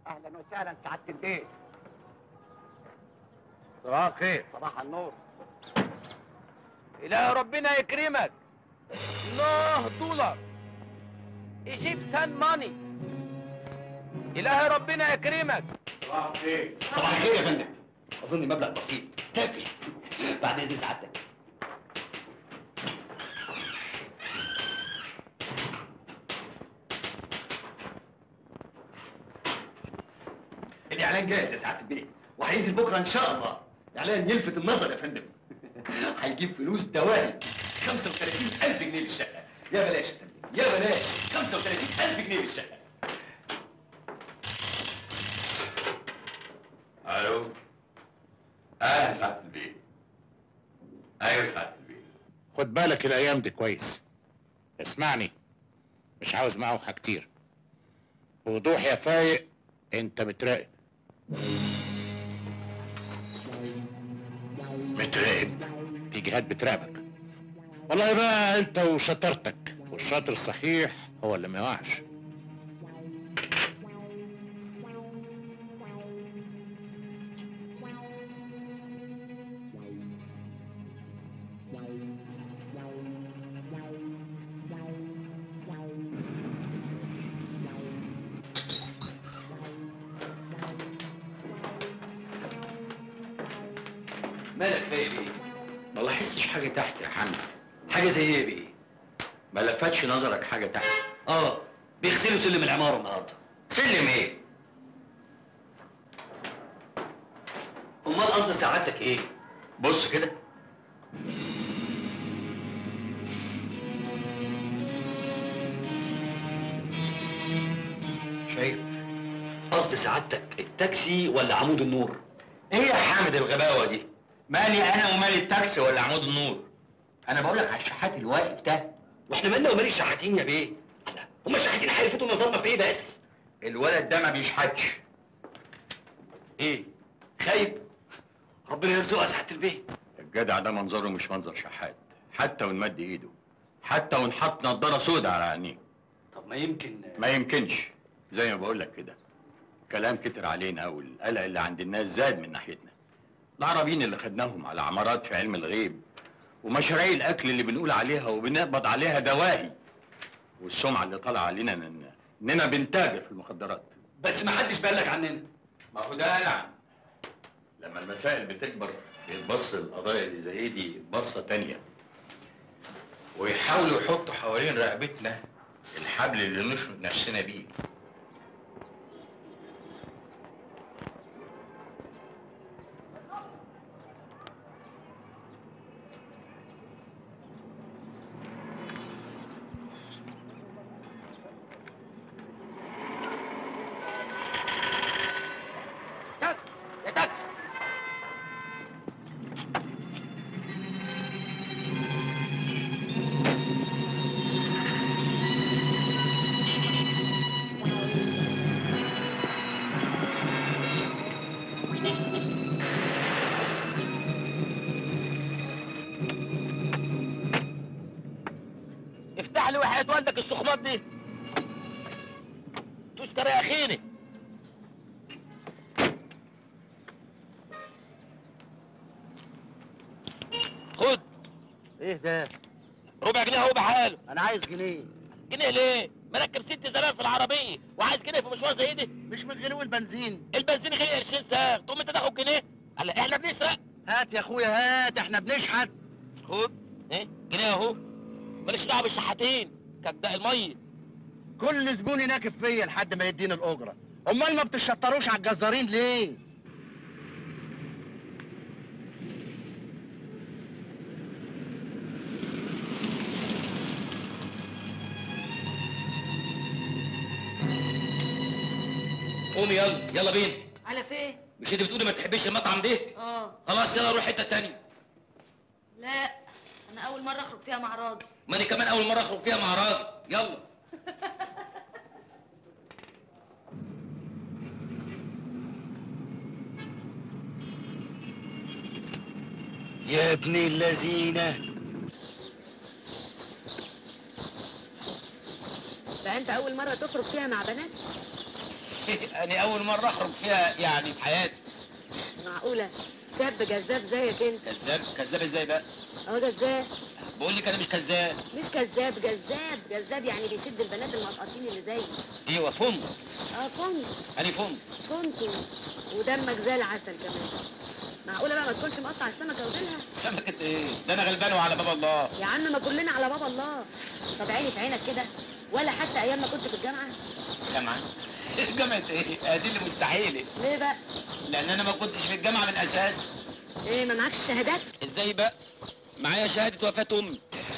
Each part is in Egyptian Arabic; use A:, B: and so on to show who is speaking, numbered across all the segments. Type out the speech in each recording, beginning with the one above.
A: اهلا وسهلا سعاده البيت
B: صباح الخير
A: صباح النور
B: إله ربنا يكرمك الله دولار ايجيبسان ماني إله ربنا يكرمك
A: صباح الخير
C: صباح الخير يا فندم اظن مبلغ بسيط كافي بعد اذن سعادتك الاعلان جاهز يا سعاده البيت وهينزل بكره ان شاء الله اعلان يلفت النظر يا فندم هيجيب فلوس دواهي 35000 جنيه للشقه يا بلاش يا فندم يا بلاش 35000 جنيه للشقه
D: الو اهلا سعاده البيت ايوه سعاده البيت
E: خد بالك الايام دي كويس اسمعني مش عاوز معوحة كتير بوضوح يا فايق انت متراقب متراقب في جهات بتراقبك والله بقى انت وشطارتك والشاطر الصحيح هو اللي ما يقعش
C: مالك فايق ايه
D: ما لاحظتش حاجه تحت يا حمد
C: حاجه زي ايه بيه
D: ما لفتش نظرك حاجه تحت
C: اه بيغسلوا سلم العماره النهارده
D: سلم ايه
C: امال قصد سعادتك ايه
D: بص كده
C: شايف قصد سعادتك التاكسي ولا عمود النور
D: ايه يا حامد الغباوه دي مالي انا ومالي التاكسي ولا عمود النور انا بقول لك على الشحات الواقف ده
C: واحنا مالنا ومال الشحاتين يا بيه الله، هما الشحاتين هيلفتوا نظرنا في ايه بس
D: الولد ده ما بيشحتش
C: ايه خايب ربنا يرزقها يا سعاده البيه
D: الجدع ده منظره مش منظر شحات حتى وان مد ايده حتى وان حط نضاره سودا على عينيه
C: طب ما يمكن
D: ما يمكنش زي ما بقول لك كده كلام كتر علينا والقلق اللي عند الناس زاد من ناحيتنا العربيين اللي خدناهم على عمارات في علم الغيب ومشاريع الاكل اللي بنقول عليها وبنقبض عليها دواهي والسمعه اللي طالعه علينا إن- اننا بنتاجر في المخدرات
C: بس ما حدش بلغ عننا
D: ما هو ده نعم لما المسائل بتكبر بيتبص القضايا اللي زي دي بصه تانية ويحاولوا يحطوا حوالين رقبتنا الحبل اللي نشرب نفسنا بيه
B: تاكسي يا تاكسي افتح لي وحياة والدك السخمات دي تشكر يا اخيني خد
A: ايه ده
B: ربع جنيه اهو بحاله
A: انا عايز جنيه
B: جنيه ليه؟ مركب ست زلال في العربية وعايز جنيه في مشوار زي دي
A: مش من غلو البنزين
B: البنزين غير قرشين ساغ تقوم انت تاخد جنيه؟ قال احنا بنسرق
A: هات يا اخويا هات احنا بنشحت
B: خد ايه جنيه اهو ماليش دعوه بالشحاتين كجداء الميه
A: كل زبون يناكف فيا لحد ما يديني الاجره امال ما بتشطروش على الجزارين ليه
C: قومي يلا يلا بينا
F: على فين؟
C: مش انت بتقولي ما تحبيش المطعم ده
F: اه
C: خلاص يلا روح حته تانية
F: لا انا اول مره اخرج فيها مع راجل
C: ما انا كمان اول مره اخرج فيها مع راجل يلا
A: يا ابن اللذينه
F: بقى انت اول مره تخرج فيها مع بنات
B: انا اول مره اخرج فيها يعني في حياتي
F: معقولة شاب جذاب زيك انت
B: كذاب كذاب ازاي بقى
F: اهو جذاب
B: بقول لك انا مش كذاب
F: مش كذاب جذاب جذاب يعني بيشد البنات المقاطين اللي زيك
B: ايوه فم
F: اه كنت
B: انا فم
F: كنت ودمك زي العسل كمان معقولة بقى ما تكونش مقطع السمكة وديلها
B: سمكة ايه ده انا غلبان وعلى باب الله
F: يا عم ما كلنا على باب الله طب عيني في عينك كده ولا حتى ايام ما كنت في الجامعة
B: جامعة جامعة ايه ادي اللي مستحيلة
F: ليه بقى
B: لان انا ما كنتش في الجامعة من اساس
F: ايه ما معكش شهادات
B: ازاي بقى معايا شهادة وفاة امي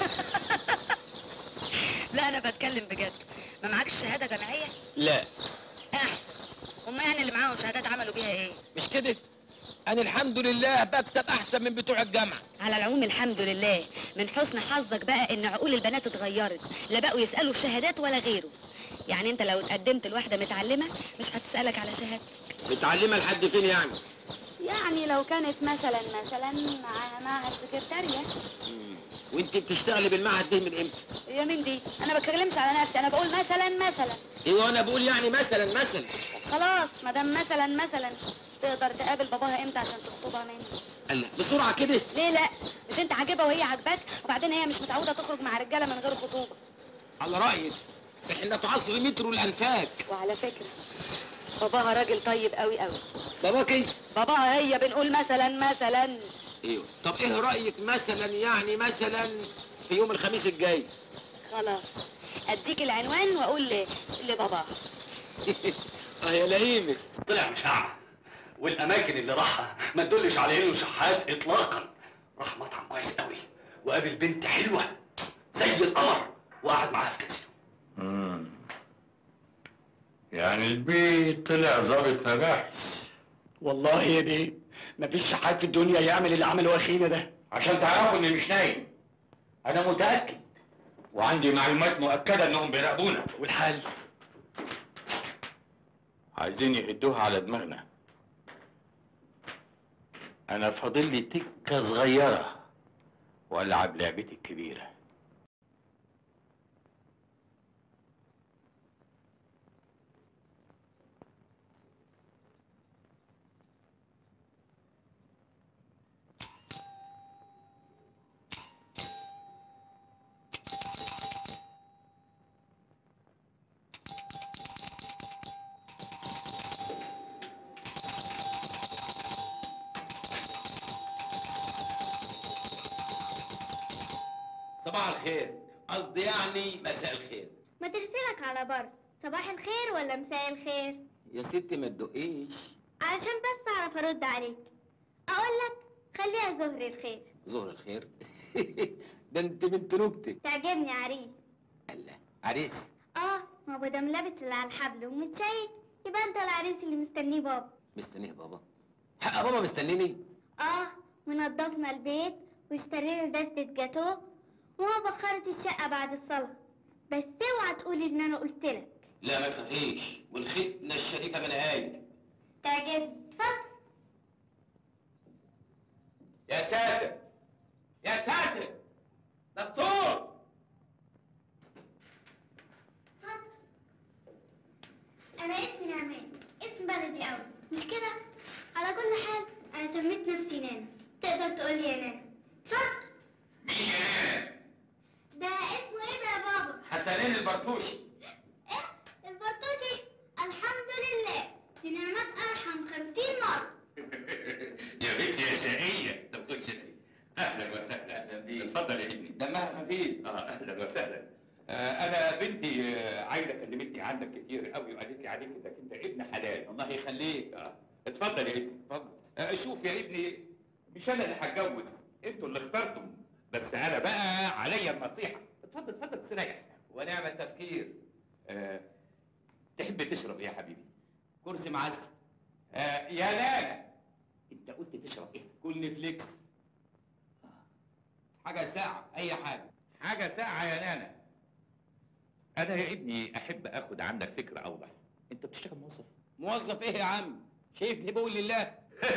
F: لا انا بتكلم بجد ما معكش شهادة جامعية
B: لا
F: احسن هما يعني اللي معاهم شهادات عملوا بيها ايه
B: مش كده انا الحمد لله بكسب احسن من بتوع الجامعة
F: على العموم الحمد لله من حسن حظك بقى ان عقول البنات اتغيرت لا بقوا يسالوا الشهادات ولا غيره يعني انت لو اتقدمت لواحده متعلمه مش هتسالك على شهاده
B: متعلمة لحد فين يعني
F: يعني لو كانت مثلا مثلا مع مع السكرتاريه
B: وانت بتشتغلي بالمعهد ده من امتى
F: يا مين دي انا ما بتكلمش على نفسي انا بقول مثلا مثلا
B: ايوه انا بقول يعني مثلا مثلا
F: خلاص ما دام مثلا مثلا تقدر تقابل باباها امتى عشان تخطبها مني
B: الله بسرعة كده
F: ليه لا مش انت عاجبها وهي عاجباك وبعدين هي مش متعوده تخرج مع رجاله من غير خطوبه
B: على رأيك احنا في عصر مترو الانفاك
F: وعلى فكره باباها راجل طيب قوي قوي
B: باباك ايه
F: باباها هي بنقول مثلا مثلا
B: ايوه طب ايه رأيك مثلا يعني مثلا في يوم الخميس الجاي
F: خلاص اديك العنوان واقول ل- لباباها
B: اه يا لئيمة
C: طلع مشاع والاماكن اللي راحها ما تدلش على انه شحات اطلاقا راح مطعم كويس قوي وقابل بنت حلوه زي القمر وقعد معاها في كازينو
D: مم. يعني البيت طلع ظابط مباحث
G: والله يا بيه مفيش شحات في الدنيا يعمل اللي عمله اخينا ده
D: عشان تعرفوا اني مش نايم انا متاكد وعندي معلومات مؤكده انهم بيراقبونا
G: والحل
D: عايزين يهدوها على دماغنا انا فاضل لي تكه صغيره والعب لعبتي الكبيره
B: صباح الخير قصدي يعني مساء الخير
H: ما ترسلك على بر صباح الخير ولا مساء الخير
B: يا ستي ما تدقيش
H: علشان بس اعرف ارد عليك اقول لك خليها ظهر الخير
B: ظهر الخير ده انت بنت نكتة
H: تعجبني عريس
B: الله عريس
H: اه ما هو دام لابس اللي على الحبل ومتشيك يبقى انت العريس اللي مستنيه بابا
B: مستنيه بابا حق بابا مستنيني
H: اه ونضفنا البيت واشترينا دستة جاتوه وما بخرت الشقة بعد الصلاة بس اوعى تقولي ان انا قلت لك
B: لا ما تخافيش والختنة الشريفة من هاي
H: تعجبني اتفضل
B: يا ساتر يا ساتر دستور
H: انا اسمي نعمان اسم بلدي قوي مش كده على كل حال انا سميت نفسي نانا تقدر تقول لي يا نانا اتفضل
B: مين يا نانا
H: ده اسمه ايه ده يا بابا
B: حسنين البرتوشي
H: ايه البرتوشي الحمد لله دي نعمات ارحم خمسين مرة
D: يا بنت يا شقيه طب خش اهلا وسهلا اهلا بيك اتفضل يا ابني
B: دمها خفيف
D: اه اهلا وسهلا آه انا بنتي آه عايده كلمتني عنك كتير قوي وقالت لي عليك انك انت ابن حلال
B: الله يخليك
D: آه. اتفضل يا ابني اتفضل آه شوف يا ابني مش انا اللي هتجوز انتوا اللي اخترتم بس انا بقى عليا النصيحه اتفضل اتفضل استريح
B: ونعم التفكير
D: آه تحب تشرب ايه يا حبيبي
B: كرسي معسل
D: آه يا لالا انت قلت تشرب ايه
B: كلني فليكس حاجة ساعة أي حاجة
D: حاجه ساعه يا نانا انا يا ابني احب اخد عنك فكره اوضح انت بتشتغل موظف
B: موظف إيه يا عم؟ شايفني بقول لله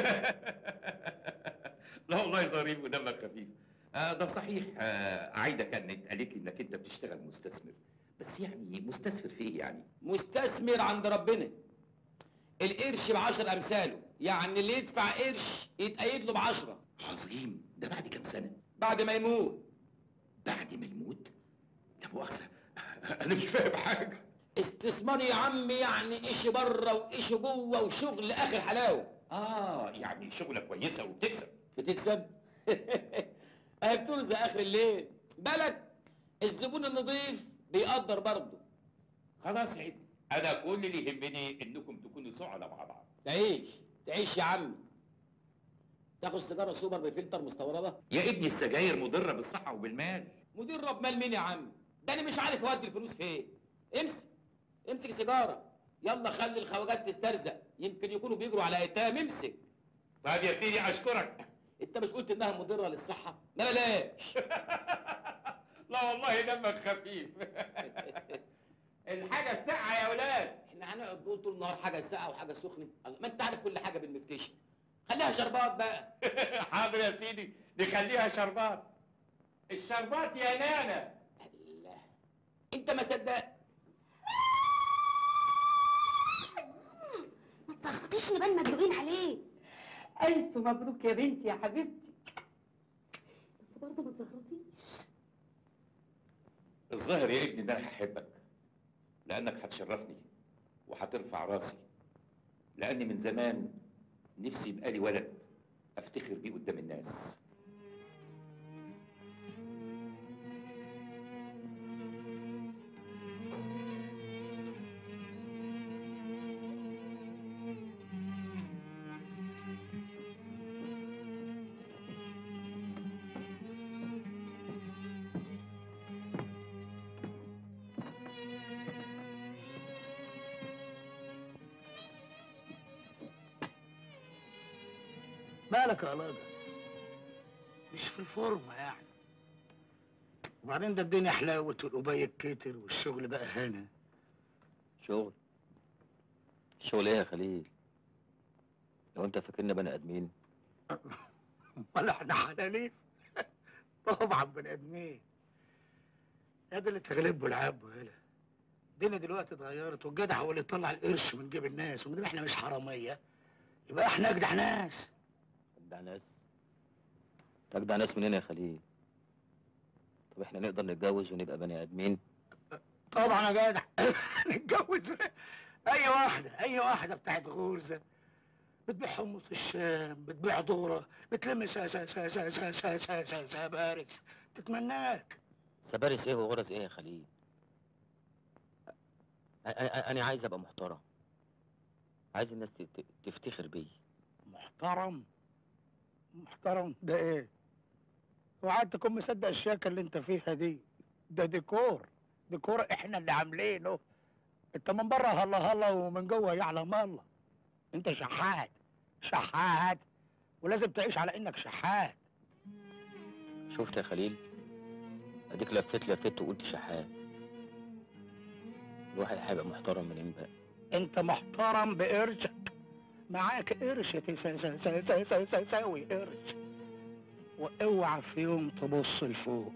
D: لا والله ظريف ودمك خفيف آه ده صحيح آه عايده كانت قالت لي انك انت بتشتغل مستثمر بس يعني مستثمر في ايه يعني
B: مستثمر عند ربنا القرش بعشر امثاله يعني اللي يدفع قرش يتقيد له بعشرة
C: عظيم ده بعد كام سنه
B: بعد ما يموت
C: بعد ما يموت لا مؤاخذه انا مش فاهم حاجه
B: استثمار يا عم يعني ايش بره وايش جوه وشغل اخر حلاوه
C: اه يعني شغله كويسه وبتكسب
B: بتكسب اهي بترزق اخر الليل بالك الزبون النظيف بيقدر برضه
C: خلاص يا ابني انا كل اللي يهمني انكم تكونوا سعداء مع بعض
B: تعيش تعيش يا عم تاخد سيجاره سوبر بفلتر مستورده
C: يا ابني السجاير مضره بالصحه وبالمال
B: مدير رب مال مين يا عم ده انا مش عارف اودي الفلوس فين امسك امسك سيجاره يلا خلي الخواجات تسترزق يمكن يكونوا بيجروا على ايتام امسك
C: طيب يا سيدي اشكرك
B: انت مش قلت انها مضره للصحه لا لاش
C: لا والله دمك خفيف الحاجه الساقعه يا اولاد
B: احنا هنقعد نقول طول النهار حاجه ساقعه وحاجه سخنه الله، ما انت عارف كل حاجه بالمفتشه خليها شربات بقى
C: حاضر يا سيدي نخليها شربات الشربات يا نانا
B: الله انت ما صدقت
H: ما تلخبطيش نبان مدلوقين عليه
I: ألف مبروك يا بنتي يا حبيبتي
H: بس برضه ما تلخبطيش
C: الظاهر يا ابني ان انا هحبك لانك هتشرفني وهترفع راسي لاني من زمان نفسي يبقى لي ولد افتخر بيه قدام الناس
A: مالك يا لاجة مش في الفورمة يعني وبعدين ده الدنيا حلاوت والقبية كتر والشغل بقى هنا
J: شغل شغل ايه يا خليل لو انت فاكرنا بني ادمين
A: ولا احنا حلالين طبعا بني ادمين يا ده اللي تغلبه العب هلا الدنيا دلوقتي اتغيرت والجدع هو اللي يطلع القرش من جيب الناس ومن احنا مش حراميه يبقى احنا اجدع ناس
J: تجدع ناس تجدع ناس منين يا خليل طب احنا نقدر نتجوز ونبقى بني ادمين
A: طبعا يا جدع نتجوز اي واحده اي واحده بتاعت غرزه بتبيع حمص الشام بتبيع ذره بتلم سا سا سا سا سا سا سا سا سا بارس تتمناك
J: سبارس ايه وغرز ايه يا خليل أ- أ- أ- انا عايز ابقى محترم عايز الناس ت- ت- تفتخر بيا
A: محترم محترم ده ايه وقعدت تكون مصدق الشياكه اللي انت فيها دي ده ديكور ديكور احنا اللي عاملينه انت من بره هلا هلا ومن جوه يعلم الله انت شحات شحات ولازم تعيش على انك شحات
J: شفت يا خليل اديك لفيت لفيت وقلت شحات الواحد هيبقى محترم منين بقى
A: انت محترم بقرشك معاك قرش تسا- سا- سا- سا- سا- سا- ساوي قرش واوعى في يوم تبص لفوق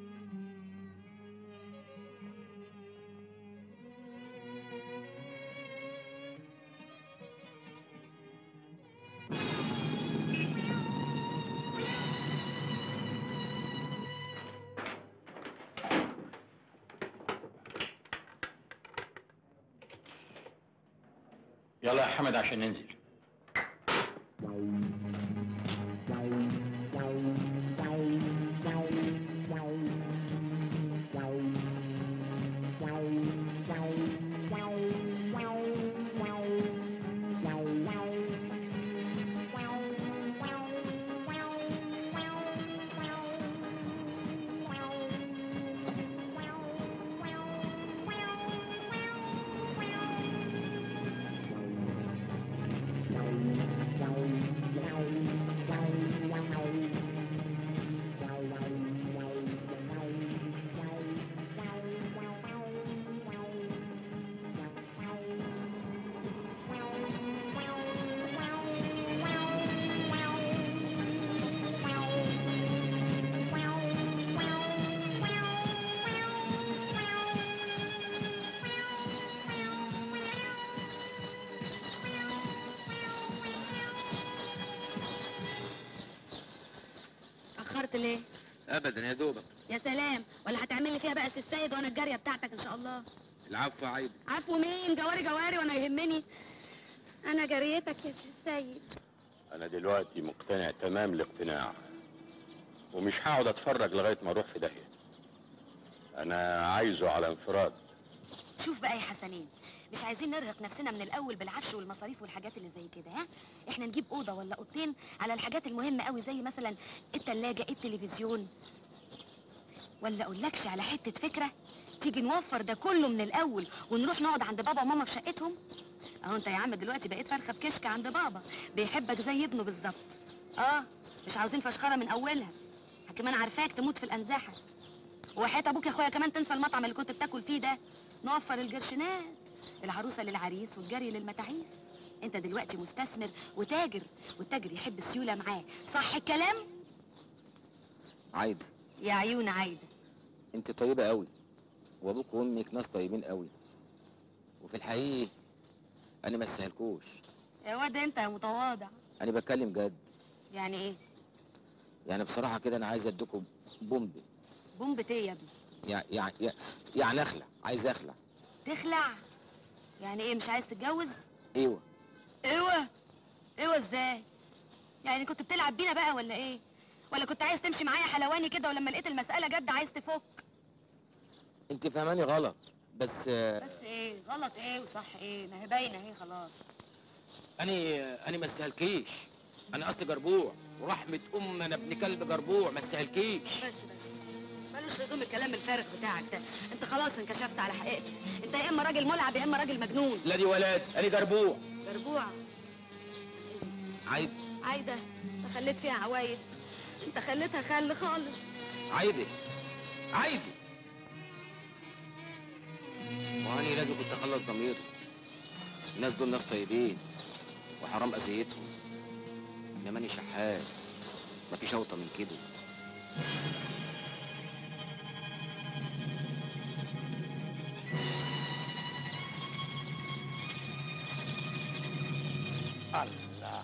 D: يلا يا حمد عشان ننزل
H: Wow.
F: اتاخرت ليه
J: ابدا يا دوبك
F: يا سلام ولا هتعمل لي فيها بقى سي السيد وانا الجاريه بتاعتك ان شاء الله
J: العفو يا عايده
F: عفو مين جواري جواري وانا يهمني انا جاريتك يا سي السيد
D: انا دلوقتي مقتنع تمام الاقتناع ومش هقعد اتفرج لغايه ما اروح في داهيه انا عايزه على انفراد
F: شوف بقى يا حسنين مش عايزين نرهق نفسنا من الاول بالعفش والمصاريف والحاجات اللي زي كده ها احنا نجيب اوضه ولا اوضتين على الحاجات المهمه قوي زي مثلا التلاجة التلفزيون ولا اقولكش على حته فكره تيجي نوفر ده كله من الاول ونروح نقعد عند بابا وماما في شقتهم اهو انت يا عم دلوقتي بقيت فرخه بكشك عند بابا بيحبك زي ابنه بالظبط اه مش عاوزين فشخره من اولها كمان عارفاك تموت في الانزاحه وحياة ابوك يا اخويا كمان تنسى المطعم اللي كنت بتاكل فيه ده نوفر الجرشنات العروسه للعريس والجري للمتاعيس انت دلوقتي مستثمر وتاجر والتاجر يحب السيوله معاه صح الكلام
J: عايده
F: يا عيون عايده
J: انت طيبه قوي وابوك وامك ناس طيبين قوي وفي الحقيقه انا ما استاهلكوش
F: يا واد انت يا متواضع
J: انا بتكلم جد
F: يعني ايه
J: يعني بصراحه كده انا عايز اديكم بومب
F: بومبة ايه يا ابني
J: يعني يعني يعني اخلع عايز اخلع
F: تخلع يعني ايه مش عايز تتجوز
J: ايوه
F: ايوه ايوه ازاي يعني كنت بتلعب بينا بقى ولا ايه ولا كنت عايز تمشي معايا حلواني كده ولما لقيت المسألة جد عايز تفك
J: انت فهماني غلط بس آه،
F: بس ايه غلط ايه وصح ايه ما هي باينة اهي خلاص
J: انا انا ما استاهلكيش انا اصلي جربوع ورحمه ام انا ابن كلب جربوع ما استاهلكيش
F: بس بس ملوش لزوم الكلام الفارغ بتاعك ده انت خلاص انكشفت على حقيقتك انت يا اما راجل ملعب يا اما راجل مجنون
J: لا دي ولاد انا جربوع
F: جربوع
J: عايده
F: عايدة انت خليت فيها عوايد انت خليتها خل خالص
J: عايده عايده وهاني لازم كنت اخلص ضميري الناس دول ناس طيبين وحرام اذيتهم انما انا شحات مفيش اوطى من كده
A: الله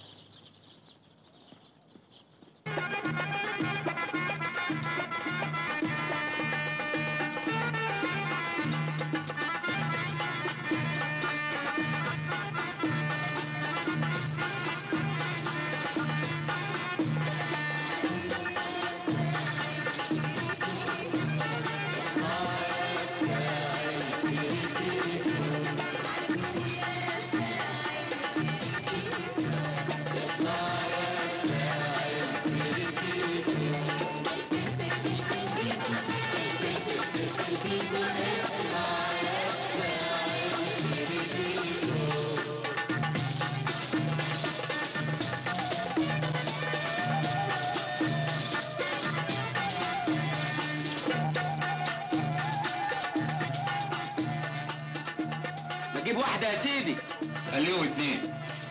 B: ما تجيب واحدة يا سيدي
D: خليهم اتنين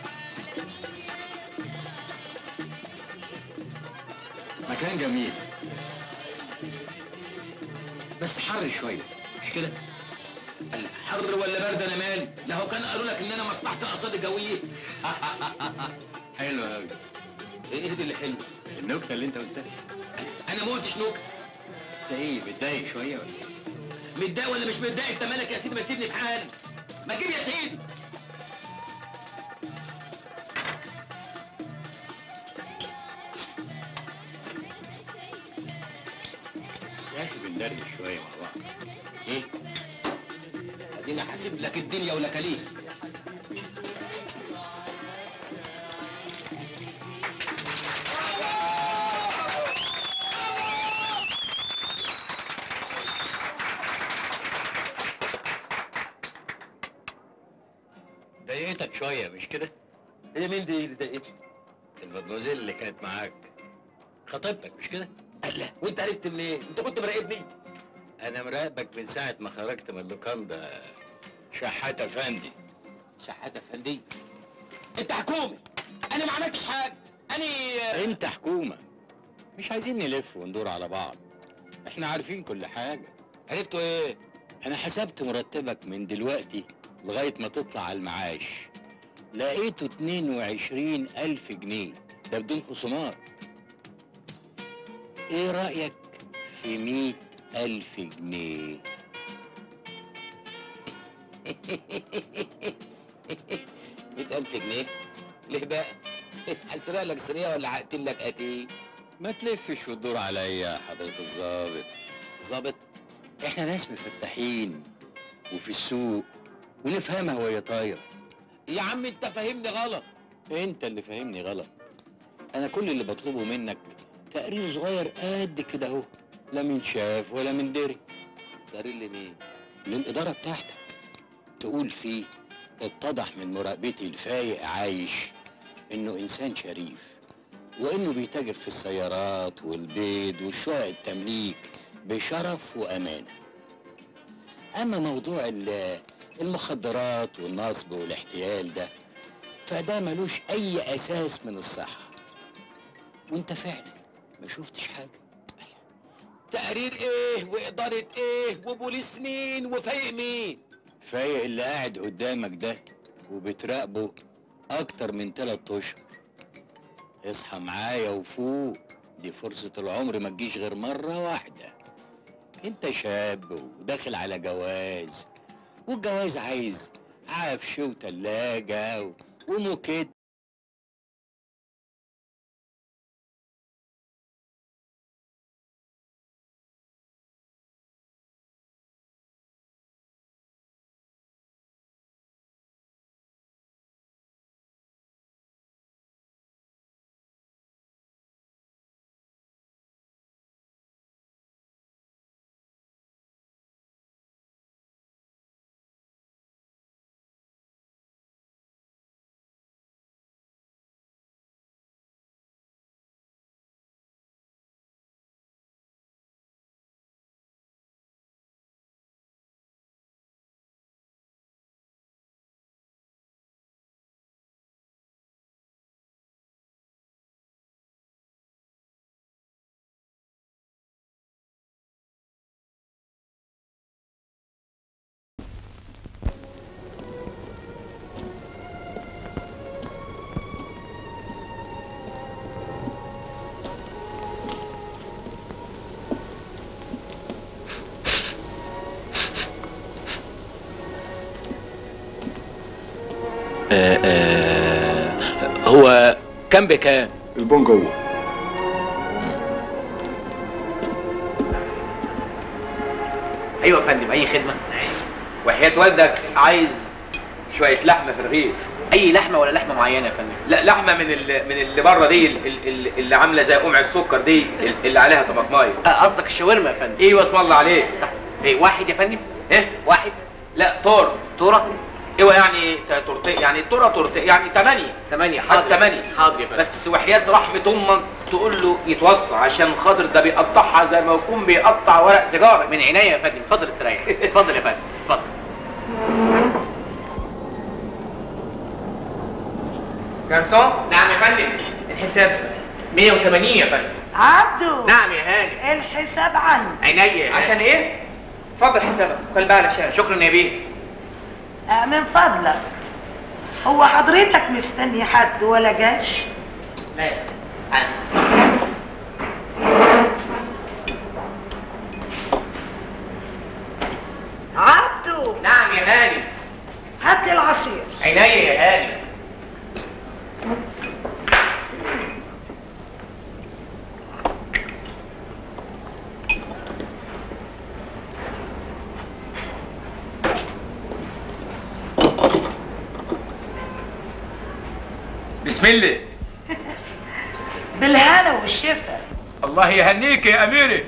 D: مكان جميل بس حر شويه مش كده
B: حر ولا برد انا مالي لا هو كان قالوا لك ان انا مصلحة الارصاد الجوية
D: حلو قوي
B: ايه دي اللي حلو
D: النكته اللي انت قلتها
B: انا ما قلتش نكتة
D: انت ايه متضايق شويه ولا ايه
B: متضايق ولا مش متضايق انت مالك يا سيدي ما سيبني في حالي ما تجيب يا سيدي
D: يا اخي بندردش شويه مع بعض
B: ايه اديني حاسب لك الدنيا ولك ليه
D: ضايقتك شويه مش كده
B: هي مين دي اللي ضايقتني
D: المدموزيل اللي كانت معاك خطيبتك مش كده
B: الله وانت عرفت منين انت كنت مراقبني
D: انا مراقبك من ساعه ما خرجت من اللوكاندا شحات افندي
B: شحاتة فندي انت حكومة انا ما عملتش حاجة انا
D: انت حكومه مش عايزين نلف وندور على بعض احنا عارفين كل حاجه
B: عرفتوا ايه
D: انا حسبت مرتبك من دلوقتي لغايه ما تطلع على المعاش لقيته 22 الف جنيه ده بدون خصومات
E: ايه رأيك في مية ألف جنيه
J: مئة ألف جنيه ليه بقى؟ هسرق لك سرية ولا هقتل لك قتيل؟
D: ما تلفش وتدور عليا يا حضرة الظابط
J: ظابط
D: احنا ناس مفتحين وفي السوق ونفهمها وهي طايرة
J: يا عم انت فاهمني غلط
D: انت اللي فاهمني غلط انا كل اللي بطلبه منك تقرير صغير قد كده اهو لا من شاف ولا من دري
J: تقرير لمين؟
D: للإدارة بتاعتك تقول فيه اتضح من مراقبتي الفايق عايش إنه إنسان شريف وإنه بيتاجر في السيارات والبيض والشقق التمليك بشرف وأمانة أما موضوع ال- المخدرات والنصب والاحتيال ده فده ملوش أي أساس من الصحة وأنت فعلا ما شفتش حاجة
J: تقرير ايه وإدارة ايه وبوليس مين وفايق مين؟
D: فايق اللي قاعد قدامك ده وبتراقبه اكتر من تلات اشهر اصحى معايا وفوق دي فرصة العمر ما تجيش غير مرة واحدة انت شاب وداخل على جواز والجواز عايز عفش وتلاجة و- وموكيت
J: آه آه هو كام بكام؟
K: البون جوه
B: ايوه يا فندم اي خدمه وحياة والدك عايز شويه لحمه في الرغيف
L: اي لحمه ولا لحمه معينه يا فندم
B: لا لحمه من ال- من اللي بره دي ال- ال- اللي عامله زي قمع السكر دي ال- اللي عليها طماطمايه
L: آه، قصدك الشاورما يا فندم
B: ايوه اسم الله عليك
L: ايه واحد يا فندم
B: ايه
L: واحد
B: لا تور
L: تورة
B: ايوه يعني ت- تورتين يعني تورة تورتين يعني ثمانية
L: ثمانية
B: حاضر ثمانية
L: حاضر يا فندم
B: بس وحياة رحمة امك تقول له يتوصى عشان خاطر ده بيقطعها زي ما يكون بيقطع ورق سيجاره
L: من عينيا يا فندم اتفضل استريح اتفضل يا فندم اتفضل
B: جرسون نعم يا فندم الحساب 180 يا فندم
I: عبدو
B: نعم يا هاني
I: الحساب عندي
B: عينيا عشان ايه؟ اتفضل حسابك خلي بالك شارع شكرا يا بيه
I: آه، من فضلك هو حضرتك مستني حد ولا جاش
B: لا
I: عبدو
B: نعم يا هاني
I: هات لي العصير
B: عينيا يا هاني بسم الله
I: بالهنا والشفا
B: الله يهنيك يا اميري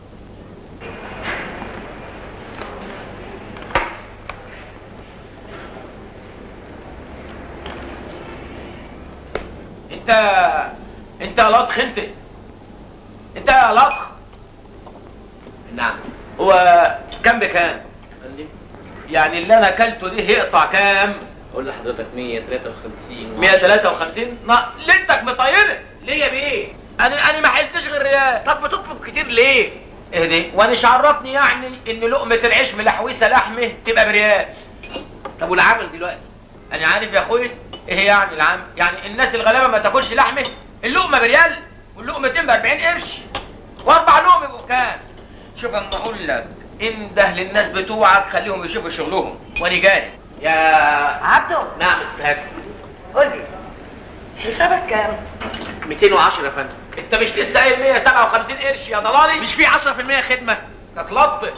B: انت انت يا لطخ انت انت يا لطخ نعم هو كام بكام يعني اللي انا اكلته دي هيقطع كام
L: اقول لحضرتك 153
B: 153 نا ليلتك مطينه
L: ليه يا بيه
B: انا انا ما حلتش غير ريال
L: طب بتطلب كتير ليه
B: اهدي وانا عرفني يعني ان لقمه العيش ملحوسه لحمه تبقى بريال
L: طب والعمل دلوقتي
B: انا عارف يا اخويا ايه يعني العام يعني الناس الغلابه ما تاكلش لحمه اللقمه بريال واللقمتين ب 40 قرش واربع لهم يبقوا كام شوف اما اقول لك انده للناس بتوعك خليهم يشوفوا شغلهم وانا جاهز يا
I: عبده
B: نعم استاذ
I: قول لي حسابك كام
B: 210 يا فندم انت مش لسه قايل 157 قرش يا ضلالي مش في 10% خدمه تتلط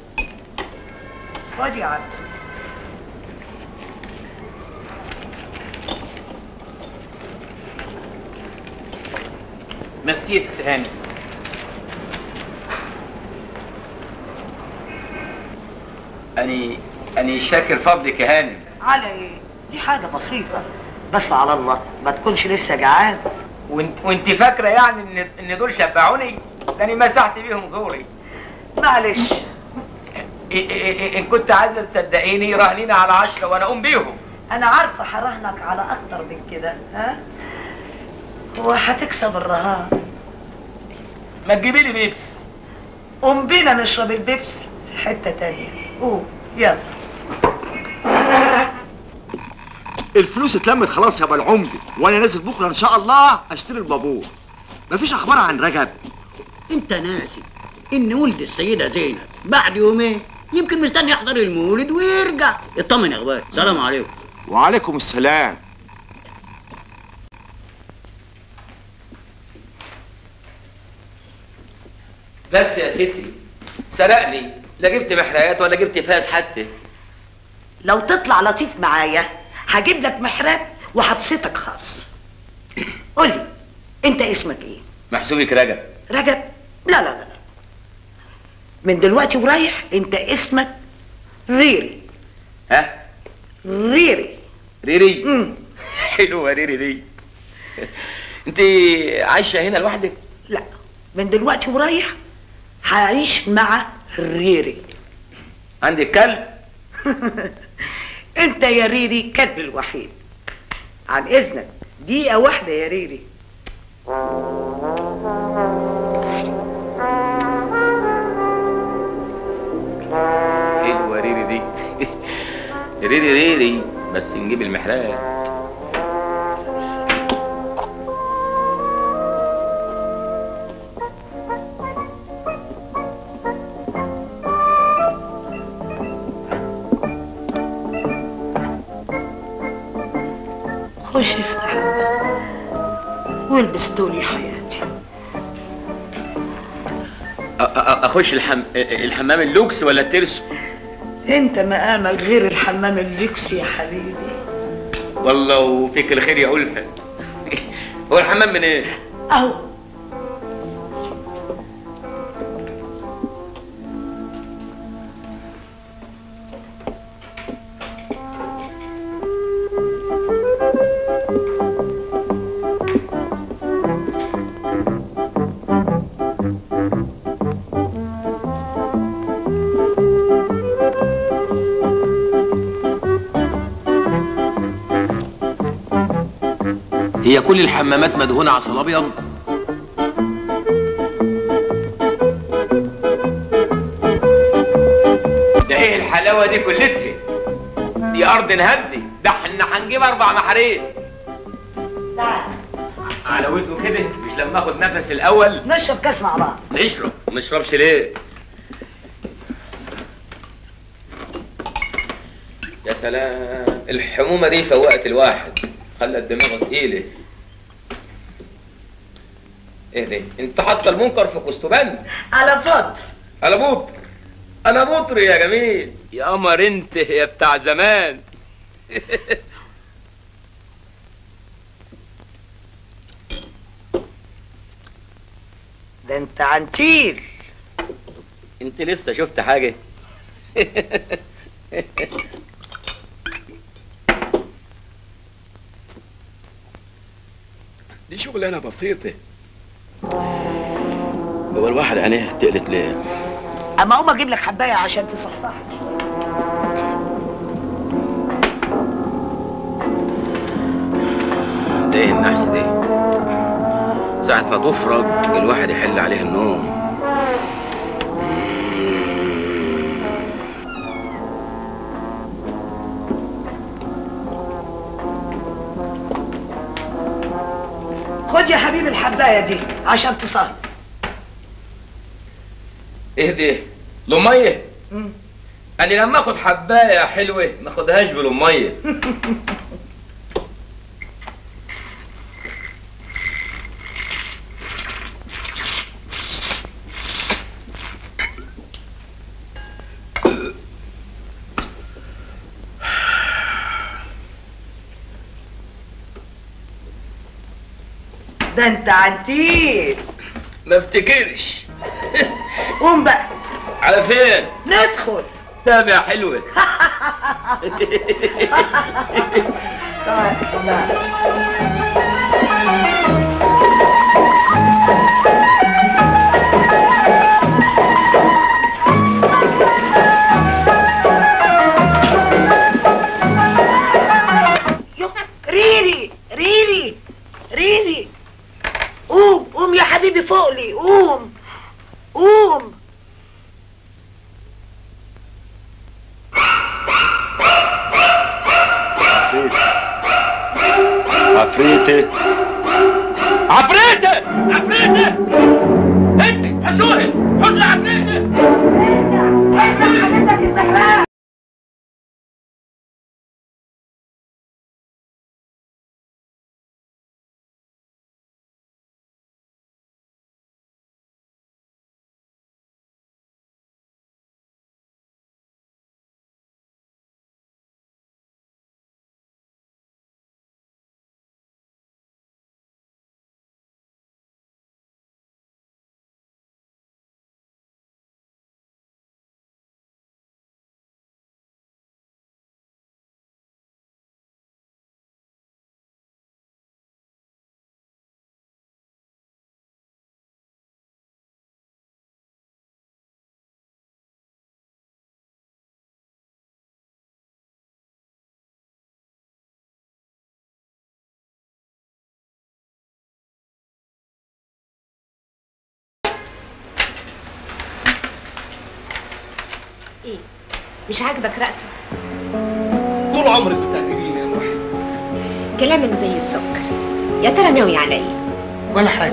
I: خد يا عبده
B: ميرسي يا ست هاني اني اني شاكر فضلك يا هاني
I: على ايه دي حاجه بسيطه بس على الله ما تكونش لسه جعان
B: وانت وانت فاكره يعني ان ان دول شبعوني ده انا مسحت بيهم زوري
I: معلش
B: إ- إ- إ- ان كنت عايزه تصدقيني راهنين على عشرة وانا اقوم بيهم
I: انا عارفه هرهنك على اكتر من كده ها وهتكسب الرهان
B: ما تجيبي لي بيبس
I: قوم بينا نشرب البيبسي في حته تانية قوم يلا
K: الفلوس اتلمت خلاص يا ابو العمدة وانا نازل بكره ان شاء الله اشتري البابور مفيش اخبار عن رجب
M: انت ناسي ان ولد السيده زينب بعد يومين يمكن مستني يحضر المولد ويرجع اطمن يا اخويا سلام عليكم
K: وعليكم السلام
B: بس يا ستي سرقني لا جبت محريات ولا جبت فاس حتى
I: لو تطلع لطيف معايا هجيب لك محراب وهبسطك خالص قولي انت اسمك ايه
B: محسوبك رجب
I: رجب لا لا لا لا. من دلوقتي ورايح انت اسمك ريري
B: ها
I: ريري
B: ريري
I: مم.
B: حلوه ريري دي انت عايشه هنا لوحدك
I: لا من دلوقتي ورايح هعيش مع ريري
B: عندك كلب
I: انت يا ريري كلبي الوحيد عن اذنك دقيقة واحدة يا ريري
B: حلوه ريري دي ريري ريري بس نجيب المحراب
I: خش استحمى والبس دول يا حياتي
B: أ- أ- اخش الحم... الحمام اللوكس ولا الترسو
I: انت مقامك غير الحمام اللوكس يا حبيبي
B: والله وفيك الخير يا ألفة هو الحمام من ايه
I: اهو
B: هي كل الحمامات مدهونة عسل أبيض ده ايه الحلاوة دي كلتها دي أرض نهدي ده احنا هنجيب أربع محاريب على ودنه كده مش لما اخد نفس الأول
I: نشرب كاس مع بعض
B: نشرب ما نشربش ليه يا سلام الحمومة دي فوقت الواحد خلت دماغه تقيلة ايه ده انت حاطه المنكر في كستبان
I: على فضل
B: على بوطر على بوطر يا جميل يا قمر انت يا بتاع زمان
I: ده انت عنتيل
B: انت لسه شفت حاجة
N: دي شغلانه بسيطه هو الواحد عينيه تقلت ليه
I: اما اقوم اجيب لك حبايه عشان تصحصح
J: ده ايه النحس ده ساعة ما تفرج الواحد يحل عليه النوم
I: خد يا حبيبي الحبايه دي عشان تصهر
B: ايه ده لميه انا لما اخد حبايه حلوه ما اخدهاش بلميه
I: ده انت عنتيل
B: ما افتكرش
I: قوم بقى
B: على فين
I: ندخل
B: تابع حلوه
I: يو ريري ريري ريري قوم قوم يا حبيبي فوق لي قوم قوم
D: عفريتي
B: عفريتة عفريتة انت حشوري حشري عفريتة
O: ايه مش عاجبك رقصه
P: طول عمرك بتعجبيني يا روحي
O: كلامك زي السكر يا ترى ناوي على ايه
P: ولا حاجة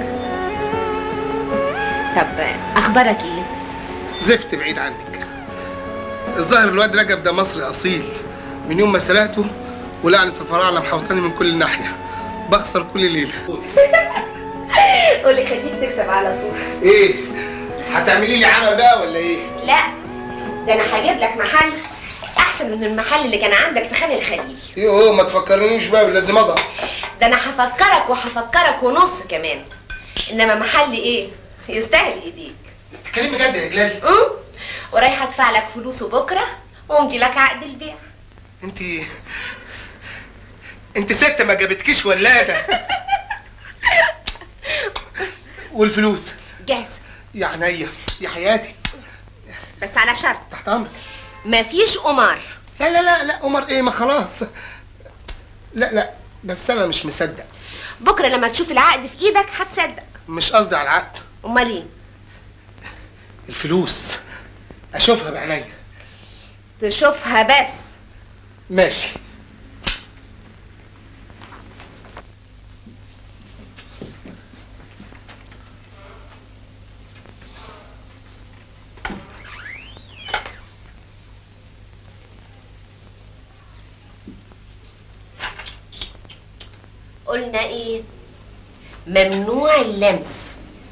O: طب اخبارك ايه
P: زفت بعيد عنك الظاهر الواد رجب ده مصري أصيل من يوم ما سرقته ولعنة الفراعنة محوطاني من كل ناحية بخسر كل ليلة
O: قولي خليك تكسب على طول
P: ايه هتعملي لي عمل بقى ولا ايه
O: لا ده انا هجيب لك محل احسن من المحل اللي كان عندك في خان الخليل
P: يوه ما تفكرنيش بقى بالذي مضى
O: ده انا هفكرك وهفكرك ونص كمان انما محل ايه يستاهل ايديك
P: تتكلمي جد يا جلال
O: امم ورايحه ادفع لك فلوسه بكره وامضي لك عقد البيع
P: انت انت ست ما جابتكيش ولاده والفلوس
O: جاهزه
P: يا عينيا يا حياتي
O: بس على شرط
P: تحت امرك
O: مفيش قمار
P: لا لا لا لا قمر ايه ما خلاص لا لا بس انا مش مصدق
O: بكره لما تشوف العقد في ايدك هتصدق
P: مش قصدي على العقد
O: امال ايه
P: الفلوس اشوفها بعينيا
O: تشوفها بس
P: ماشي
O: قلنا ايه ممنوع اللمس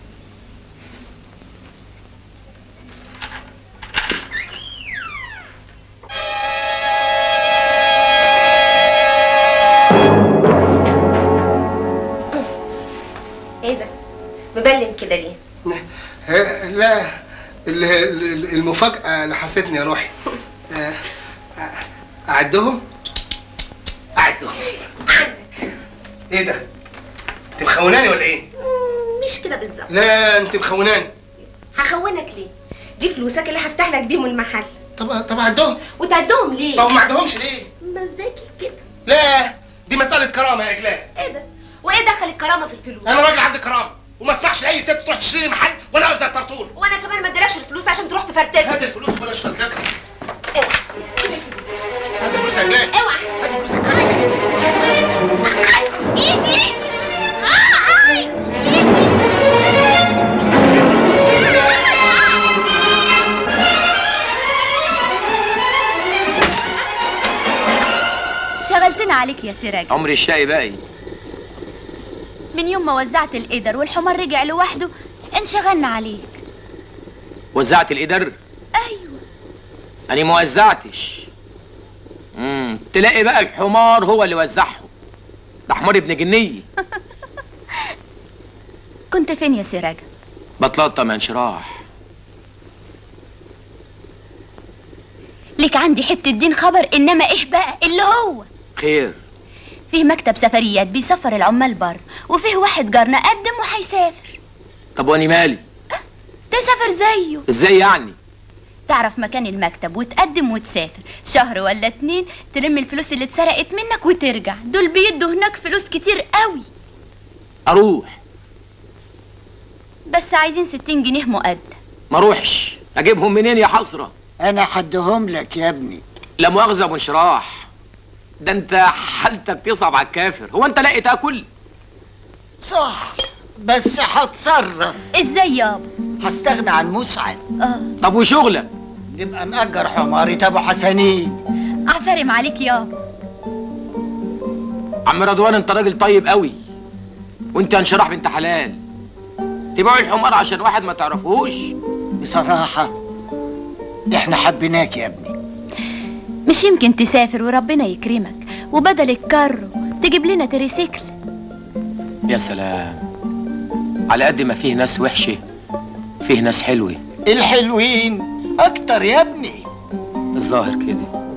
O: ايه ده مبلم كده ليه
P: ها- لا ال- ال- المفاجأة لحستني يا روحي آه، آه، أعدهم؟ أعدهم إيه ده؟ أنت مخوناني ولا إيه؟
O: مش كده بالظبط
P: لا أنت مخوناني
O: هخونك ليه دي فلوسك اللي هفتح لك بيهم المحل
P: طب طب أعدهم
O: وتعدهم ليه
P: طب ما أعدهمش ليه؟
O: مزاجي كده
P: لا دي مسألة كرامة يا جلال
O: ايه ده وايه دخل الكرامه في الفلوس
P: أنا راجل عندي كرامة وما اسمحش لأي ست تروح تشتري لي محل وأنا أقف زي الطرطور
O: وانا كمان ما اديلكش الفلوس عشان تروح تفرتك
P: هات الفلوس بلاش فزلكة
O: اوعى خد الفلوس
P: هات الفلوس يا جلال
O: اوعى
P: هات الفلوس يا سلام
O: ايدي آه، آي، ايدي
Q: عملتنا عليك يا سراج
B: عمري الشقي باقي
Q: من يوم ما وزعت القدر والحمار رجع لوحده انشغلنا عليك
B: وزعت القدر
Q: ايوه
B: انا ما وزعتش امم تلاقي بقى الحمار هو اللي وزعهم ده حمار ابن جنيه
Q: كنت فين يا سراج
B: بتلطم يا انشراح
Q: لك عندي حته دين خبر انما ايه بقى اللي هو
B: خير
Q: فيه مكتب سفريات بيسفر العمال بر وفيه واحد جارنا قدم وهيسافر
B: طب واني مالي
Q: تسافر زيه
B: ازاي يعني
Q: تعرف مكان المكتب وتقدم وتسافر شهر ولا اتنين تلم الفلوس اللي اتسرقت منك وترجع دول بيدوا هناك فلوس كتير قوي
B: اروح
Q: بس عايزين ستين جنيه مقدم
B: ما اروحش اجيبهم منين يا حسره
M: انا حدهم لك يا ابني
B: لا مؤاخذه يا ابو انشراح ده انت حالتك تصعب على الكافر هو انت لاقي تاكل
M: صح بس هتصرف
Q: ازاي يابا
M: هستغنى عن مسعد
Q: اه
B: طب وشغلك
M: نبقى نأجر حمارة ابو حسنين
Q: عفرم عليك يابا
B: عم رضوان انت راجل طيب قوي وانت يا انشراح بنت حلال تبيعوا الحمار عشان واحد ما تعرفوش
M: بصراحة احنا حبيناك يا ابني
Q: مش يمكن تسافر وربنا يكرمك وبدل الكارو تجيب لنا تريسيكل
B: يا سلام على قد ما فيه ناس وحشه فيه ناس حلوه
M: الحلوين اكتر يا ابني
B: الظاهر كده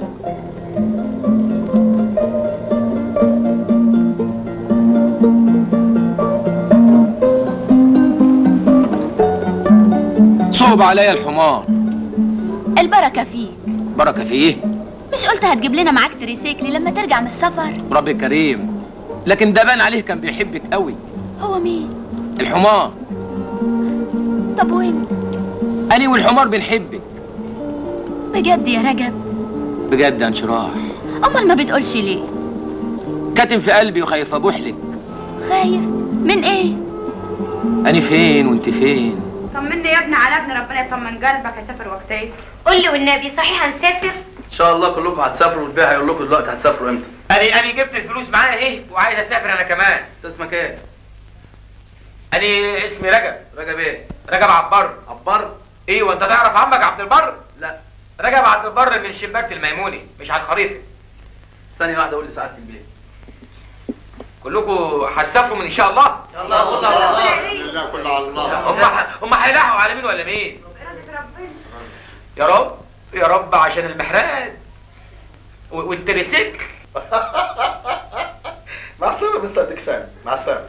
B: صعب عليا الحمار
Q: البركة فيك
B: بركه فيه
Q: مش قلت هتجيب لنا معاك تريسيكل لما ترجع من السفر
B: ربي كريم لكن ده بان عليه كان بيحبك قوي
Q: هو مين
B: الحمار
Q: طب وانت
B: انا والحمار بنحبك
Q: بجد يا رجب
B: بجد يا انشراح
Q: امال ما بتقولش ليه
B: كاتم في قلبي وخايف ابوح لك
Q: خايف من ايه
B: انا فين وانت فين
R: طمني يا ابني على ابن ربنا يطمن قلبك هيسافر وقتين
O: قول لي والنبي صحيح هنسافر
L: ان شاء الله كلكم هتسافروا والبيع هيقول لكم دلوقتي هتسافروا امتى
B: انا انا جبت الفلوس معايا ايه وعايز اسافر انا كمان
L: انت اسمك ايه
B: انا اسمي رجب رجب ايه رجب عبار عبار ايوه انت تعرف عمك عبد البر
L: لا
B: رجب عبد البر من شباكة الميموني مش على الخريطه
L: ثانيه واحده قول لي سعاده البيت
B: كلكم هتسافروا من ان شاء الله ان شاء الله
K: لا كل على الله
B: هم هم هيلاحقوا على مين ولا مين يا رب يا رب عشان المحرات و- والتريسيكل
K: مع السلامة مستر ديكسان مع السلامة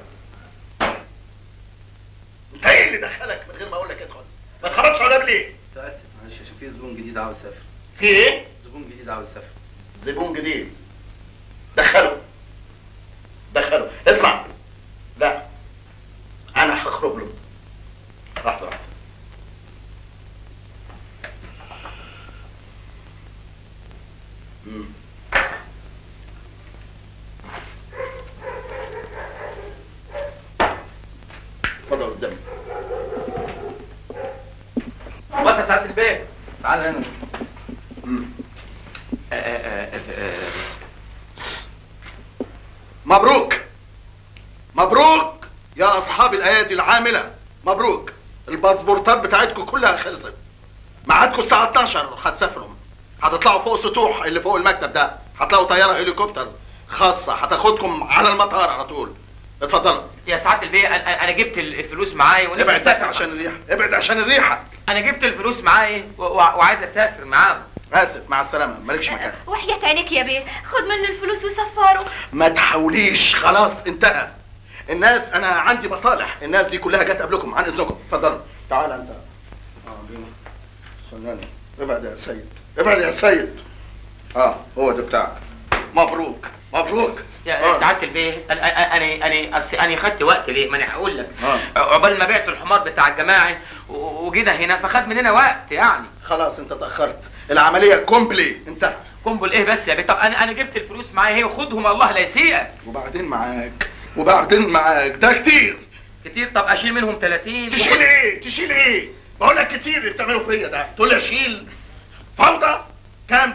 K: انت ايه اللي دخلك من غير ما اقول لك ادخل ما اتخرجش على ليه
L: متاسف معلش عشان في زبون جديد عاوز يسافر
K: في ايه
L: زبون جديد عاوز يسافر
K: زبون جديد دخله دخله اسمع لا انا هخرج له لحظه واحده مم. اتفضل قدامي
B: بص يا سعاده البيت
L: تعال هنا
K: مبروك مبروك يا اصحاب الايادي العامله مبروك الباسبورتات بتاعتكم كلها خلصت ميعادكم الساعه 12 هتسافروا هتطلعوا فوق سطوح اللي فوق المكتب ده هتلاقوا طياره هليكوبتر خاصه هتاخدكم على المطار على طول اتفضلوا
B: يا سعاده البيه انا أنا جبت الفلوس معايا ونفسي
K: ابعد بس
B: أسافر.
K: عشان الريحه ابعد عشان الريحه
B: انا جبت الفلوس معايا و- و- وعايز اسافر معاهم
K: اسف مع السلامه مالكش مكان
Q: وحياة عينيك يا بيه خد منه الفلوس وسفره
K: ما تحاوليش خلاص انتهى الناس انا عندي مصالح الناس دي كلها جت قبلكم عن اذنكم اتفضلوا تعال انت اه بينا استناني ابعد يا سيد ابعد يا سيد اه هو ده بتاعك مبروك مبروك
B: يا
K: آه.
B: سعاده البيه انا انا انا اصل انا خدت وقت ليه ما انا هقول لك
K: اه
B: عقبال ما بعت الحمار بتاع الجماعي و- وجينا هنا فخد مننا وقت يعني
K: خلاص انت اتاخرت العمليه كومبلي انتهى
B: قنبل ايه بس يا بيه طب انا انا جبت الفلوس معايا هي وخدهم الله لا يسيئك
K: وبعدين معاك وبعدين معاك ده كتير
B: كتير طب اشيل منهم 30
K: تشيل ايه تشيل ايه بقول لك كتير اللي بتعمله فيا ده تقول لي اشيل فوضى كام دول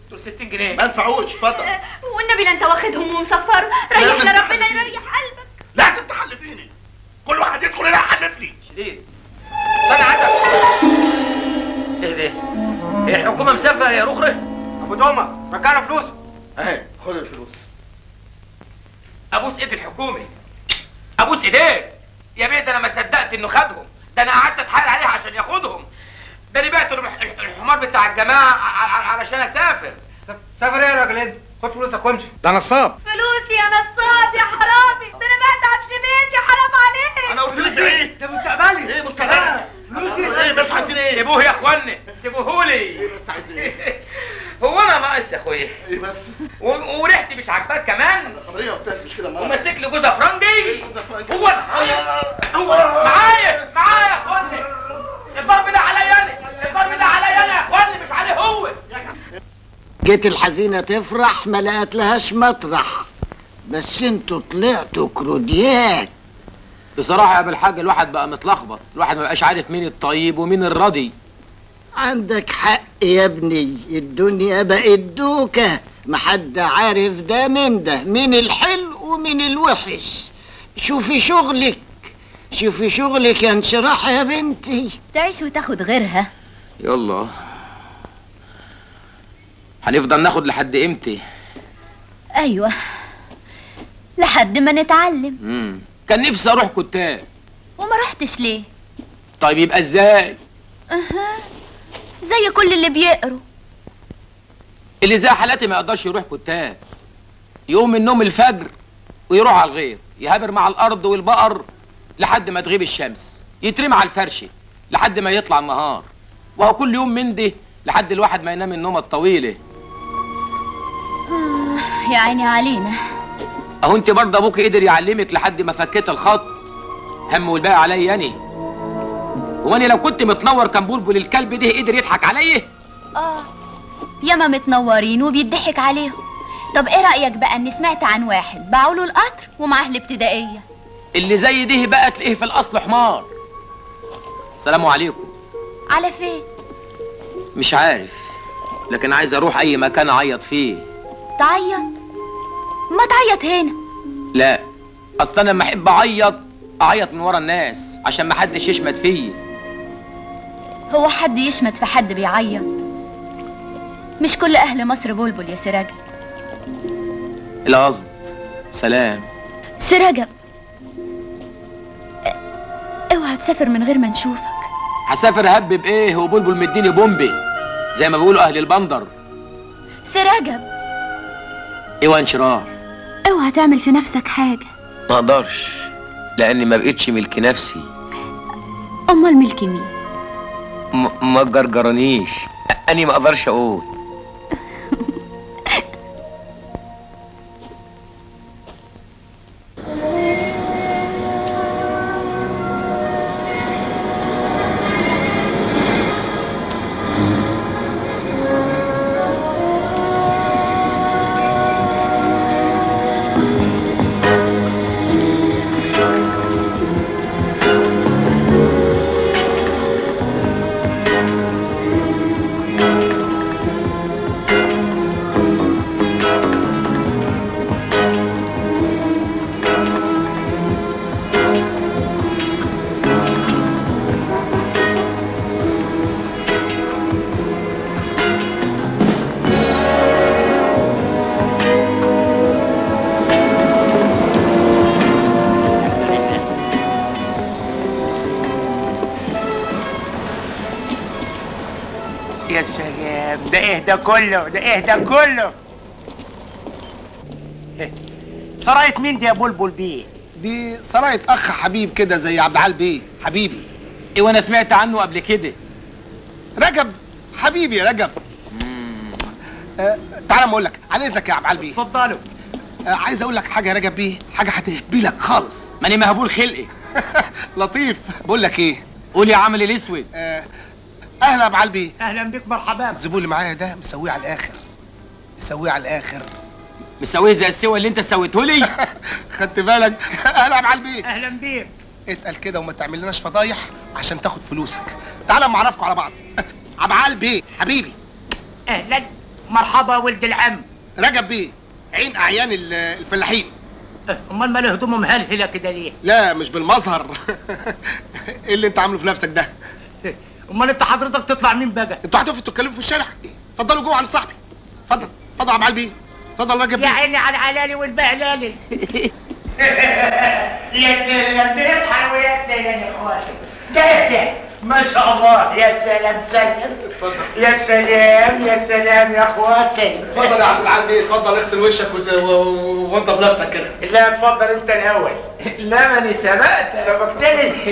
B: دول 60 جنيه
K: ما ينفعوش اتفضل
Q: والنبي لا انت واخدهم ومسفر
K: لازم
Q: ريحنا ربنا
K: تحلفيني.
Q: يريح قلبك
K: لازم تحلفيني كل واحد يدخل هنا يحلفني
B: شديد استنى عندك ايه ده؟ هي الحكومه مسافه يا رخره؟ ابو دومه رجعنا فلوس
K: اهي خد الفلوس
B: ابوس ايد الحكومه ابوس ايديك يا بيه ده انا ما صدقت انه خدهم ده انا قعدت اتحايل عليه عشان ياخدهم ده انا بعت الح- الح- الحمار بتاع الجماعه ع- ع- علشان اسافر
S: سافر ايه يا راجل انت خد فلوسك وامشي ده نصاب
Q: فلوسي يا نصاب يا حرامي ده انا بتعب شبيتي حرام عليك
K: انا قلت لك ايه
B: ده مستقبلي
K: ايه مستقبلي
B: فلوسي
K: ايه بس عايزين ايه
B: سيبوه يا اخوانا سيبوه لي
K: ايه بس عايزين ايه
B: هو انا ناقص يا اخويا
K: ايه بس
B: و- وريحتي مش عاجباك كمان
K: خبريه يا استاذ مش كده ما
B: وماسك لي جوز افرنجي هو هو معايا معايا يا اخوانا الضرب ده عليا انا الضرب ده عليا انا يا اخوانا مش عليه هو
I: جيت الحزينة تفرح ما لقت لهاش مطرح بس انتوا طلعتوا كروديات
J: بصراحة يا ابو الحاج الواحد بقى متلخبط الواحد ما بقاش عارف مين الطيب ومين الردي
I: عندك حق يا ابني الدنيا بقت دوكة محد عارف ده من ده مين الحلو ومين الوحش شوفي شغلك شوفي شغلك يا انشراح يا بنتي
Q: تعيش وتاخد غيرها
J: يلا هنفضل ناخد لحد امتى
Q: ايوه لحد ما نتعلم
J: مم. كان نفسي اروح كتاب
Q: وما رحتش ليه
J: طيب يبقى ازاي
Q: اها زي كل اللي بيقروا
J: اللي زي حالاتي ما يقدرش يروح كتاب يقوم من النوم الفجر ويروح على الغيط يهابر مع الارض والبقر لحد ما تغيب الشمس يترمي على الفرشه لحد ما يطلع النهار وهو كل يوم من ده لحد الواحد ما ينام النومه الطويله
Q: آه، يا عيني علينا
J: اهو انت برضه ابوك قدر يعلمك لحد ما فكيت الخط هم والباقي عليا انا هو انا لو كنت متنور كان بلبل الكلب ده قدر يضحك عليا
Q: اه ياما متنورين وبيضحك عليهم طب ايه رأيك بقى اني سمعت عن واحد باعوا له القطر ومعاه الابتدائية
J: اللي زي ده بقى تلاقيه في الاصل حمار سلام عليكم
Q: على فين
J: مش عارف لكن عايز اروح اي مكان اعيط فيه
Q: تعيط ما تعيط هنا
J: لا اصل انا لما احب اعيط اعيط من ورا الناس عشان ما حدش يشمت فيا
Q: هو حد يشمت في حد بيعيط مش كل اهل مصر بلبل يا سراج
J: القصد سلام
Q: سراجب اوعى تسافر من غير ما نشوفك
J: هسافر هب بايه وبلبل مديني بومبي زي ما بيقولوا اهل البندر
Q: سراجب
J: ايوه انشراح
Q: اوعى تعمل في نفسك حاجة
J: ما اقدرش لاني ما بقتش ملك نفسي
Q: امال ملك مين
J: م- ما تجرجرنيش اني ما اقدرش اقول
A: يا سلام ده ايه ده كله ده ايه ده كله سراية مين دي يا بلبل بيه
P: دي سراية اخ حبيب كده زي عبد العال بيه حبيبي
J: ايوه انا سمعت عنه قبل كده
P: رجب حبيبي يا رجب آه تعالى ما اقول لك على اذنك يا عبد العال بيه
A: اتفضلوا
P: آه عايز اقول لك حاجه يا رجب بيه حاجه هتهبلك خالص
J: ماني مهبول خلقي
P: لطيف بقول لك ايه
J: قول يا عامل الاسود
P: آه اهلا يا عبد العال بيه
A: اهلا بك مرحبا
P: الزبون اللي معايا ده مسويه على الاخر مسويه على الاخر
J: مسويه زي السوى اللي انت سويته لي
P: خدت بالك اهلا يا عبد العال بيه
A: اهلا بيك
P: اتقل كده وما تعملناش فضايح عشان تاخد فلوسك تعالى اما اعرفكم على بعض عبد العال بيه حبيبي
A: اهلا مرحبا ولد العم
P: رجب بيه عين اعيان ال- الفلاحين
A: امال مال هدومه مهلهله كده ليه
P: لا مش بالمظهر ايه اللي انت عامله في نفسك ده
A: امال انت حضرتك تطلع مين بقى
P: انتوا هتقفوا تتكلموا في الشارع اتفضلوا جوه عند صاحبي اتفضل اتفضل يا عم علي بيه اتفضل رجب
A: يا
P: بيه
A: عيني على العلالي والبهلالي يا سلام ده الحلويات ليلى يا اخواتي ده ده ما شاء الله يا سلام سلام يا سلام يا سلام يا اخواتي
P: اتفضل يا عبد العال بيه اتفضل اغسل وشك وت- و- وانضف نفسك كده
A: لا اتفضل انت الاول
J: لا ماني سبقت
A: سبقتني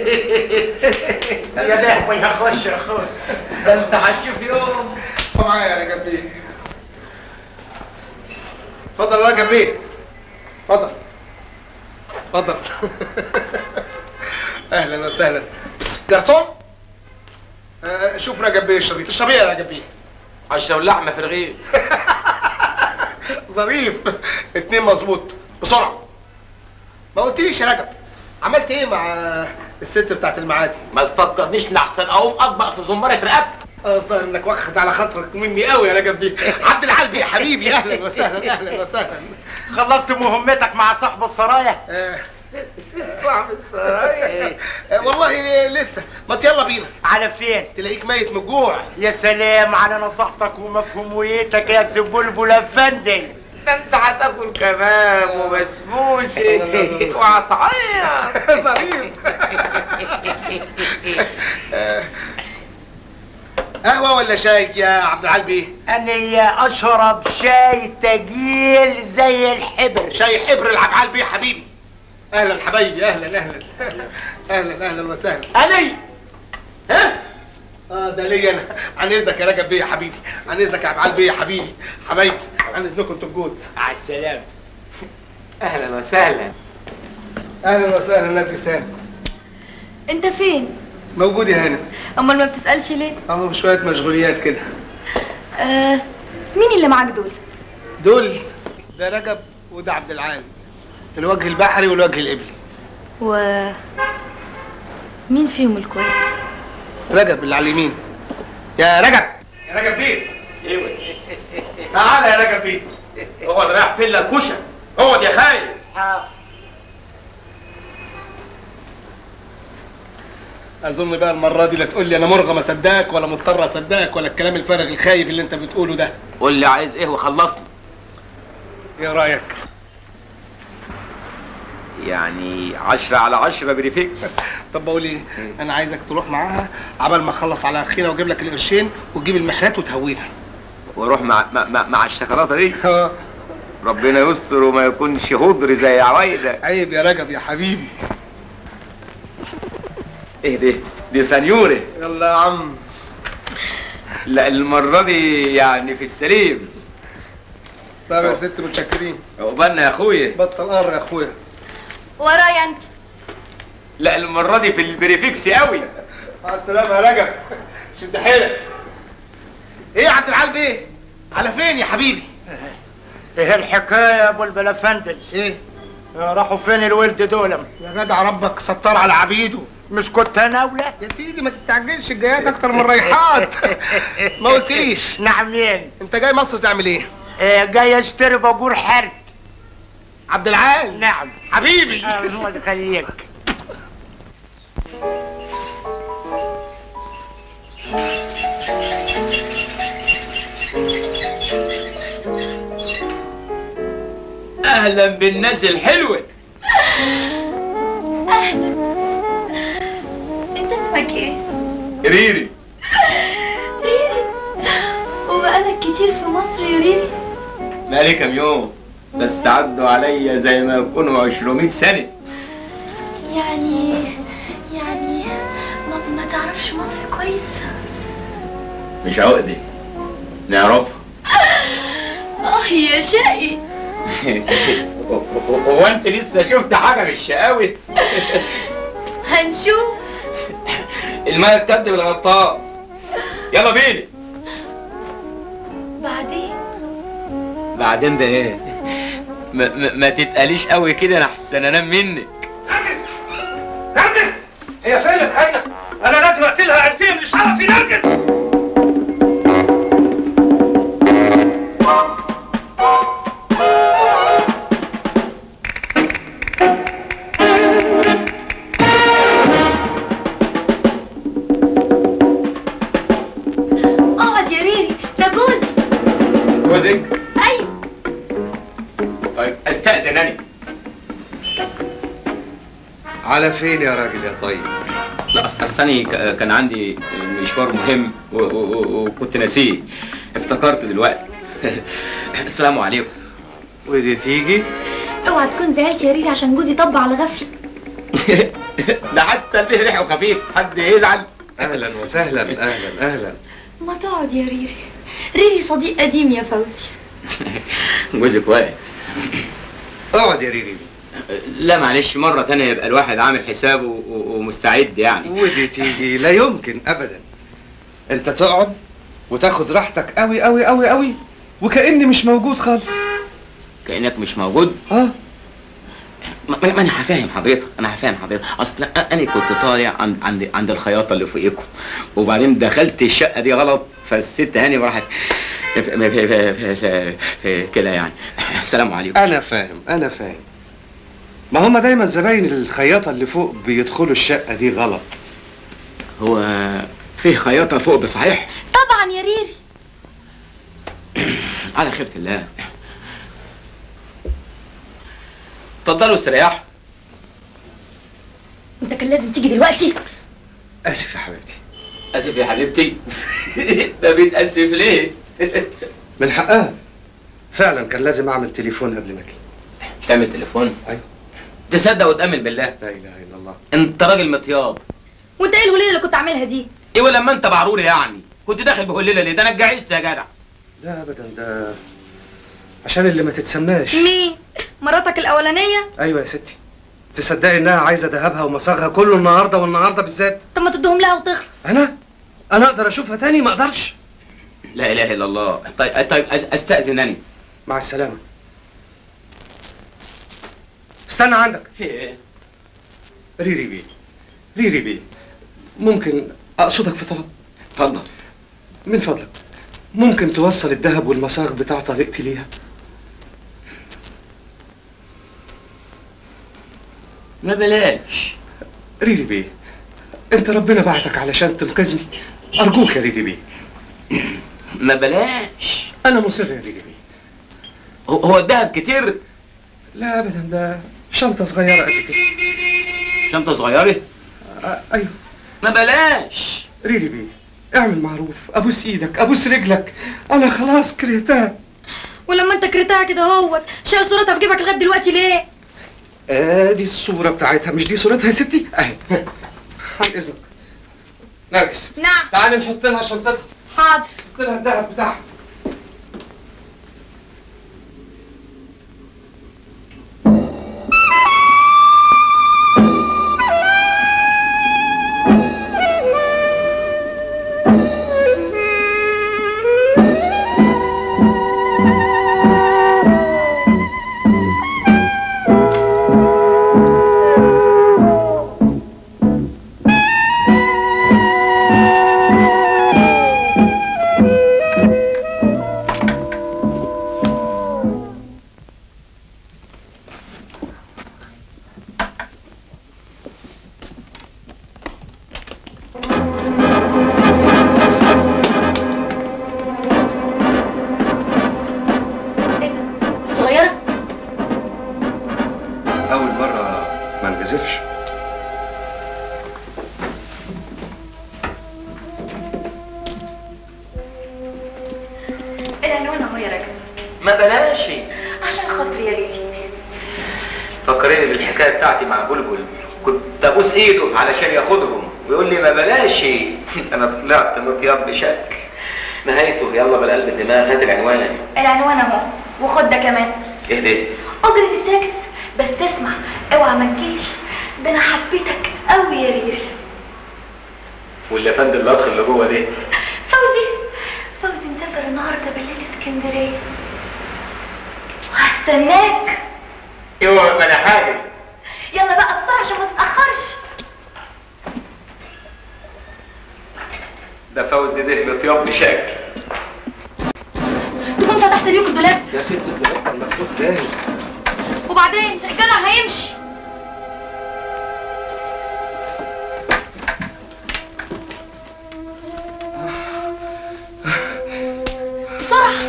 A: يا لهوي يا خش يا اخوي
J: ده انت هتشوف يوم
P: معايا يا رجب بيه اتفضل يا رجب بيه اتفضل اتفضل اهلا وسهلا بس، جرسون آه، شوف رجب بيه اشربي تشربي ايه يا رجب بيه
J: اشرب لحمه في الرغيف
P: ظريف اتنين مظبوط بسرعه ما قلتليش يا رجب عملت ايه مع الست بتاعت المعادي
J: ما تفكرنيش لحسن اقوم اطبق في زمره رقبتي
P: اه صار انك واخد على خاطرك مني قوي يا رجب بيه عبد العال بيه حبيبي اهلا وسهلا اهلا وسهلا
A: خلصت مهمتك مع صاحب السرايا
J: صاحب السرايا
P: آه، والله لسه ما يلا بينا
A: على فين
P: تلاقيك ميت من الجوع
A: يا سلام على نصيحتك ومفهوميتك يا سبلبل افندي
J: ده انت هتاكل كباب وبسبوسه وهتعيط
P: ظريف آه، قهوه ولا شاي يا عبد العال بيه
A: انا اشرب شاي تقيل زي الحبر
P: شاي حبر العب عال بيه حبيبي اهلا حبايبي اهلا اهلا اهلا اهلا وسهلا
J: انا ها
P: اه ده ليا انا عن اذنك يا رجب بيه يا حبيبي عن اذنك يا عبد بيه يا حبيبي حبايبي عن اذنكم انتوا الجوز
A: على السلامه
J: اهلا وسهلا
P: اهلا وسهلا نادي سام
Q: انت فين
P: موجود يا هنا
Q: امال ما بتسالش ليه
P: اهو شويه مشغوليات كده
Q: آه مين اللي معاك دول
P: دول ده رجب وده عبد العال الوجه البحري والوجه القبلي
Q: و مين فيهم الكويس
P: رجب اللي على اليمين يا رجب يا رجب بيه
J: ايوه
P: تعالى يا رجب بيه
J: اقعد رايح فين الكشك اقعد يا خايف
P: اظن بقى المره دي لا تقول لي انا مرغم اصدقك ولا مضطر اصدقك ولا الكلام الفارغ الخايب اللي انت بتقوله ده
J: قول لي عايز ايه وخلصني
P: ايه رايك
J: يعني عشرة على عشرة بريفكس
P: طب بقول ايه انا عايزك تروح معاها عبال ما اخلص على اخينا واجيب لك القرشين وتجيب المحرات وتهوينا
J: واروح مع مع, مع, مع الشوكولاته دي
P: اه
J: ربنا يستر وما يكونش هدر زي عوايده
P: عيب يا رجب يا حبيبي
J: ايه ده دي سنيوره
P: يلا يا عم
J: لا المره دي يعني في السليم
P: طب يا ست متشكرين
J: عقبالنا يا اخويا
P: بطل قر يا اخويا
Q: ورايا انت
J: لا المره دي في البريفكس قوي
P: مع السلامه يا رجب شد حيلك ايه يا عبد العال بيه على فين يا حبيبي
A: ايه الحكايه يا ابو البلافندل
P: ايه
A: راحوا فين الولد دول
P: يا جدع ربك ستار على عبيده
A: مش كنت انا ولا
P: يا سيدي ما تستعجلش الجايات اكتر من الرايحات ما قلتليش
A: نعم مين
P: انت جاي مصر تعمل ايه
A: آه جاي اشتري باجور حرد
P: عبد العال
A: نعم
P: حبيبي
A: آه هو اللي خليك
J: اهلا بالناس الحلوه
Q: اهلا انت اسمك ايه
J: ريري
Q: ريري وبقالك كتير في مصر يا ريري
J: بقالي كام يوم بس عدوا عليا زي ما يكونوا 200 سنه
Q: يعني يعني ما, ما تعرفش مصر كويس
J: مش عقدي نعرفها
Q: اه يا شقي
J: هو انت لسه شفت حاجه من الشقاوه
Q: هنشوف
J: الميه تكدب الغطاس يلا بينا
Q: بعدين
J: بعدين ده ايه ما, ما, ما تتقاليش قوي كده انا احسن انام منك
S: نرجس هي فين الخاينة؟ أنا لازم أقتلها أنتي من شرفي نرجس
Q: اقعد يا ريري ده جوزي
J: جوزك
Q: ايوه
J: طيب استاذن انا
C: على فين يا راجل يا طيب
J: لا أص- اصل أنا ك- كان عندي مشوار مهم و- و- و- وكنت ناسيه افتكرت دلوقتي السلام عليكم
C: ودي تيجي
Q: اوعى تكون زعلت يا ريري عشان جوزي طب على غفله
J: ده حتى البيه ريحه خفيف حد يزعل
C: اهلا وسهلا اهلا اهلا
Q: ما تقعد يا ريري ريري صديق قديم يا فوزي
J: جوزك واقف
C: اقعد يا ريري
J: لا معلش مرة تانية يبقى الواحد عامل حسابه و- و- ومستعد يعني
C: ودي تيجي لا يمكن ابدا انت تقعد وتاخد راحتك قوي قوي قوي قوي وكاني مش موجود خالص
J: كأنك مش موجود
C: اه
J: ما ما- ما انا هفهم حضرتك انا هفهم حضرتك اصل انا كنت طالع عند عند عند الخياطه اللي فوقيكم وبعدين دخلت الشقه دي غلط فالست هاني راحت في- في- في- في- في- في كده يعني السلام عليكم
C: انا فاهم انا فاهم ما هم دايما زباين الخياطه اللي فوق بيدخلوا الشقه دي غلط
J: هو فيه خياطه فوق بصحيح
Q: طبعا يا ريري
J: على خيرة الله اتفضلوا استريحوا
Q: انت كان لازم تيجي دلوقتي
C: اسف يا حبيبتي
J: اسف يا حبيبتي ده بيتاسف ليه
C: من حقها فعلا كان لازم اعمل تليفون قبل ما اجي
J: تعمل تليفون
C: ايوه
J: تصدق وتامن بالله
C: لا اله الا الله
J: انت راجل مطياب
Q: وانت ايه الوليله اللي كنت عاملها دي
J: ايه ولما انت بعروري يعني كنت داخل بهليله ليه ده انا اتجعزت يا جدع
C: لا ابدا ده عشان اللي ما تتسماش
Q: مين مراتك الاولانيه
C: ايوه يا ستي تصدقي انها عايزه ذهبها ومصاغها كله النهارده والنهارده بالذات
Q: طب ما تديهم لها وتخلص
C: انا انا اقدر اشوفها تاني ما اقدرش
J: لا اله الا الله طيب طيب استاذن انا
C: مع السلامه استنى عندك
J: في ايه
C: ريري بيه ريري بيه ممكن اقصدك في طلب
J: اتفضل
C: من فضلك ممكن توصل الذهب والمصاغ بتاع طريقتي ليها
J: ما بلاش
C: ريري بيه انت ربنا بعتك علشان تنقذني ارجوك يا ريري بيه
J: ما بلاش
C: انا مصر يا ريري بيه
J: هو هو الدهب كتير
C: لا ابدا ده شنطه صغيره قد كده
J: شنطه صغيره
C: آه ايوه
J: ما بلاش
C: ريري بيه اعمل معروف ابوس ايدك ابوس رجلك انا خلاص كرهتها
Q: ولما انت كرهتها كده اهوت شايل صورتها في جيبك لغايه دلوقتي ليه
C: ادي الصوره بتاعتها مش دي صورتها يا ستي اهي عن اذنك نرجس
Q: نعم
C: تعالي نحط لها شنطتها
Q: حاضر
C: نحط لها الذهب بتاعها
Q: ايه ده الصغيره
C: اول مره ما نجازفش
Q: العنوان اهو يا راجل
J: ما بلاش
Q: عشان خاطري يا ريجي
J: فكرني بالحكايه بتاعتي مع بلبل كنت ابوس ايده علشان ياخدهم ويقول لي ما بلاش انا طلعت مطياب بشكل نهايته يلا بالقلب الدماغ هات العنوان
Q: العنوان اهو وخد ده كمان
J: ايه ده
Q: اجرة التاكس بس اسمع اوعى ما تجيش ده انا حبيتك قوي يا ريري
J: واللي فند اللطخ اللي جوه ده
Q: فوزي فوزي مسافر النهارده بالليل اسكندريه وهستناك
J: ايوه ما انا حاجه
Q: يلا بقى بسرعه عشان ما تتاخرش
J: ده فوزي ده مطياب بشكل
Q: تكون حطها تحت بيوك الدولاب
K: يا ست الدولاب كان مفتوح جاهز
Q: وبعدين الجدع هيمشي بسرعة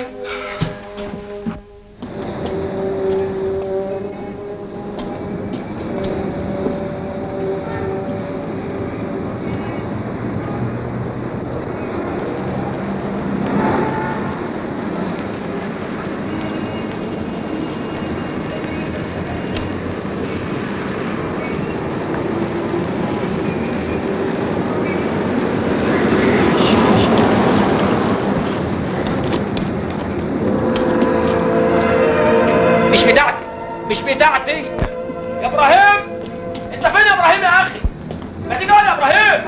J: مش بتاعتي مش بتاعتي يا ابراهيم انت فين يا ابراهيم يا اخي ما تيجي يا ابراهيم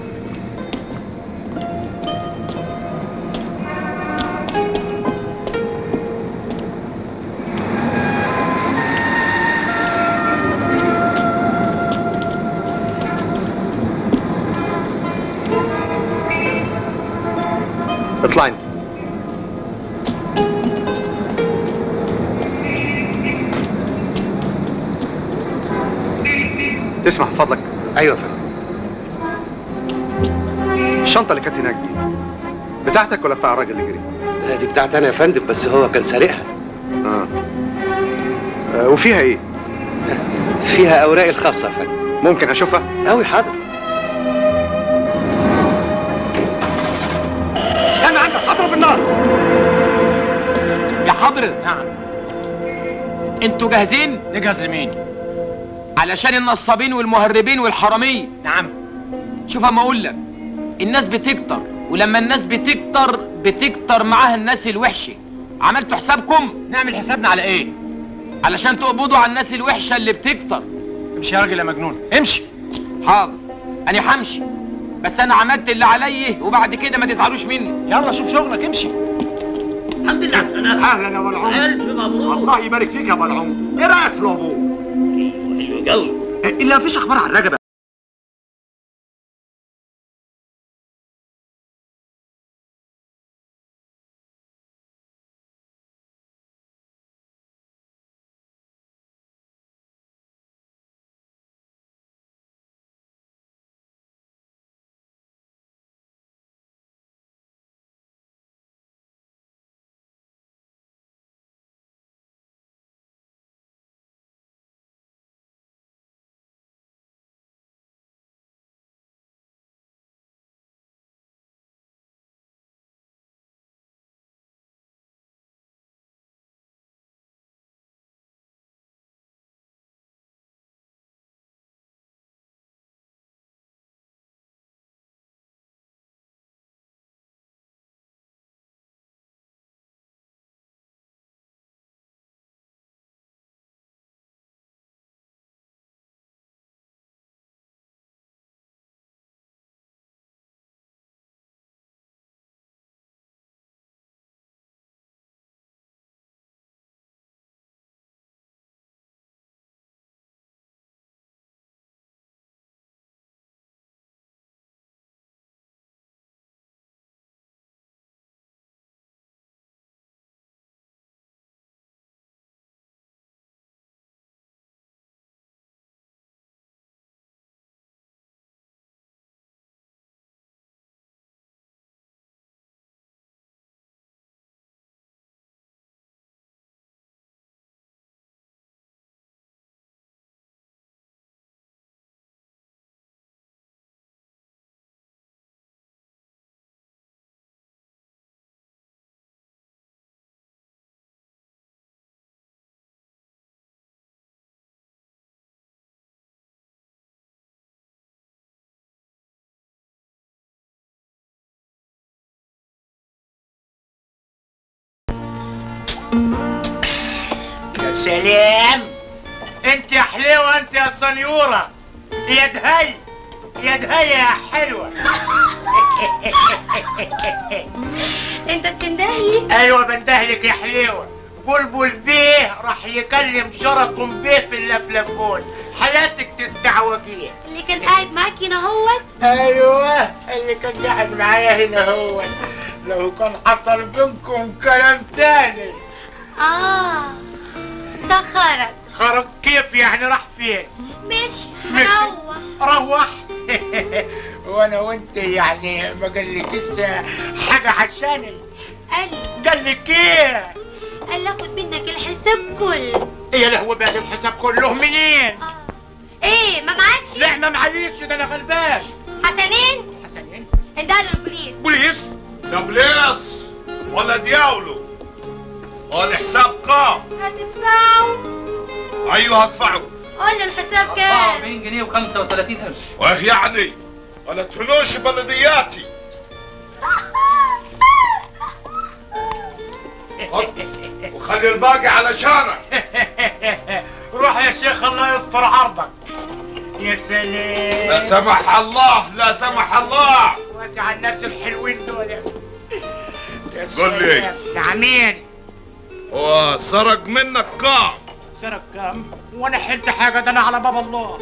K: اطلع انت تسمح فضلك ايوه يا فندم الشنطه اللي كانت هناك دي بتاعتك ولا بتاع الراجل اللي جري
N: لا دي بتاعتي انا يا فندم بس هو كان سارقها
K: آه. آه وفيها ايه
N: فيها اوراقي الخاصه يا فندم
K: ممكن اشوفها
N: قوي حاضر
J: استنى عندك اضرب النار يا حضرة نعم انتوا جاهزين نجهز لمين علشان النصابين والمهربين والحرامية نعم شوف اما اقول لك الناس بتكتر ولما الناس بتكتر بتكتر معاها الناس الوحشة عملتوا حسابكم نعمل حسابنا على ايه علشان تقبضوا على الناس الوحشة اللي بتكتر امشي يا راجل يا مجنون امشي حاضر انا همشي بس انا عملت اللي عليا وبعد كده ما تزعلوش مني يلا شوف شغلك امشي
M: الحمد لله على السلامة
J: اهلا يا بلعوم
M: ألف مبروك
J: الله يبارك فيك يا بلعوم ايه رايك في الابوه
M: حلو قوي
J: الا مفيش اخبار عن رجب
T: يا سلام انت يا حلوه انت يا سنيوره يا دهي يا دهي يا حلوه
Q: انت بتندهلي
T: ايوه بندهلك يا حليوه بلبل بيه راح يكلم شرطهم بيه في اللفلفون حياتك تستعوجيه
Q: اللي كان قاعد معاك هنا هوت
T: ايوه اللي كان قاعد معايا هنا هو لو كان حصل بينكم كلام تاني
H: اه ده خرج
T: خرج كيف يعني راح فين
H: مش
T: مش-
H: روح
T: روح وانا وانت يعني ما قالكيش حاجه عشاني
H: قال
T: قال لك ايه
H: قال اخد منك الحساب كله
T: ايه اللي هو بعد الحساب كله منين
H: ايه ما معكش
T: لا ما معيش ده انا غلبان
H: حسنين
T: حسنين
H: اندهله البوليس
T: بوليس
K: ده بليس ولا دياولو هو الحساب كام
H: هتدفعه
K: ايوه هدفعه
H: قول له الحساب كام
L: 40 جنيه و35 قرش
K: واخ يعني ولا تهنوش بلدياتي خد، وخلي الباقي علشانك
T: روح يا شيخ الله يستر عرضك يا سلام
K: لا سمح الله لا سمح الله
T: وادي على الناس الحلوين دول يا
K: قول لي.
T: سلام. نعمين
K: هو سرق منك كام
T: سرق كام وانا حلت حاجه ده انا على باب الله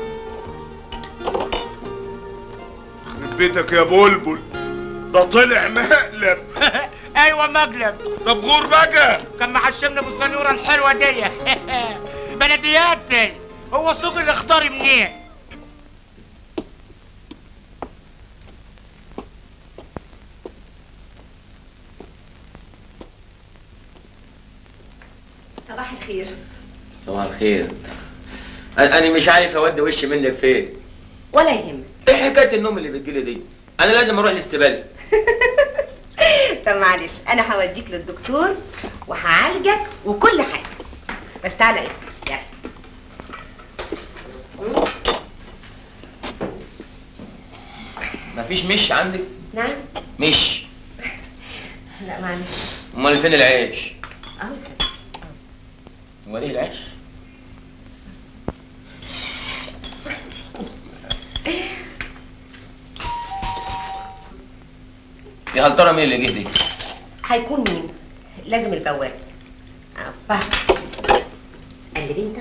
K: يخرب بيتك يا بلبل ده طلع مقلب
T: ايوه مقلب
K: طب غور بقى
T: كان معشمنا بالصنيوره الحلوه دي بلدياتي هو سوق الاخضر منين
O: صباح الخير
J: صباح الخير انا أنا مش عارف اودي وشي منك فين
O: ولا يهمك
J: ايه حكايه النوم اللي بتجيلي دي انا لازم اروح الاستباله
O: طب معلش انا هوديك للدكتور وهعالجك وكل حاجه بس تعالى افتح يلا
J: مفيش مش عندك
O: نعم
J: مش
O: لا معلش
J: امال فين العيش
O: اهو
J: هو ايه العيش يا هل ترى مين اللي جه دي
O: هيكون مين لازم البواب أبا. قلب انت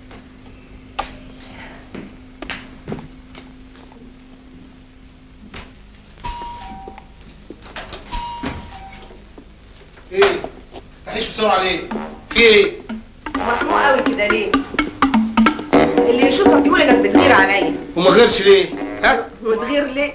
P: ايه تعيش بسرعه ليه في ايه
O: مخنوق قوي كده ليه اللي يشوفك يقول انك بتغير عليا
P: وما غيرش ليه ها
O: وتغير ليه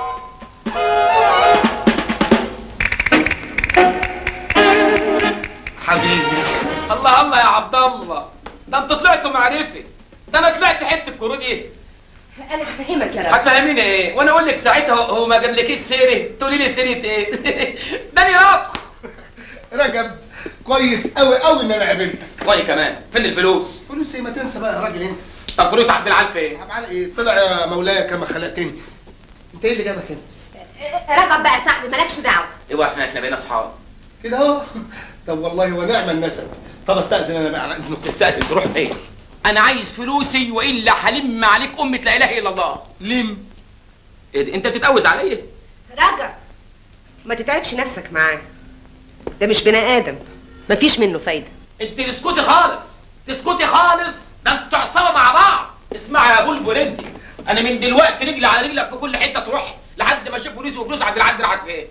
P: حبيبي
J: الله الله يا عبد الله ده انت طلعت معرفه ده انا طلعت حته كرودي
O: انا هفهمك يا رب
J: هتفهميني ايه وانا اقول لك ساعتها هو- هو ما جابلكيش سيره تقولي لي سيره ايه ده انا رطخ
P: رجب كويس قوي قوي ان انا قابلتك
J: وانا كمان فين الفلوس
P: فلوس ايه ما تنسى بقى يا راجل انت
J: طب فلوس عبد العال فين
P: طب على ايه طلع يا مولاي كما خلقتني انت ايه اللي جابك هنا
O: رجب بقى يا صاحبي مالكش دعوه
J: ايوه احنا احنا بقينا اصحاب
P: كده اهو طب والله ونعم النسب طب استاذن انا بقى على اذنك
J: تستأذن تروح فين انا عايز فلوسي والا هلم عليك امه لا اله الا الله
P: لم
J: إيه ده؟ انت بتتجوز عليا
O: رجب ما تتعبش نفسك معاه ده مش بني ادم مفيش منه فايده
J: انت تسكتي خالص تسكتي خالص ده انتوا عصابه مع بعض اسمعي يا بلبل انت انا من دلوقتي رجلي على رجلك في كل حته تروح لحد ما اشوف فلوسي وفلوس عبد العال راحت فين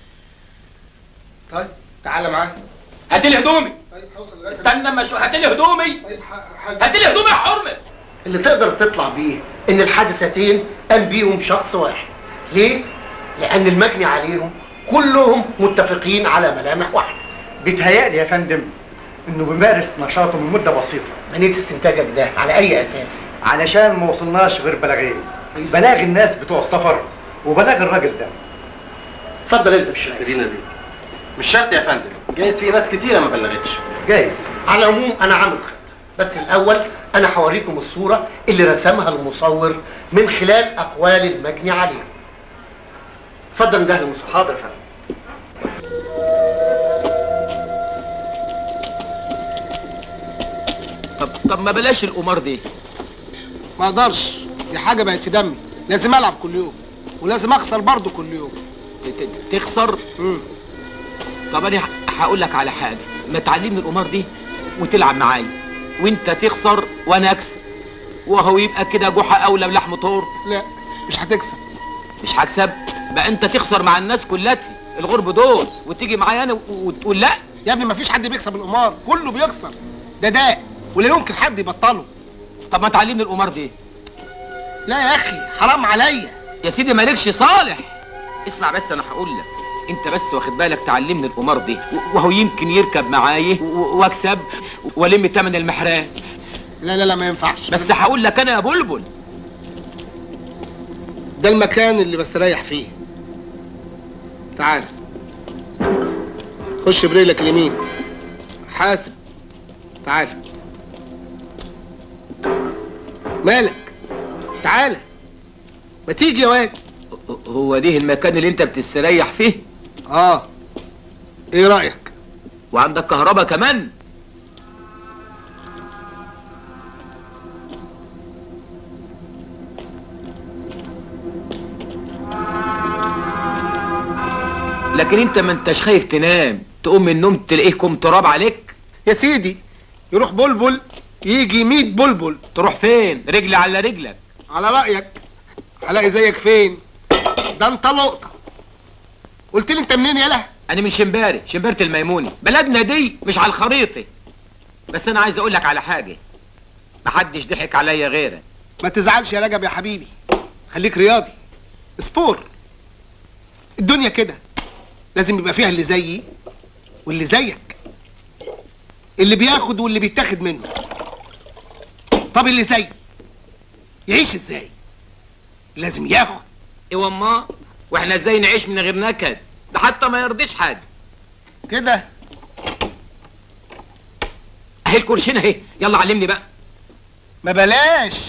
P: طيب تعالى معايا
J: هات لي هدومي
P: طيب هوصل لغايه
J: استنى اما اشوف هات لي هدومي هات لي هدومي يا حرمه
I: اللي تقدر تطلع بيه ان الحادثتين قام بيهم شخص واحد ليه لان المجني عليهم كلهم متفقين على ملامح واحده
U: بيتهيألي يا فندم انه بيمارس نشاطه من مده بسيطه
I: بنيت استنتاجك ده على اي اساس
U: علشان ما وصلناش غير بلاغين بلاغ الناس بتوع السفر وبلاغ الراجل ده
I: اتفضل انت الشاي
U: شاكرين بيه مش شرط يا فندم جايز في ناس كتيره ما بلغتش
I: جايز على العموم انا عامل خطه بس الاول انا هوريكم الصوره اللي رسمها المصور من خلال اقوال المجني عليهم اتفضل ده المصور
U: حاضر يا فندم
J: طب طب ما بلاش القمار دي
P: ما اقدرش دي حاجه بقت في دمي لازم العب كل يوم ولازم اخسر برضه كل يوم
J: ت- تخسر طب انا ه- هقول لك على حاجه ما تعلمني القمار دي وتلعب معايا وانت تخسر وانا اكسب وهو يبقى كده جحا اولى بلحم طور
P: لا مش هتكسب
J: مش هكسب بقى انت تخسر مع الناس كلها الغرب دول وتيجي معايا انا و- وتقول لا
P: يا ابني مفيش حد بيكسب القمار كله بيخسر ده داء ولا يمكن حد يبطله
J: طب ما تعلمني القمار دي
P: لا يا اخي حرام عليا
J: يا سيدي مالكش صالح اسمع بس انا هقول لك انت بس واخد بالك تعلمني القمار دي و- وهو يمكن يركب معايا و- واكسب والم تمن المحراب
P: لا لا لا ما ينفعش
J: بس هقول لك انا يا بلبل
P: ده المكان اللي بستريح فيه تعال خش برجلك اليمين حاسب تعال مالك تعال ما تيجي يا واد
J: هو ده المكان اللي انت بتستريح فيه
P: اه ايه رايك
J: وعندك كهرباء كمان لكن انت ما انتش خايف تنام تقوم من النوم تلاقيه كم تراب عليك
P: يا سيدي يروح بلبل يجي 100 بلبل
J: تروح فين رجل على رجلك
P: على رايك هلاقي زيك فين ده انت لقطه قلت لي انت منين يالا
J: انا من شمباري شمبارة الميموني بلدنا دي مش على الخريطة بس انا عايز اقول لك على حاجة محدش ضحك عليا غيرك
P: ما تزعلش يا رجب يا حبيبي خليك رياضي سبور الدنيا كده لازم يبقى فيها اللي زيي واللي زيك اللي بياخد واللي بيتاخد منه طب اللي زيي يعيش ازاي لازم ياخد
J: ايوه ما واحنا ازاي نعيش من غير نكد ده حتى ما يرضيش حد
P: كده
J: اهي الكرشين اهي يلا علمني بقى
P: ما بلاش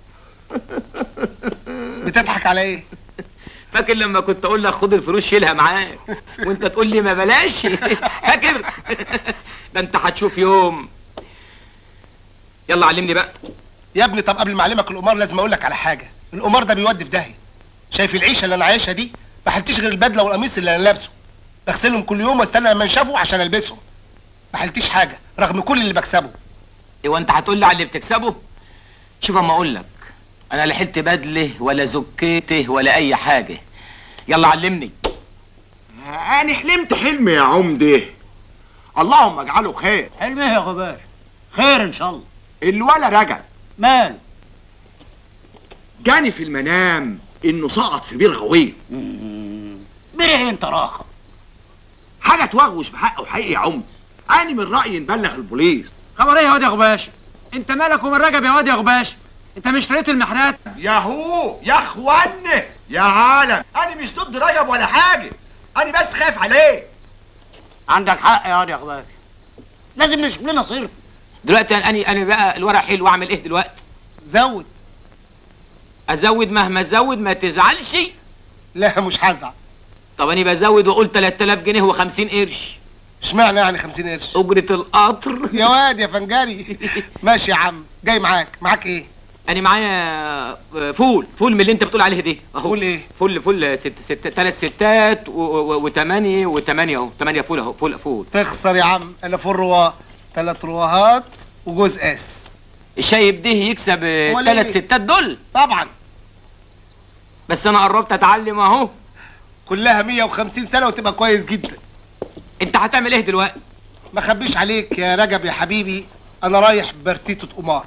P: بتضحك على ايه
J: فاكر لما كنت اقول لك خد الفلوس شيلها معاك وانت تقول لي ما بلاش فاكر ده انت هتشوف يوم يلا علمني بقى
P: يا ابني طب قبل ما اعلمك القمار لازم اقول لك على حاجه القمار ده بيودي في داهيه شايف العيشه اللي انا عايشها دي ما حلتش غير البدله والقميص اللي انا لابسه بغسلهم كل يوم واستنى لما ينشفوا عشان البسهم ما حلتش حاجه رغم كل اللي بكسبه
J: ايوه انت هتقول لي على اللي بتكسبه شوف اما اقول لك انا لا حلت بدله ولا زكيته ولا اي حاجه يلا علمني
T: انا حلمت حلم يا عمده اللهم اجعله خير
M: حلم ايه يا غباش خير ان شاء الله
T: الولا رجع
M: مال
T: جاني في المنام انه سقط في بير غويط
M: بريه انت راخه
T: حاجه توغوش بحقه حقيقي يا عمده انا من رايي نبلغ البوليس
S: خبر ايه يا واد يا غباش انت مالك ومن رجب يا واد يا غباش انت مش اشتريت المحرات
T: ياهو يا اخوانا يا عالم انا مش ضد رجب ولا حاجه انا بس خايف عليه
M: عندك حق يا واد يا غباش لازم نشوف لنا صرف
J: دلوقتي انا انا بقى الورق حلو اعمل ايه دلوقتي
P: زود
J: ازود مهما ازود ما تزعلش
P: لا مش هزعل
J: طب انا بزود واقول 3000 جنيه و50 قرش
P: اشمعنى يعني 50 قرش
J: اجره القطر
P: يا واد يا فنجاري ماشي يا عم جاي معاك معاك ايه
J: انا معايا فول فول من اللي انت بتقول عليه دي اهو
P: فول ايه
J: فول فول ست ست ثلاث ستات وثمانية وثمانية اهو ثمانية فول اهو فول فول
P: تخسر يا عم انا فول رواه ثلاث رواهات وجوز اس
J: الشايب ده يكسب
P: أمال
J: ثلاث
P: إيه؟
J: ستات دول
P: طبعا
J: بس انا قربت اتعلم اهو
P: كلها 150 سنه وتبقى كويس جدا
J: انت هتعمل ايه دلوقتي
P: ما خبيش عليك يا رجب يا حبيبي انا رايح برتيتة قمار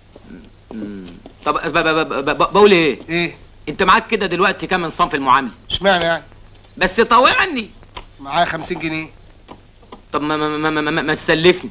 J: طب ب- ب- ب- ب- بقول ايه
P: ايه
J: انت معاك كده دلوقتي كام من صنف المعامله
P: اشمعنى يعني
J: بس طوعني
P: معايا 50 جنيه
J: طب ما ما ما, ما, ما, ما تسلفني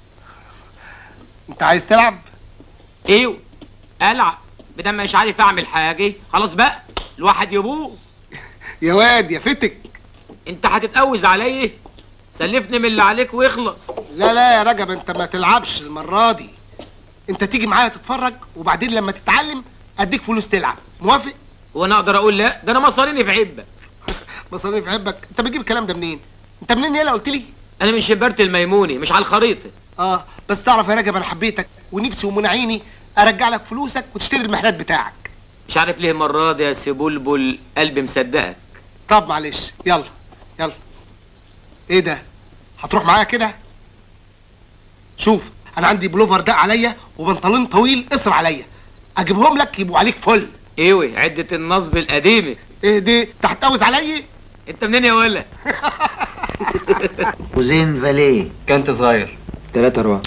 P: انت عايز تلعب
J: ايوه العب بدل ما مش عارف اعمل حاجه خلاص بقى الواحد يبوظ
P: يا واد يا فتك
J: انت هتتقوز عليا سلفني من اللي عليك واخلص
P: لا لا يا رجب انت ما تلعبش المره دي انت تيجي معايا تتفرج وبعدين لما تتعلم اديك فلوس تلعب موافق
J: وانا اقدر اقول لا ده انا مصاريني في عبك
P: مصاريف عبك انت بتجيب الكلام ده منين انت منين يالا قلت لي
J: انا من شبارة الميموني مش على الخريطه
P: اه بس تعرف يا رجب انا حبيتك ونفسي ومن عيني ارجع لك فلوسك وتشتري المحلات بتاعك
J: مش عارف ليه المره دي يا سي بلبل قلبي مصدقك
P: طب معلش يلا يلا ايه ده هتروح معايا كده شوف انا عندي بلوفر ده عليا وبنطلون طويل قصر عليا اجيبهم لك يبقوا عليك فل
J: ايوه عده النصب القديمه
P: ايه دي انت هتجوز عليا
J: انت منين يا ولا
I: وزين فاليه
L: كنت صغير
J: ثلاثة أربعة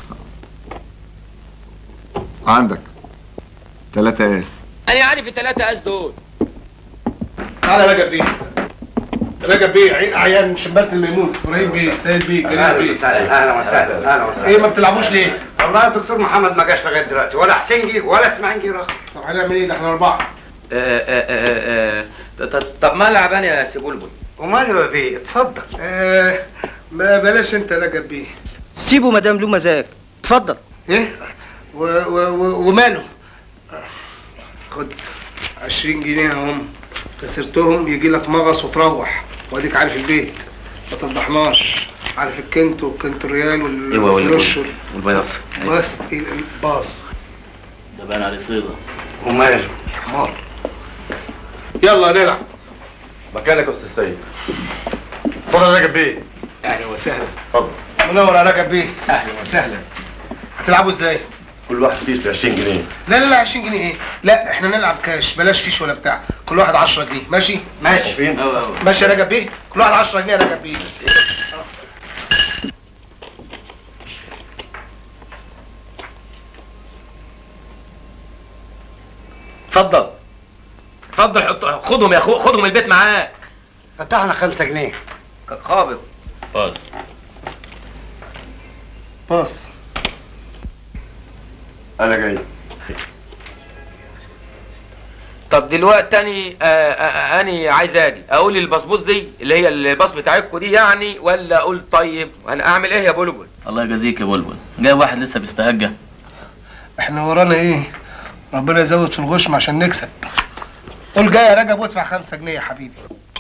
K: عندك ثلاثة اس
J: انا عارف الثلاثة اس دول
P: تعالى رجب بيه رجب بيه عين اعيان شمالة الميمون ابراهيم بيه سيد بيه جلال
G: اهلا
P: بيه
G: وسهلا اهلا وسهلا اهلا وسهلا
P: ايه ما بتلعبوش ليه؟
G: والله الدكتور محمد ما جاش لغايه دلوقتي ولا حسين جه ولا اسماعيل جه
P: طب هنعمل ايه ده احنا اربعه
J: طب ما العب انا يا سي بلبل
G: وماله يا بيه اتفضل
P: آه ما بلاش انت رجب بيه
L: سيبه مدام له مزاج اتفضل
P: ايه و و و وماله خد 20 جنيه اهم خسرتهم يجي لك مغص وتروح واديك عارف البيت ما تفضحناش عارف الكنت والكنت ريال
B: ايوه
P: والفلوس وال-
B: والبياص
P: بس ايه الباص
B: ده باين عليه صيغه
P: وماله حمار يلا نلعب
C: مكانك يا استاذ سيد اتفضل يا راجل بيه
P: اهلا وسهلا
C: اتفضل
P: منور يا رجب بيه اهلا وسهلا هتلعبوا ازاي؟
C: كل واحد فيه ب 20 جنيه
P: لا لا لا 20 جنيه ايه؟ لا احنا نلعب كاش بلاش فيش ولا بتاع كل واحد 10 جنيه ماشي؟
G: ماشي
C: فين؟
P: ماشي يا رجب بيه كل واحد 10 جنيه يا رجب بيه
J: اتفضل اتفضل حط خدهم يا اخو خدهم البيت معاك
G: فتحنا خمسة جنيه
J: خابط
B: باص
P: باص
C: انا جاي
J: طب دلوقتي تاني آه آه اني عايز اجي اقول البصبوص دي اللي هي الباص بتاعتكم دي يعني ولا اقول طيب انا اعمل ايه يا بلبل
B: الله يجازيك يا بلبل جاي واحد لسه بيستهجى
P: احنا ورانا ايه؟ ربنا يزود في الغشم عشان نكسب قول جاي يا رجب وادفع 5 جنيه يا حبيبي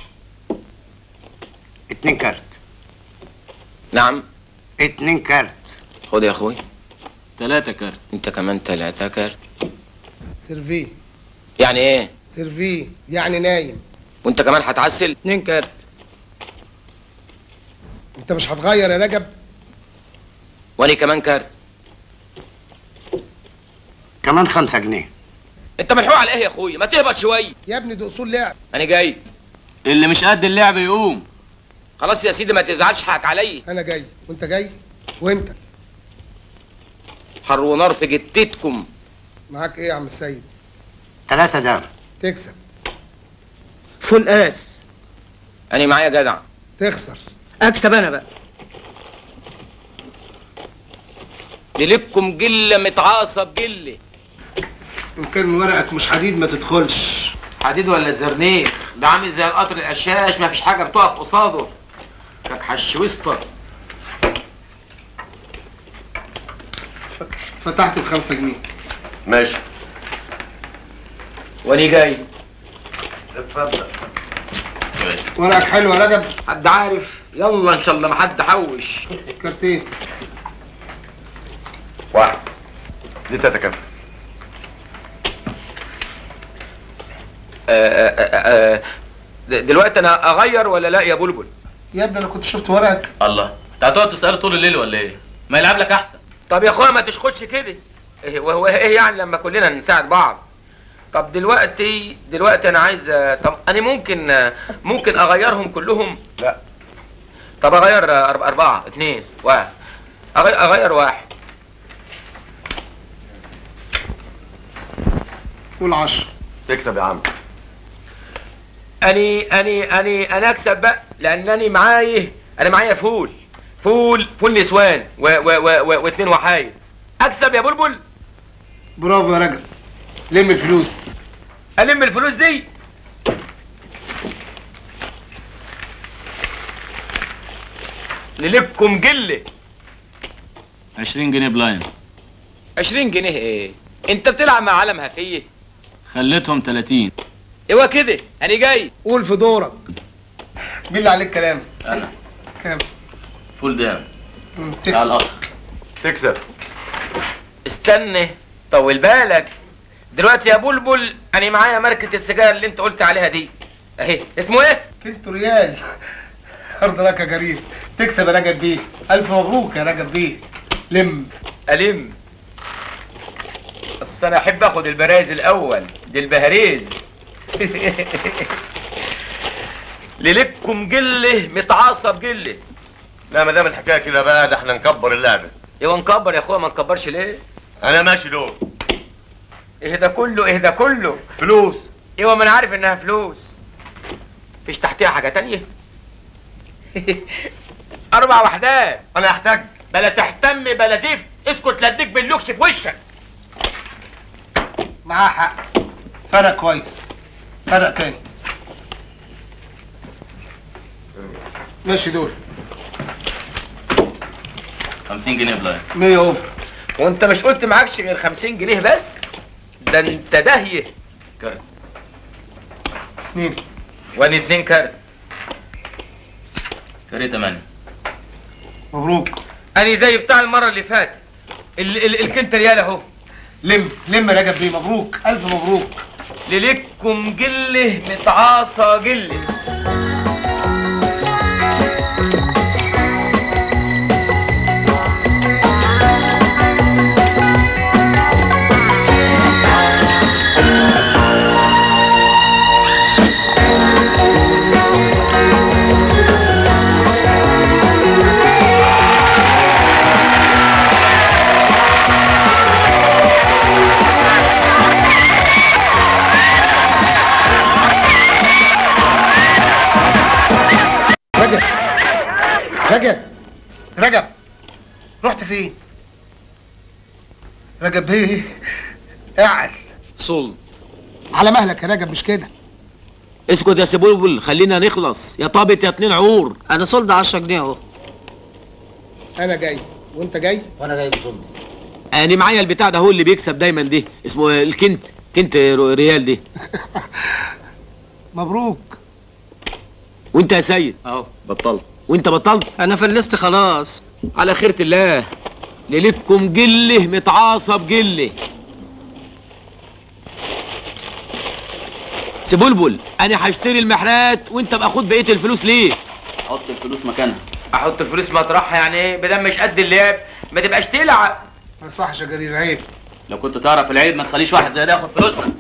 G: اتنين كارت
J: نعم
G: اتنين كارت
J: خد يا اخوي
B: ثلاثة كارت
J: انت كمان تلاتة كارت
P: سيرفي
J: يعني ايه
P: سيرفي يعني نايم
J: وانت كمان هتعسل
L: اتنين كارت
P: انت مش هتغير يا رجب
J: وانا كمان كارت
G: كمان خمسة جنيه
J: انت ملحوق على ايه يا اخويا ما تهبط شويه
P: يا ابني ده اصول لعب
J: انا جاي
B: اللي مش قد اللعب يقوم
J: خلاص يا سيدي ما تزعلش حقك عليا
P: انا جاي وانت جاي وانت
J: حر ونار في جتتكم
P: معاك ايه يا عم السيد
G: ثلاثة دام
P: تكسب
L: فول اس
J: انا معايا جدع
P: تخسر
L: اكسب انا بقى
J: ليلكم جله متعاصه بجله
P: ان كان ورقك مش حديد ما تدخلش
J: حديد ولا زرنيخ ده عامل زي القطر القشاش ما فيش حاجه بتقف قصاده كاك حشوسطه
P: فتحت بخمسة جنيه
C: ماشي
J: وانا جاي
G: اتفضل
P: ورقك حلو يا رجب
J: حد عارف يلا ان شاء الله ما حد حوش
P: كارتين
C: واحد دي تلاتة كام
J: آه، آه، آه، د- دلوقتي انا اغير ولا لا يا بلبل
P: يا ابني انا كنت شفت ورقك
B: الله انت هتقعد تسأله طول الليل ولا ايه؟ ما يلعب لك احسن
J: طب يا اخويا ما تشخدش كده إيه وهو ايه يعني لما كلنا نساعد بعض طب دلوقتي دلوقتي انا عايز طب انا ممكن ممكن اغيرهم كلهم
C: لا
J: طب اغير أرب- اربعة اتنين واحد أغير, اغير واحد
P: قول 10
C: تكسب يا عم
J: اني اني اني انا اكسب بقى لانني معايا انا معايا فول فول فول نسوان و و و و واتنين وحايد اكسب يا بلبل
P: برافو يا رجب لم الفلوس
J: الم الفلوس دي للكم جله
B: 20 جنيه بلاين
J: 20 جنيه ايه انت بتلعب مع عالم هفيه
B: خليتهم 30
J: ايوه كده انا جاي
P: قول في دورك مين اللي عليك كلام
B: انا
P: كام
B: فول دام
P: مم،
B: على
P: تكسب
B: الاخر
C: تكسب
J: استنى طول بالك دلوقتي يا بلبل انا معايا ماركه السجاير اللي انت قلت عليها دي اهي اسمه ايه
P: كنت ريال ارض لك يا جرير تكسب يا رجب بيه الف مبروك يا رجب بيه لم
J: ألم بس أنا أحب آخد البرايز الأول دي البهاريز
B: ليلكم جله متعصب جله
C: لا ما دام الحكايه كده بقى ده احنا نكبر اللعبه
B: ايوه نكبر يا اخويا ما نكبرش ليه
C: انا ماشي دول
B: ايه ده كله ايه ده كله
C: فلوس
B: ايوه ما انا عارف انها فلوس فيش تحتيها حاجه تانية اربع وحدات
C: انا احتاج
B: بلا تهتم بلا زفت اسكت لديك باللوكس في وشك
P: معاه حق فرق كويس فرق تاني ماشي دول
B: 50 جنيه بلاي
P: 100 اوفر
B: وانت مش قلت معكش غير 50 جنيه بس ده انت داهيه كارت
P: مين
B: واني اتنين كارت فرق 8
P: مبروك
B: اني زي بتاع المره اللي فاتت ال ال الكنت ريال اهو
P: لم لم رجب بيه مبروك الف مبروك
B: ليلكم جله متعاصى جله
P: رجب رجب رجب رحت فين رجب بيه اعل
J: صل
P: على مهلك يا رجب مش كده
J: اسكت يا سبلبل خلينا نخلص يا طابت يا اتنين عور
I: انا صلد 10 جنيه اهو
P: انا جاي وانت جاي
I: وانا جاي بصلد
J: انا معايا البتاع ده هو اللي بيكسب دايما دي اسمه الكنت كنت رو- ريال دي
P: مبروك
J: وانت يا سيد
I: اهو
J: بطلت وانت بطلت
I: انا فلست خلاص
J: على خيرة الله ليلتكم جله متعاصب جله سبلبل انا هشتري المحرات وانت بقى خد بقيه الفلوس ليه
B: حط الفلوس مكانها احط الفلوس مطرحها يعني ايه بدل مش قد اللعب ما تبقاش تلعب
P: ما يصحش يا جرير عيب
B: لو كنت تعرف العيب ما تخليش واحد زي ده ياخد فلوسنا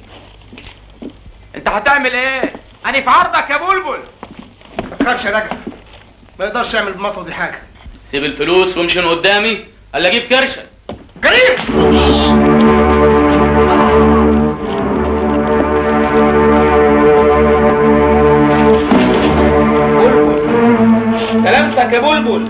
B: انت هتعمل ايه انا في عرضك يا بلبل
P: ما تخافش يا رجب ما يقدرش يعمل بالمطوه دي حاجه
B: سيب الفلوس وامشي من قدامي الا اجيب كرشه
P: جرير
B: سلامتك يا بلبل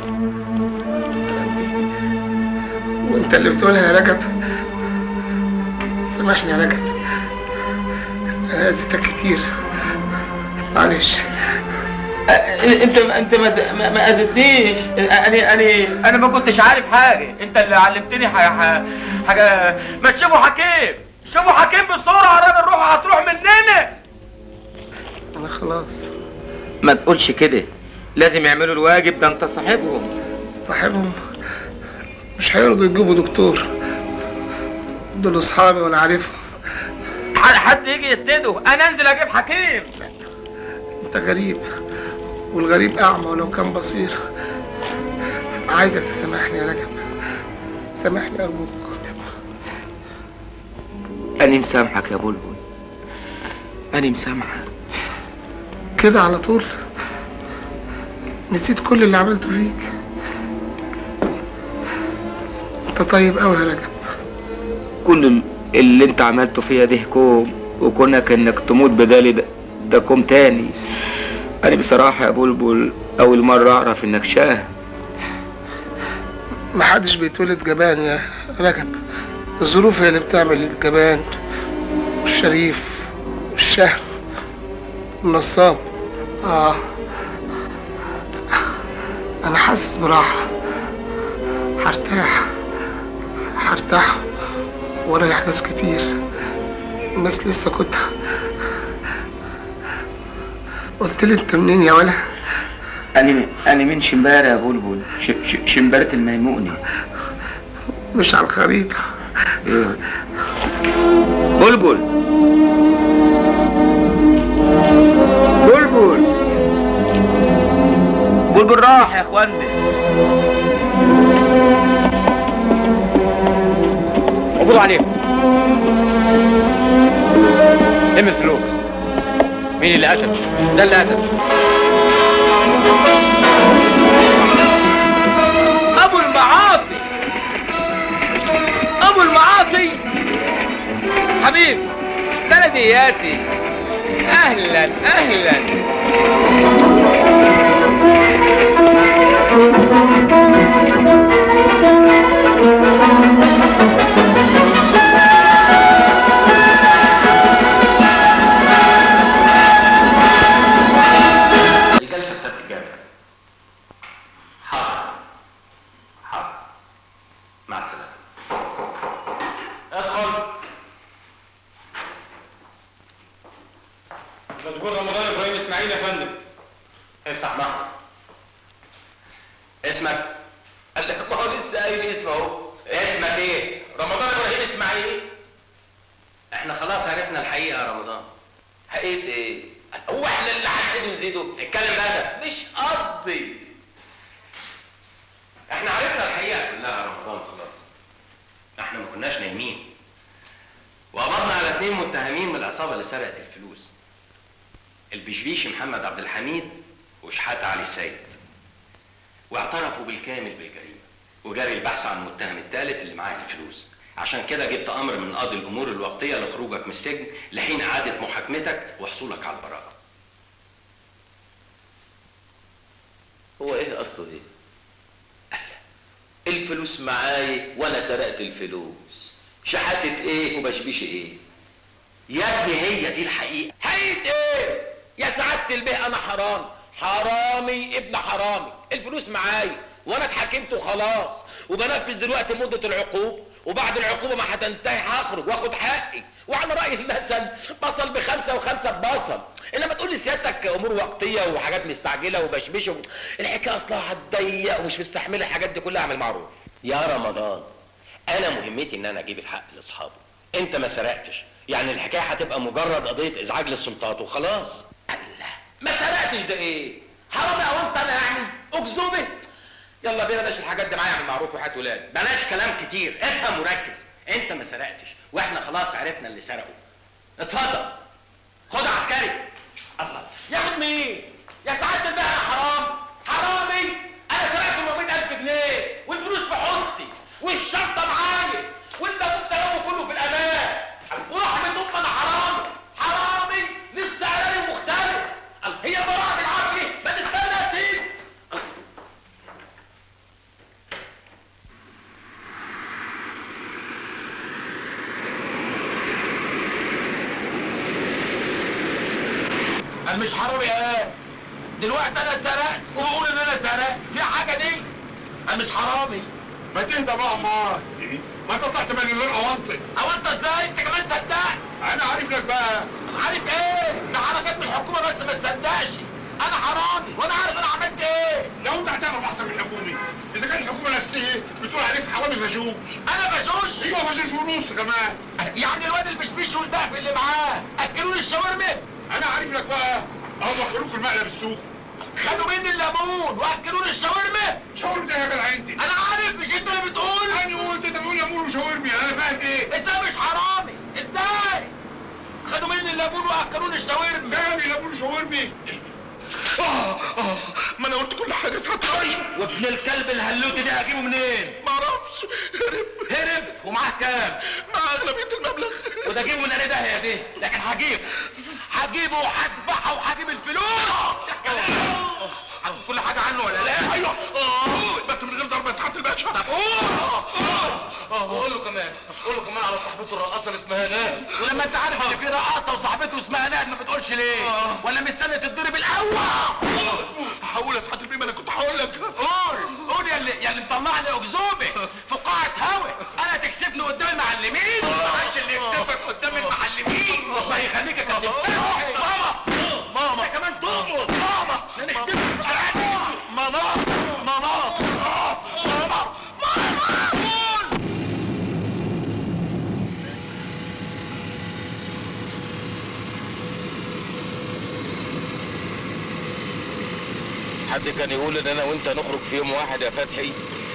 P: وانت اللي بتقولها يا رجب سامحني يا رجب انا اذيتك كتير معلش
B: انت انت ما ما- ما اذيتنيش انا انا انا ما كنتش عارف حاجه انت اللي علمتني ح- ح- حاجه ما تشوفوا حكيم شوفوا حكيم بسرعه الراجل روح هتروح مننا
P: انا خلاص
B: ما تقولش كده لازم يعملوا الواجب ده انت صاحبهم
P: صاحبهم مش هيرضوا يجيبوا دكتور دول اصحابي وانا عارفهم
B: ح- حد يجي يسنده انا انزل اجيب حكيم
P: انت غريب والغريب اعمى ولو كان بصير عايزك تسامحني يا رجب سامحني ارجوك
B: انا مسامحك يا بلبل انا مسامحك
P: كده على طول نسيت كل اللي عملته فيك انت طيب قوي يا رجب
B: كل ال- اللي انت عملته فيا ده كوم وكونك انك تموت بدالي ده, ده كوم تاني انا بصراحة يا بلبل اول مرة اعرف انك شاه
P: محدش بيتولد جبان يا رجب الظروف هي اللي بتعمل الجبان والشريف والشهم والنصاب اه انا حاسس براحة هرتاح هرتاح واريح ناس كتير الناس لسه كنت قلت لي انت منين يا ولا
B: انا انا من شمبارة يا بلبل ش- ش- شمبارة الميموني
P: مش على الخريطة
B: ايه بلبل بلبل بلبل راح يا اخوانا
S: قبضوا عليهم لم الفلوس
J: مين اللي قتله؟ ده اللي قتله ابو المعاطي ابو المعاطي حبيبي بلدياتي اهلا اهلا
D: الجلسه بتاعت الجامع حاضر حاضر مع السلامه ادخل
E: مذكور رمضان ابراهيم اسماعيل يا فندم
D: افتح معه اسمك قال لك ما هو لسه قايل اسمه اهو اسمك ايه رمضان ابراهيم اسماعيل احنا خلاص عرفنا الحقيقه يا رمضان حقيقه ايه هو احنا اللي هنعيد ونزيده اتكلم بقى مش قصدي احنا عرفنا الحقيقه كلها يا رمضان خلاص احنا ما كناش نايمين وقبضنا على اثنين متهمين من العصابه اللي سرقت الفلوس البشبيش محمد عبد الحميد وشحاته علي السيد واعترفوا بالكامل بالجريمه وجري البحث عن المتهم الثالث اللي معاه الفلوس عشان كده جبت امر من قاضي الامور الوقتيه لخروجك من السجن لحين اعاده محاكمتك وحصولك على البراءه
B: هو ايه قصده ايه؟ قال الفلوس معايا وانا سرقت الفلوس شحاتة ايه وبشبيش ايه؟
D: يا ابني هي دي الحقيقه
J: حقيقة ايه؟ يا سعادة البيه انا حرامي حرامي ابن حرامي الفلوس معايا وانا اتحاكمت وخلاص وبنفذ دلوقتي مدة العقوبة وبعد العقوبة ما هتنتهي هخرج واخد حقي وعلى رأي المثل بصل بخمسة وخمسة ببصل انما تقول لي سيادتك امور وقتية وحاجات مستعجلة وبشبش الحكاية اصلها هتضيق ومش مستحملة الحاجات دي كلها اعمل معروف
D: يا رمضان انا مهمتي ان انا اجيب الحق لاصحابه انت ما سرقتش يعني الحكايه هتبقى مجرد قضيه ازعاج للسلطات وخلاص
J: ما سرقتش ده ايه؟ حرامي او انت انا يعني اكذوبه يلا بينا بلاش الحاجات دي معايا اعمل معروف وحياة ولاد
D: بلاش كلام كتير افهم وركز انت ما سرقتش واحنا خلاص عرفنا اللي سرقه اتفضل خد عسكري الله
J: ياخد مين؟ يا سعادة البيه انا حرام حرامي انا سرقت 400000 جنيه والفلوس في حوضتي والشنطة معايا وانت متلوه كله في الامان ورحمة ام انا حرامي حرامي لسه قلالي مختلف هي براءة العقل ما تستنى يا سيدي انا مش حرامي ايه دلوقتي انا سرقت وبقول ان انا سرقت في حاجه دي انا مش حرامي
E: ما تهدى بقى امال ما انت طلعت من غير اوانطي
J: او انت ازاي انت كمان صدقت
E: انا عارف لك بقى
J: عارف ايه ده حركات من الحكومه بس ما تصدقش انا حرامي وانا عارف انا عملت ايه
E: لو انت هتعرف احسن من الحكومه اذا كان الحكومه نفسها بتقول عليك حرامي فشوش
J: انا بشوش
E: ايوه فشوش ونص كمان
J: يعني الواد البشبيش والبقف اللي معاه اكلوا لي الشاورما
E: انا عارف لك بقى هم اخروك المقلب السوق
J: خدوا مني الليمون واكلوا لي الشاورما
E: شاورما ايه يا جدع انت
J: انا عارف مش انت اللي بتقول
E: انا قلت انت بتقول ليمون وشاورما انا فاهم ايه
J: ازاي مش حرامي ازاي خدوا مني الليمون واكلوا لي الشاورما
E: فاهم ليمون وشاورما آه آه ما انا قلت كل حاجه ساعتها
J: وابن الكلب الهلوتي ده هجيبه منين؟
E: ما اعرفش هرب
J: هرب ومعاه كام؟
E: مع اغلبيه المبلغ
J: وده اجيبه من ده هي دي لكن هجيبه هجيبه وهذبحه وهجيب الفلوس عارف كل حاجه عنه ولا لا؟
E: ايوه آه بس من غير ضرب سعاده الباشا
J: طب قول وقول له كمان قول له كمان على صاحبته الرقاصه اللي اسمها ناد ولما انت عارف ان في رقاصه وصاحبته اسمها ناد ما بتقولش ليه؟ ولا مستني تتضرب الاول؟
E: هقول يا سعاده البيه انا كنت هقول لك
J: قول قول يا اللي يا اللي مطلعني اكذوبه في قاعه هوا انا تكسفني قدام المعلمين ما عادش اللي يكسفك قدام المعلمين الله يخليك يا كابتن ماما ماما انت كمان تقمص ماما ده نختم ماما ماما ماما ماما قول حد كان يقول ان انا وانت نخرج في يوم واحد يا فتحي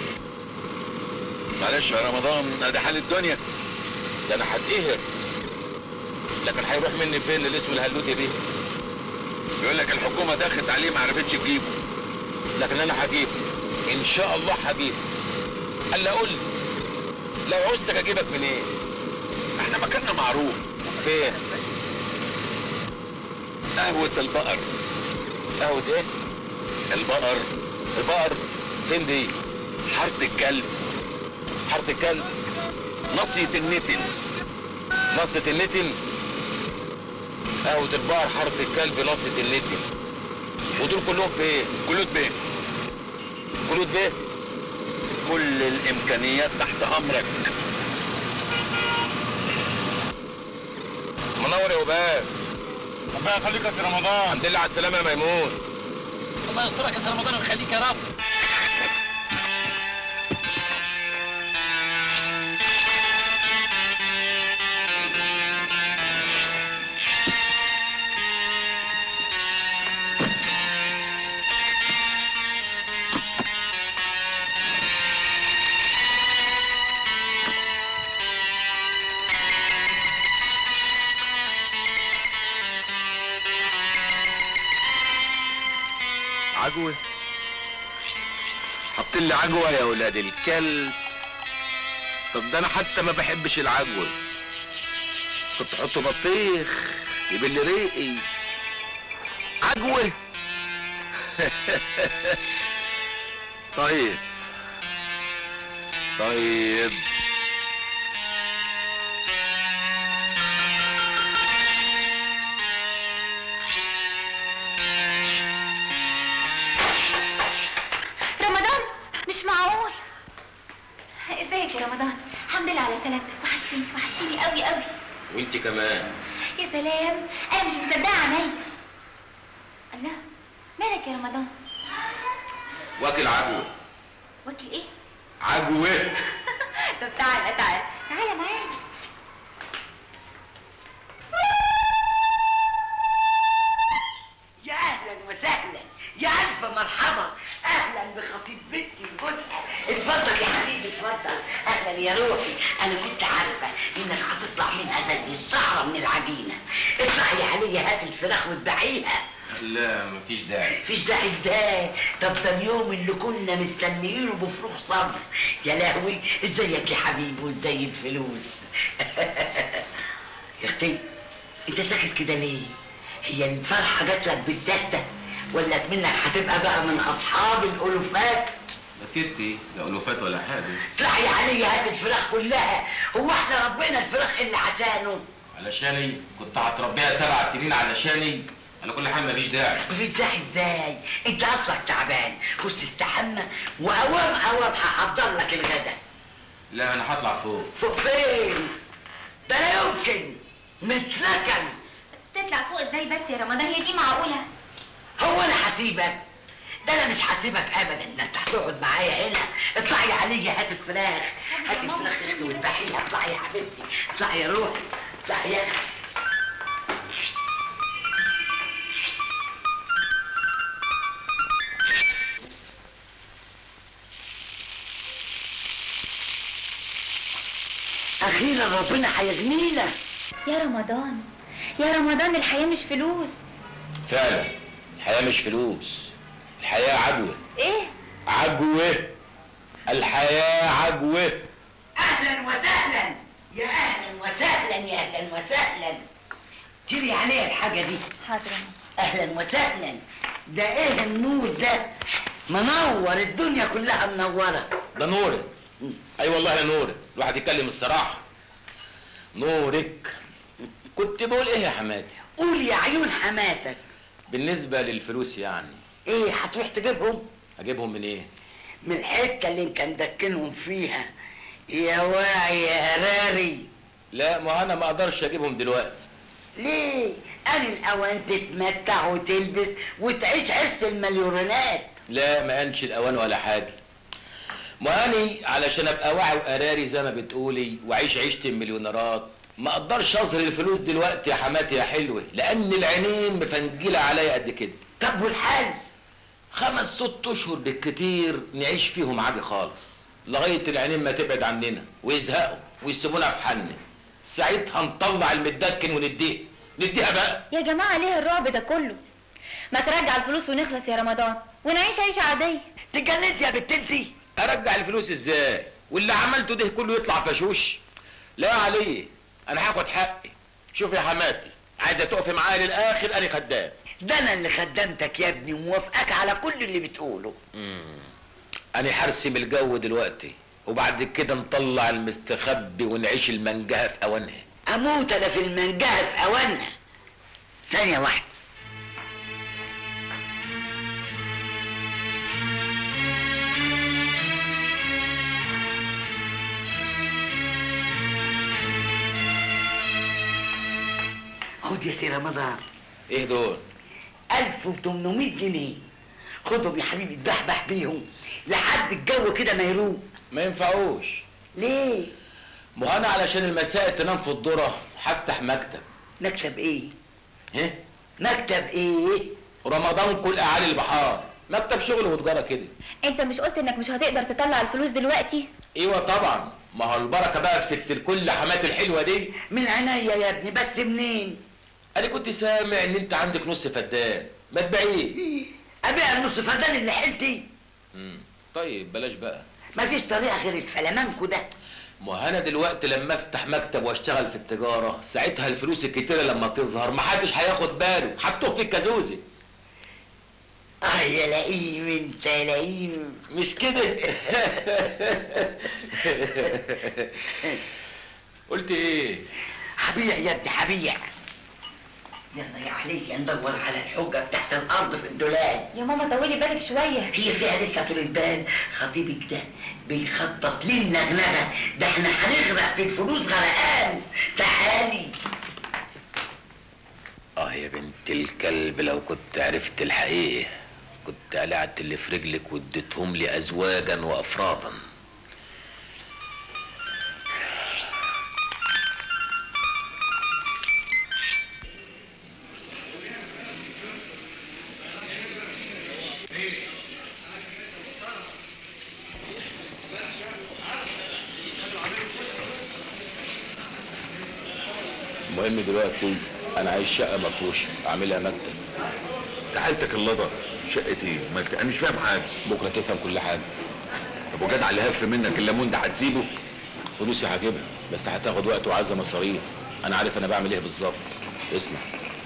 J: معلش يا رمضان ده حال الدنيا ده انا هتقهر لكن هيروح مني فين الاسم الهلوتي دي
E: ويقول لك الحكومه دخلت عليه ما عرفتش تجيبه لكن انا هجيبه ان شاء الله هجيبه هلا قول لي لو عوزتك اجيبك منين احنا مكاننا معروف فين قهوة البقر قهوة ايه البقر البقر فين دي حارة الكلب حارة الكلب ناصية النتن ناصية النتن قهوة البقر حارة الكلب ناصية النتن ودول كلهم فين كلود بيه كلود بيه كل الامكانيات تحت امرك منور يا وباب ربنا يخليك يا سي رمضان الحمد لله على السلامه يا ميمون
M: الله يسترك يا سي رمضان ويخليك يا رب
E: عجوة حط لي عجوة يا ولاد الكلب طب ده انا حتى ما بحبش العجوة كنت احط بطيخ يبل ريقي عجوة طيب طيب
F: رمضان مش معقول ازيك يا رمضان الحمد لله على سلامتك وحشتني وحشتني قوي قوي
E: وانت كمان
F: يا سلام انا مش مصدقه عينيا الله مالك يا رمضان
E: واكل عجوة
F: واكل ايه
E: عجوة
F: طب تعالى تعالى تعالى معايا
V: يا اهلا وسهلا يا الف مرحبا اهلا بخطيب بنتي وجوزها اتفضل يا حبيبي اتفضل اهلا يا روحي انا كنت عارفه انك هتطلع منها زي الشعره من العجينه اطلعي عليا هات الفراخ واتبعيها
E: لا مفيش داعي
V: مفيش داعي ازاي طب ده اليوم اللي كنا مستنيينه بفروغ صبر يا لهوي ازيك يا حبيبي وازاي الفلوس يا اختي انت ساكت كده ليه هي الفرحه جات لك بالسهده ولا منك هتبقى بقى من اصحاب الالوفات
E: يا ستي لا ألوفات ولا حاجة
V: اطلعي عليا هات الفراخ كلها هو احنا ربنا الفراخ اللي عشانه
E: علشاني كنت هتربيها سبع سنين علشاني على كل حال مفيش داعي
V: مفيش داعي ازاي انت اصلك تعبان خش استحمى واوام اوام هحضر لك الغدا
E: لا أنا هطلع فوق
V: فوق فين ده لا يمكن متلكن
F: تطلع فوق ازاي بس يا رمضان هي دي معقوله
V: هو انا هسيبك ده انا مش هسيبك ابدا ده انت هتقعد معايا هنا اطلعي عليا هات الفراخ هات الفراخ يا اختي واذبحيها اطلعي يا حبيبتي اطلعي يا روحي اطلعي يا اختي اخيرا ربنا هيغنينا
F: يا رمضان يا رمضان الحياه مش فلوس
E: فعلا الحياة مش فلوس الحياة عجوة
F: ايه
E: عجوة الحياة عجوة
V: اهلا وسهلا يا اهلا وسهلا يا اهلا وسهلا جري عليها الحاجه دي
F: حاضر
V: اهلا وسهلا ده ايه النور ده منور الدنيا كلها منوره
E: ده نورك اي والله يا نورك الواحد يتكلم الصراحة نورك كنت بقول ايه يا حماتي
V: قول يا عيون حماتك
E: بالنسبة للفلوس يعني
V: ايه هتروح تجيبهم
E: اجيبهم من ايه
V: من الحته اللي انت مدكنهم فيها يا واعي يا هراري
E: لا ما انا ما اقدرش اجيبهم دلوقتي
V: ليه انا الاوان تتمتع وتلبس وتعيش عيشه المليونات
E: لا ما انش الاوان ولا حاجة ما اني علشان ابقى واعي وقراري زي ما بتقولي واعيش عيشة المليونيرات ما اقدرش اظهر الفلوس دلوقتي يا حماتي يا حلوة لان العينين مفنجلة عليا قد كده
V: طب والحل
E: خمس ست اشهر بالكتير نعيش فيهم عادي خالص لغاية العينين ما تبعد عننا ويزهقوا ويسيبونا في حالنا ساعتها نطلع المدكن ونديه نديها بقى
F: يا جماعه ليه الرعب ده كله ما ترجع الفلوس ونخلص يا رمضان ونعيش عيشه عاديه
E: تجننت يا بنت انتي ارجع الفلوس ازاي واللي عملته ده كله يطلع فشوش لا يا علي انا هاخد حقي شوف يا حماتي عايزه تقفي معايا للاخر انا خدام
V: ده انا اللي خدمتك يا ابني وموافقك على كل اللي بتقوله
E: انا هرسم الجو دلوقتي وبعد كده نطلع المستخبي ونعيش المنجهه في اوانها
V: اموت انا في المنجهه في اوانها ثانيه واحده خد يا سي رمضان
E: ايه دول
V: 1800 جنيه خدهم يا حبيبي اتبحبح بيهم لحد الجو كده ما يروق
E: ما ينفعوش
V: ليه
E: ما هو انا علشان المساء تنام في الذره هفتح مكتب
V: مكتب ايه
E: ايه
V: مكتب ايه
E: رمضان كل اعالي البحار مكتب شغل وتجاره كده
F: انت مش قلت انك مش هتقدر تطلع الفلوس دلوقتي
E: ايوه طبعا ما هو البركه بقى في ست الكل حمات الحلوه دي
V: من عينيا يا ابني بس منين
E: انا كنت سامع ان انت عندك نص فدان ما تبيعيه
V: ابيع النص فدان اللي حيلتي
E: مم. طيب بلاش بقى
V: مفيش طريقه غير الفلامانكو ده
E: ما هو انا دلوقتي لما افتح مكتب واشتغل في التجاره ساعتها الفلوس الكتيره لما تظهر محدش هياخد باله حطوه في الكازوزه
V: اه يا لئيم انت يا لئيم
E: مش كده قلت ايه
V: هبيع يا ابني هبيع يلا يا علي ندور على الحجه تحت الارض في الدولاب
F: يا ماما طولي بالك شويه
V: هي فيها لسه طول البال خطيبك ده بيخطط للنغنغه ده احنا هنغرق في الفلوس غرقان تعالي
E: اه يا بنت الكلب لو كنت عرفت الحقيقه كنت قلعت اللي في رجلك واديتهم لي ازواجا وافرادا المهم دلوقتي انا عايز شقه مفروشه اعملها مكتب
A: تعالتك اللضا شقة ايه؟ ما انت- انا مش فاهم حاجة
E: بكره تفهم كل حاجه
A: طب وجدع اللي هف منك الليمون ده هتسيبه؟
E: فلوسي هجيبها بس هتاخد وقت وعايزه مصاريف انا عارف انا بعمل ايه بالظبط اسمع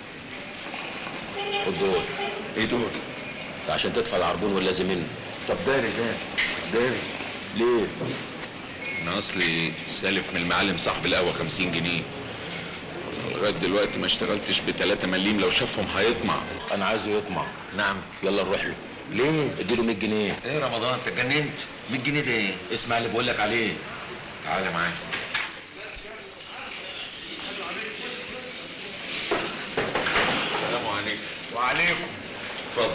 E: خد دول
A: ايه دول؟
E: ده عشان تدفع العربون واللازم منه
A: طب داري ده داري
E: ليه؟
A: انا اصلي سالف من المعلم صاحب القهوة 50 جنيه لغاية دلوقتي ما اشتغلتش ب 3 مليم لو شافهم هيطمع
E: انا عايزه يطمع
A: نعم
E: يلا نروح له
A: ليه؟
E: اديله 100 جنيه
A: ايه رمضان انت اتجننت 100 جنيه ده ايه؟
E: اسمع اللي بقول لك عليه
A: تعالى معايا السلام عليكم
T: وعليكم
A: اتفضل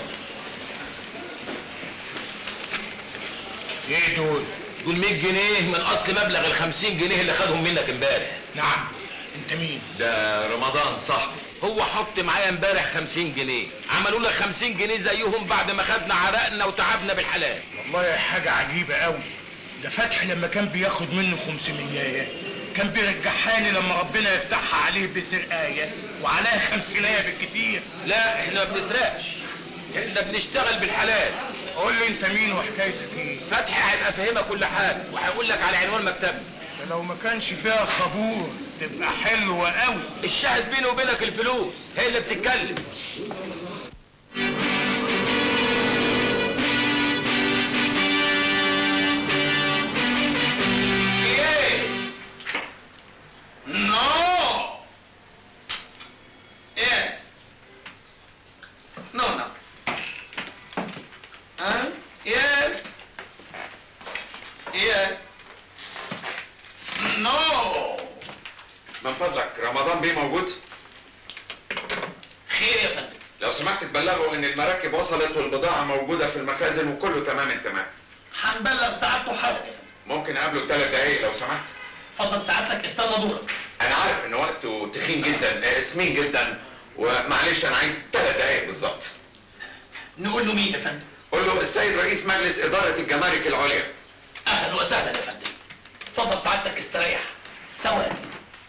T: ايه دول؟
E: دول 100 جنيه من اصل مبلغ ال 50 جنيه اللي خدهم منك امبارح
T: نعم انت مين؟
A: ده رمضان صاحبي
E: هو حط معايا امبارح 50 جنيه عملوا لك 50 جنيه زيهم بعد ما خدنا عرقنا وتعبنا بالحلال
T: والله حاجة عجيبة قوي ده فتحي لما كان بياخد منه 500 كان بيرجعها لي لما ربنا يفتحها عليه بسرقاية وعليها خمسينية بالكتير
E: لا احنا ما بنسرقش احنا بنشتغل بالحلال
T: قول لي انت مين وحكايتك ايه؟
E: فتحي هيبقى فاهمك كل حاجه وهيقول لك على عنوان مكتبي
T: ده لو ما كانش فيها خبور تبقى حلوة قوي
E: الشاهد بيني وبينك الفلوس هي اللي بتتكلم
T: Yes. No. Yes. No, no. Huh? Yes. Yes. No.
A: من فضلك رمضان بيه موجود؟
T: خير يا فندم
A: لو سمحت تبلغوا ان المراكب وصلت والبضاعة موجودة في المخازن وكله تمام التمام
T: هنبلغ سعادته حالا
A: ممكن اقابله ثلاث دقايق لو سمحت
T: اتفضل سعادتك استنى دورك
A: انا عارف ان وقته تخين جدا آه، سمين جدا ومعلش انا عايز ثلاث دقايق بالظبط
T: نقول له مين يا فندم
A: قول له السيد رئيس مجلس ادارة الجمارك العليا
T: اهلا وسهلا يا فندم اتفضل سعادتك استريح ثواني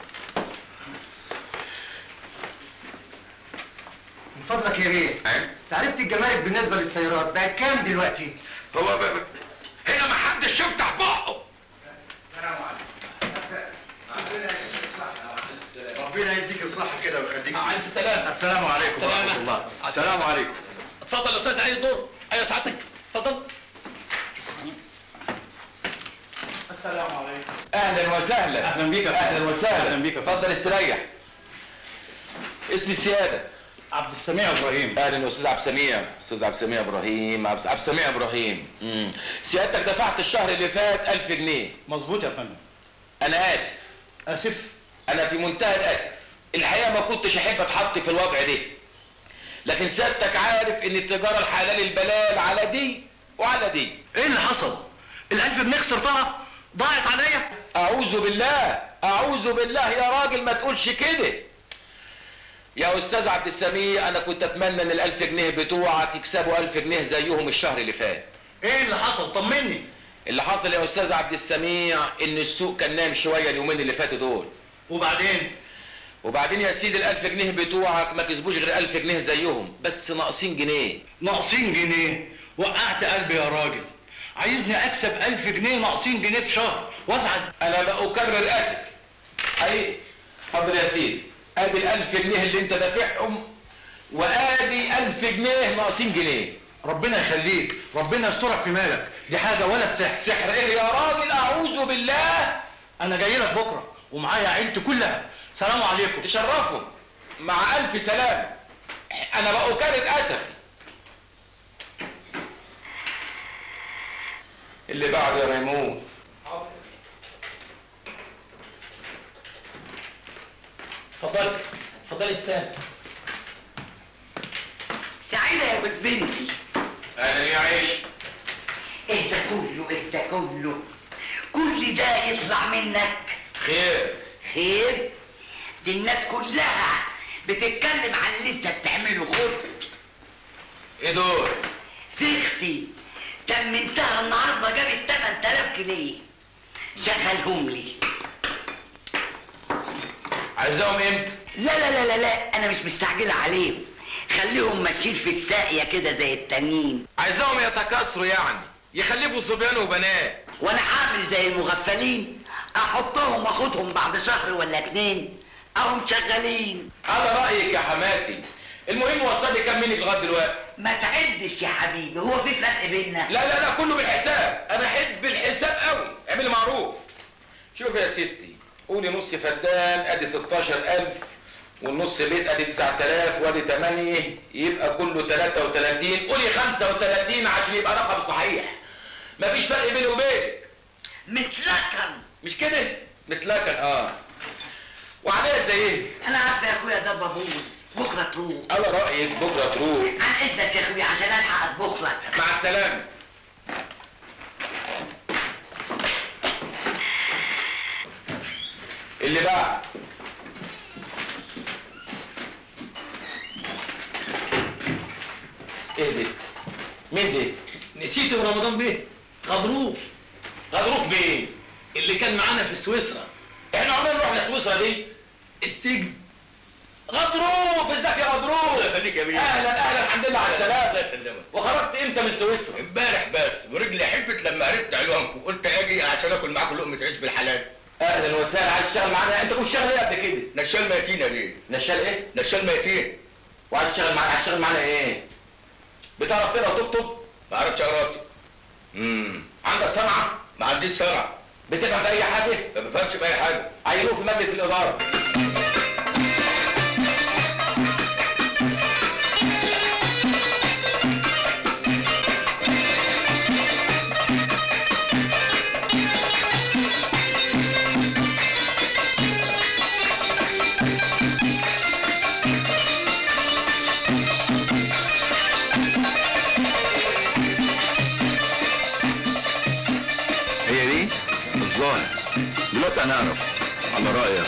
C: من فضلك يا بيه
A: أه؟
C: عرفت الجمارك بالنسبه للسيارات بقت كام دلوقتي؟
A: هو هنا ما حدش يفتح بقه
K: ربنا يديك الصحة كده ويخليك
J: ألف سلامة
K: السلام عليكم
J: سلامة.
K: ورحمة الله السلام عليكم
J: اتفضل يا استاذ علي دور ايوه سعادتك اتفضل
K: السلام عليكم
E: اهلا وسهلا
D: اهلا بيك يا فندم.
E: اهلا وسهلا
D: أهلا بيك يا فندم.
E: اتفضل استريح اسمي السياده
D: عبد السميع ابراهيم
E: اهلا يا استاذ عبد السميع استاذ عبد السميع ابراهيم عبد عبد السميع ابراهيم مم. سيادتك دفعت الشهر اللي فات 1000 جنيه
D: مظبوط يا فندم
E: انا اسف
D: اسف
E: انا في منتهى الاسف الحقيقه ما كنتش احب اتحط في الوضع ده لكن سيادتك عارف ان التجاره الحلال البلال على دي وعلى دي
C: ايه اللي حصل؟ الألف جنيه خسرتها؟ ضاعت عليا؟
E: اعوذ بالله اعوذ بالله يا راجل ما تقولش كده يا استاذ عبد السميع انا كنت اتمنى ان الالف جنيه بتوعك يكسبوا الف جنيه زيهم الشهر اللي فات
C: ايه اللي حصل؟ طمني
E: اللي حصل يا استاذ عبد السميع ان السوق كان نام شويه اليومين اللي فاتوا دول
C: وبعدين؟
E: وبعدين يا سيدي الالف جنيه بتوعك ما كسبوش غير الف جنيه زيهم بس ناقصين جنيه
C: ناقصين جنيه وقعت قلبي يا راجل عايزني اكسب ألف جنيه ناقصين جنيه في شهر وازعل
E: انا بأكرر اسف حقيقي اتفضل يا سيدي ادي الالف جنيه اللي انت دافعهم وادي الف جنيه ناقصين جنيه
C: ربنا يخليك ربنا يسترك في مالك دي حاجه ولا السحر
E: سحر ايه يا راجل اعوذ بالله
C: انا جاي لك بكره ومعايا عيلتي كلها سلام عليكم
E: تشرفوا مع الف سلامه انا بأكرر اسفي اللي بعده يا ميمون
J: اتفضل اتفضل استنى
V: سعيدة يا جوز بنتي
E: اهلا يا عيش
V: ايه ده كله ايه ده كله كل ده يطلع منك
E: خير
V: خير دي الناس كلها بتتكلم عن اللي انت بتعمله خد
E: ايه دول
V: سيختي تمنتها النهارده جابت 8000 جنيه شغلهم لي
E: عايزاهم امتى
V: لا لا لا لا لا انا مش مستعجله عليهم خليهم ماشيين في الساقيه كده زي التانيين
E: عايزاهم يتكاثروا يعني يخلفوا صبيان وبنات
V: وانا هعمل زي المغفلين احطهم واخدهم بعد شهر ولا اتنين اهم شغالين
E: على رايك يا حماتي المهم وصل لي كام منك لغايه دلوقتي
V: ما تعدش يا حبيبي هو في فرق بيننا
E: لا لا لا كله بالحساب انا احب الحساب قوي اعملي معروف شوف يا ستي قولي نص فدان ادي 16000 والنص بيت ادي 9000 وادي 8 يبقى كله 33 قولي 35 عشان يبقى رقم صحيح مفيش فرق بيني وبينك
V: متلكن
E: مش كده متلكن اه وعليها زي ايه
V: انا عارفه يا اخويا ده بابوز بكره تروح
E: على رايك بكره تروح
V: عن اذنك يا اخويا عشان الحق اطبخ لك
E: مع السلامه اللي بعد ايه ده مين ده
J: نسيت يا رمضان بيه غضروف
E: غضروف بيه
J: اللي كان معانا في سويسرا
E: احنا عمرنا نروح لسويسرا دي
J: السجن
E: غضروف ازيك يا غضروف
D: الله يخليك يا بيه
E: اهلا اهلا الحمد لله على السلامه
D: الله يسلمك
E: وخرجت امتى من سويسرا
D: امبارح بس ورجلي حفت لما عرفت عنوانكم قلت اجي عشان اكل معاكم لقمه عيش بالحلال
E: اهلا وسهلا عايز تشتغل معانا انت كنت شغال ايه قبل كده
D: نشال ميتين يا بيه
E: نشال ايه
D: نشال ميتين
E: وعايز تشتغل معانا عايز تشتغل معانا ايه بتعرف تقرا وتكتب
D: ما اعرفش اقرا
E: امم عندك صنعه
D: ما عنديش صنعه
E: بتفهم في اي حاجه
D: ما بفهمش في اي حاجه
E: عينوه في مجلس الاداره
D: هي دي الظاهر دلوقتي انا اعرف على رايك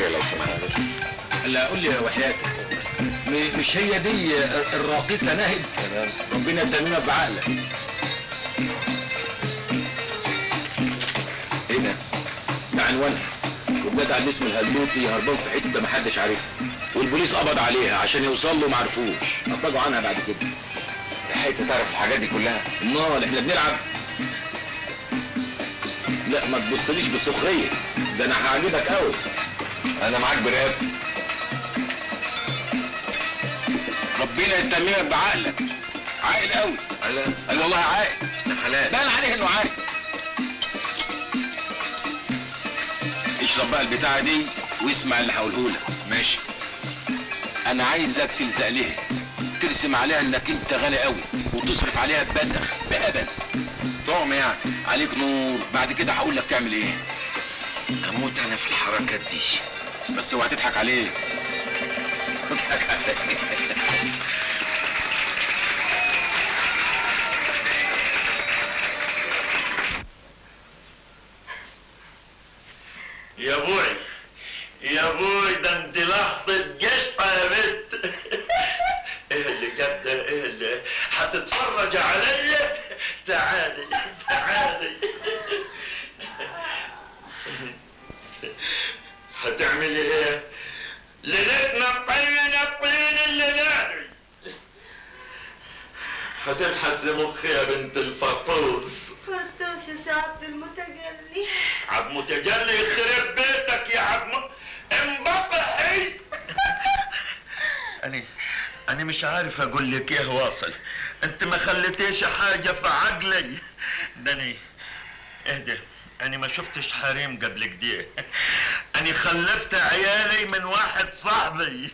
A: الكاميرا لو سمحت
E: لا قول لي وحياتك م- مش هي دي الراقصه ناهد ربنا يتممها بعقلك ايه ده؟ ده عنوانها والجدع اللي اسمه الهلوتي هربان في حته محدش عارفها والبوليس قبض عليها عشان يوصل له معرفوش افرجوا عنها بعد كده
A: لحقت تعرف الحاجات دي كلها
E: امال احنا بنلعب لا ما تبصليش بسخريه ده انا هعجبك قوي
A: انا معاك برقبتي
E: ربنا يتممها بعقلك عاقل قوي قال والله عاقل
A: حلال
E: بان عليه انه عاقل اشرب بقى البتاعه دي واسمع اللي هقوله لك ماشي انا عايزك تلزق لها ترسم عليها انك انت غني قوي وتصرف عليها ببذخ بأبد طعم يعني عليك نور بعد كده هقول لك تعمل ايه اموت انا في الحركات دي بس اوعى تضحك عليه تضحك عليه
N: يا ابوي يا ابوي ده انت لحظة جشطة يا بنت ايه اللي جاب ده ايه اللي هتتفرج عليا تعالي تعالي هتعملي ايه ليلتنا طين الطين اللي نادي هتلحس مخي يا بنت الفطوس
V: فرطوس يا سعد المتجلي
N: عبد متجلي يخرب بيتك يا عبد انبطحي أنا أنا مش عارف أقول لك إيه واصل أنت ما خليتيش حاجة في عقلي دني اهدى أنا ما شفتش حريم قبل كده أنا خلفت عيالي من واحد صاحبي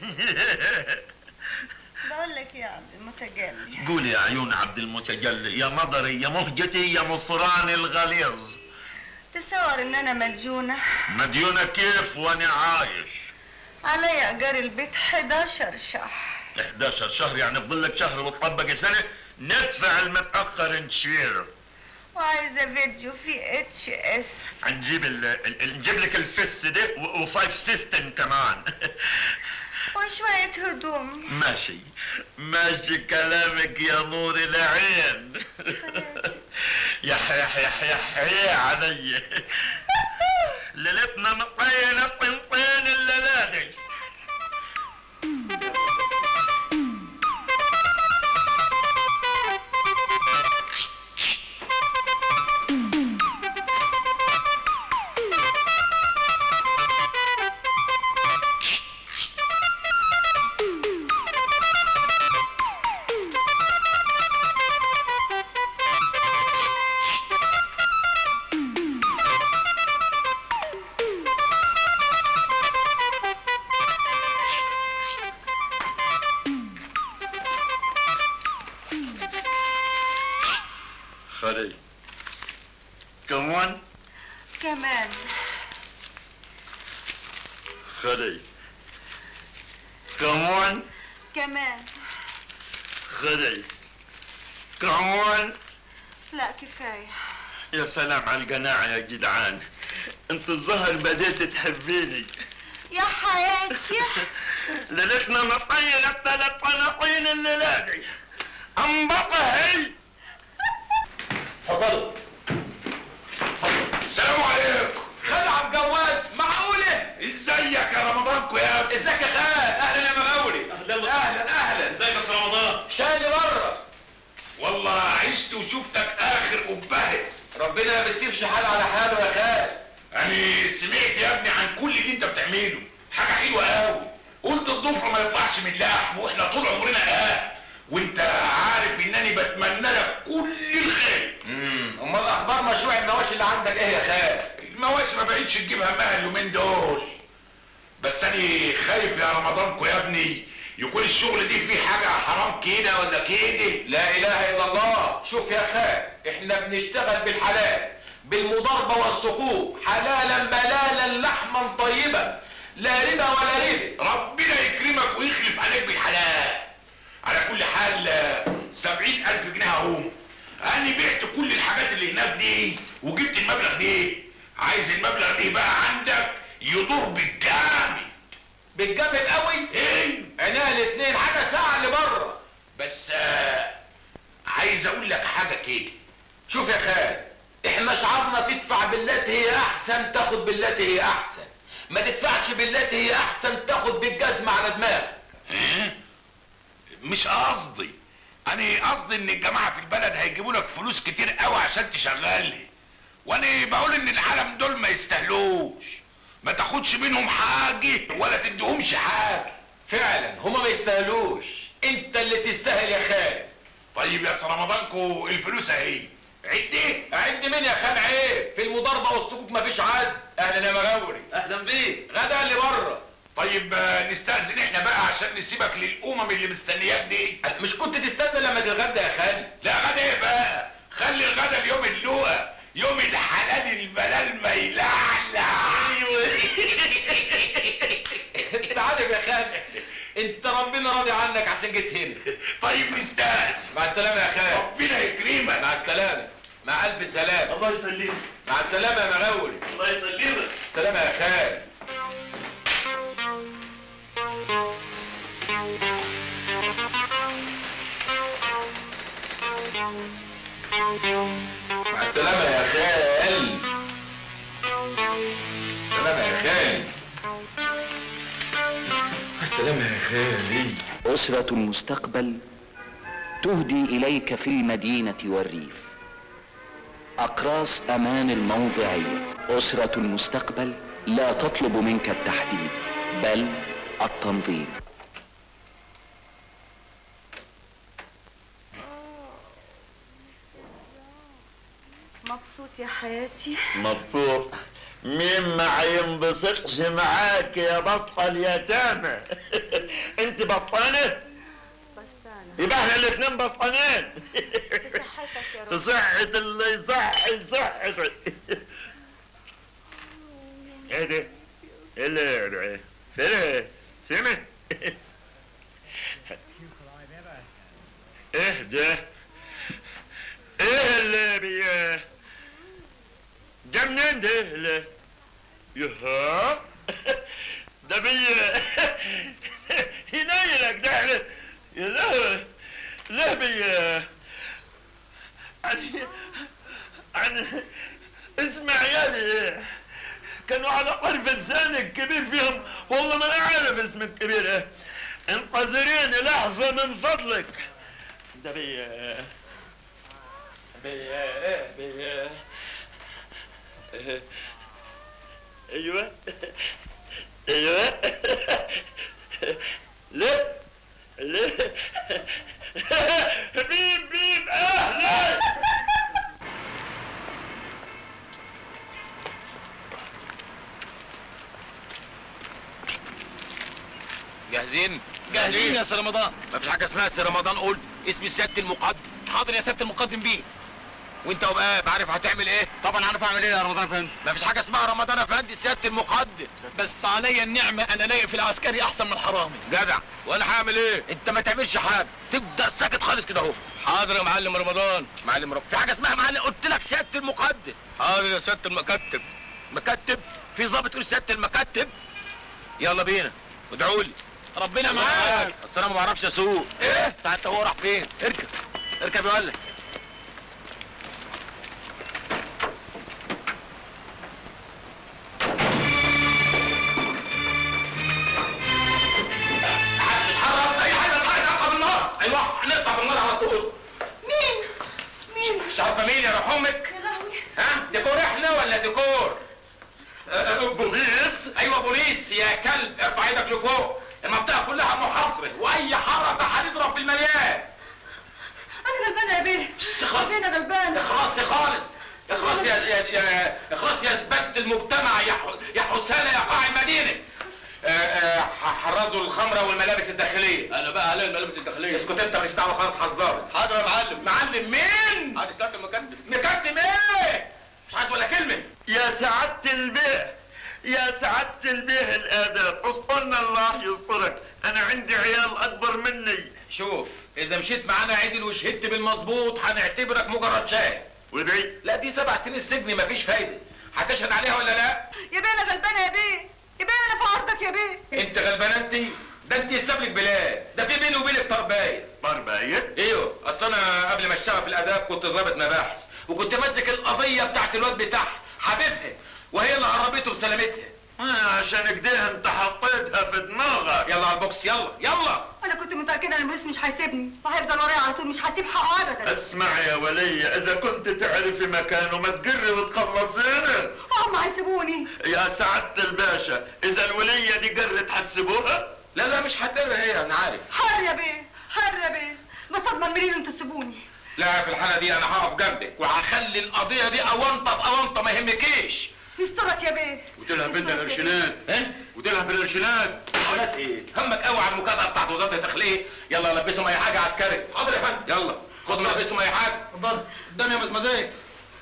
V: بقول لك يا عبد المتجلي
N: قولي يا عيون عبد المتجلي يا مضري يا مهجتي يا مصراني الغليظ
V: تصور ان انا مديونة
N: مديونة كيف وأنا عايش
V: علي ايجار البيت 11 شهر
N: 11 شهر يعني فضل لك شهر وتطبق سنة ندفع المتأخر نشير
V: وعايزة فيديو فيه اتش اس
N: نجيب ال... ال... نجيب لك الفس ده و... وفايف سيستم كمان
V: وشوية هدوم
N: ماشي ماشي كلامك يا نور العين يا حيح يا حيح يا علي ليلتنا مطينة طنطين الليلة خلي كمان
V: كمان
N: خلي كمان
V: كمان
N: خلي كمان
V: لا كفاية
N: يا سلام على القناعة يا جدعان انت الظهر بديت تحبيني
V: يا حياتي
N: ليلتنا مطينة ثلاث طناطين الليلة دي انبطة هي
E: اتفضلوا
A: السلام عليكم
E: خلع الجواد معقولة
A: ازيك يا رمضانكو يا ابني
E: ازيك يا خال اهلا يا مغاوري اهلا اهلا اهلا
A: ازيك يا أستاذ رمضان
E: شاي اللي بره
A: والله عشت وشفتك اخر قبهة
E: ربنا ما بيسيبش حال على حاله يا خال
A: يعني سمعت يا ابني عن كل اللي انت بتعمله حاجه حلوه قوي قلت الضفر ما يطلعش من لحم واحنا طول عمرنا اه وانت عارف انني بتمنى لك كل الخير
E: امم امال اخبار مشروع المواشي اللي عندك ايه يا خال
A: المواشي ما بقتش تجيب همها اليومين دول بس انا خايف يا رمضانكو يا ابني يكون الشغل دي فيه حاجه حرام كده ولا كده
E: لا اله الا الله شوف يا خال احنا بنشتغل بالحلال بالمضاربه والسقوط حلالا بلالا لحما طيبا لا ربا ولا ربا
A: ربنا يكرمك ويخلف عليك بالحلال على كل حال سبعين ألف جنيه اهم أنا بعت كل الحاجات اللي هناك دي وجبت المبلغ ده عايز المبلغ ده بقى عندك يدور بالجامد
B: بالجامد قوي
A: ايه
B: عينيها الاتنين حاجه ساعه اللي بره
A: بس آه عايز اقول لك حاجه كده
B: شوف يا خال احنا شعارنا تدفع بالتي هي احسن تاخد بالتي هي احسن ما تدفعش بالتي هي احسن تاخد بالجزمه على دماغك
A: ها؟ مش قصدي انا قصدي ان الجماعه في البلد هيجيبوا لك فلوس كتير قوي عشان تشغلني وانا بقول ان العالم دول ما يستاهلوش ما تاخدش منهم حاجه ولا تديهمش حاجه
B: فعلا هما ما يستاهلوش انت اللي تستاهل يا خال
A: طيب يا رمضانكو الفلوس اهي عد ايه
B: عد مين يا خال عيب في المضاربه والسكوك مفيش عد اهلا يا مغاوري
A: اهلا بيك
B: غدا اللي بره
A: طيب آه، نستأذن احنا بقى عشان نسيبك للأمم اللي مستنياك دي
B: مش كنت تستنى لما تتغدى يا خال
A: لا غدا ايه بقى خلي الغدا اليوم اللقا يوم الحلال البلال ما يلعلع
B: انت عارف يا خال انت ربنا راضي عنك عشان جيت هنا
A: طيب نستاذ
B: مع السلامه يا خال
A: ربنا يكرمك
B: مع السلامه مع الف سلامه
N: الله يسلمك
B: مع السلامه يا مغاوري
N: الله يسلمك
B: سلامه يا خال مع السلامه يا خال سلامه يا خال مع السلامه يا خالي
Q: أسرة المستقبل تهدي إليك في المدينة والريف أقراص أمان الموضعية أسرة المستقبل لا تطلب منك التحديد بل التنظيم
R: مبسوط يا حياتي
N: مبسوط مين ما ينبسطش معاك يا بسطة اليتامى انت بسطانة
R: بستانة
N: يبقى احنا الاتنين بسطانين
R: بصحتك يا
N: في
R: رب
N: صحة اللي يصحي صحتك ايه ده؟ ايه اللي فارس سمع ايه ده؟ ايه اللي بي ده منين ده اللي يها ده بي ينيلك ده احنا يا لا لا بي عن عن اسمع يا كانوا على طرف لسانك الكبير فيهم والله ما انا عارف اسم الكبير ايه انتظريني لحظة من فضلك ده بي بي بي ايوه ايوه لا لا بيب بيب اهلا
B: جاهزين؟
E: جاهزين يا سي رمضان
B: مفيش حاجه اسمها سي رمضان قول اسمي سياده المقدم
E: حاضر يا سياده المقدم بيه
B: وانت وبقى عارف هتعمل ايه؟
E: طبعا عارف اعمل ايه يا رمضان افندي
B: مفيش حاجه اسمها رمضان افندي سياده المقدم
E: بس عليا النعمه انا لاقي في العسكري احسن من الحرامي
B: جدع وانا هعمل ايه؟ انت ما تعملش حاجه تفضل ساكت خالص كده اهو
E: حاضر يا معلم رمضان
B: معلم رب في حاجه اسمها معلم قلت لك سياده المقدم
E: حاضر يا سياده المكتب
B: مكتب في ضابط يقول سياده المكتب يلا بينا ادعوا لي
E: ربنا معاك
B: اصل انا ما بعرفش اسوق ايه انت هو راح فين اركب اركب يا ولد اتحرك اي حاجه اتحرك اقطع بالنار ايوه هنقطع بالنار على طول
R: مين مين
B: مش عارفه مين يا روح امك
R: يا لهوي
B: ها ديكور احنا ولا ديكور أه، أه، بوليس ايوه بوليس يا كلب ارفع ايدك لفوق المنطقه كلها محاصره واي حركه هنضرب في المليان
R: انا غلبانه يا بيه
B: اخلصي
R: انا غلبانه
B: اخلصي خالص اخلصي يا يا يا اخلصي يا زباله المجتمع يا ح- يا حسالة يا قاع المدينه آه، آه، ح- حرزوا الخمره والملابس الداخليه
E: انا بقى عليا الملابس الداخليه
B: اسكت انت مش دعوه خلاص حذرت
E: حاضر يا معلم
B: معلم مين؟
E: حاضر سياده المكتب
B: مكتم ايه؟ مش عايز ولا كلمه
N: يا سعادة البيه يا سعادة البيه الآداب اصبرنا الله يسترك أنا عندي عيال أكبر مني
B: شوف اذا مشيت معانا عدل وشهدت بالمظبوط هنعتبرك مجرد شاهد
N: ودي
B: لا دي سبع سنين سجن مفيش فايده هتشهد عليها ولا لا
R: يا بيه انا غلبانه يا بيه يا بيه انا في عرضك يا بيه
B: انت غلبانه انت ده انت يساب لك بلاد ده في بيني وبينك طربايه
N: طربايه
B: ايوه اصل انا قبل ما اشتغل في الاداب كنت ضابط مباحث وكنت ماسك القضيه بتاعت الواد بتاعها حبيبها وهي اللي قربته بسلامتها
N: آه عشان كده انت حطيتها في دماغك
B: يلا على البوكس يلا يلا
R: انا كنت متاكده ان البوليس مش هيسيبني وهيفضل ورايا على طول مش هسيب حقه ابدا
N: اسمع يا ولية اذا كنت تعرفي مكانه ما تقري وتخلصينا
R: هم هيسيبوني
N: يا سعادة الباشا اذا الولية دي قرت حتسيبوها
B: لا لا مش هتقرا هي انا عارف
R: حر يا بيه حر يا بيه بس اضمن منين انتوا تسيبوني
B: لا في الحاله دي انا هقف جنبك وهخلي القضيه دي اونطه في اونطه ما يهمكيش
R: يسترك يا بيه
N: وديلها فين القرشينات
B: ها
N: وديلها في القرشينات
B: قالت ايه همك قوي على المكافاه بتاعت وزاره الداخليه يلا لبسهم اي حاجه عسكري حاضر يا فندم يلا خد لبسهم اي حاجه اتفضل قدام يا مزمزيه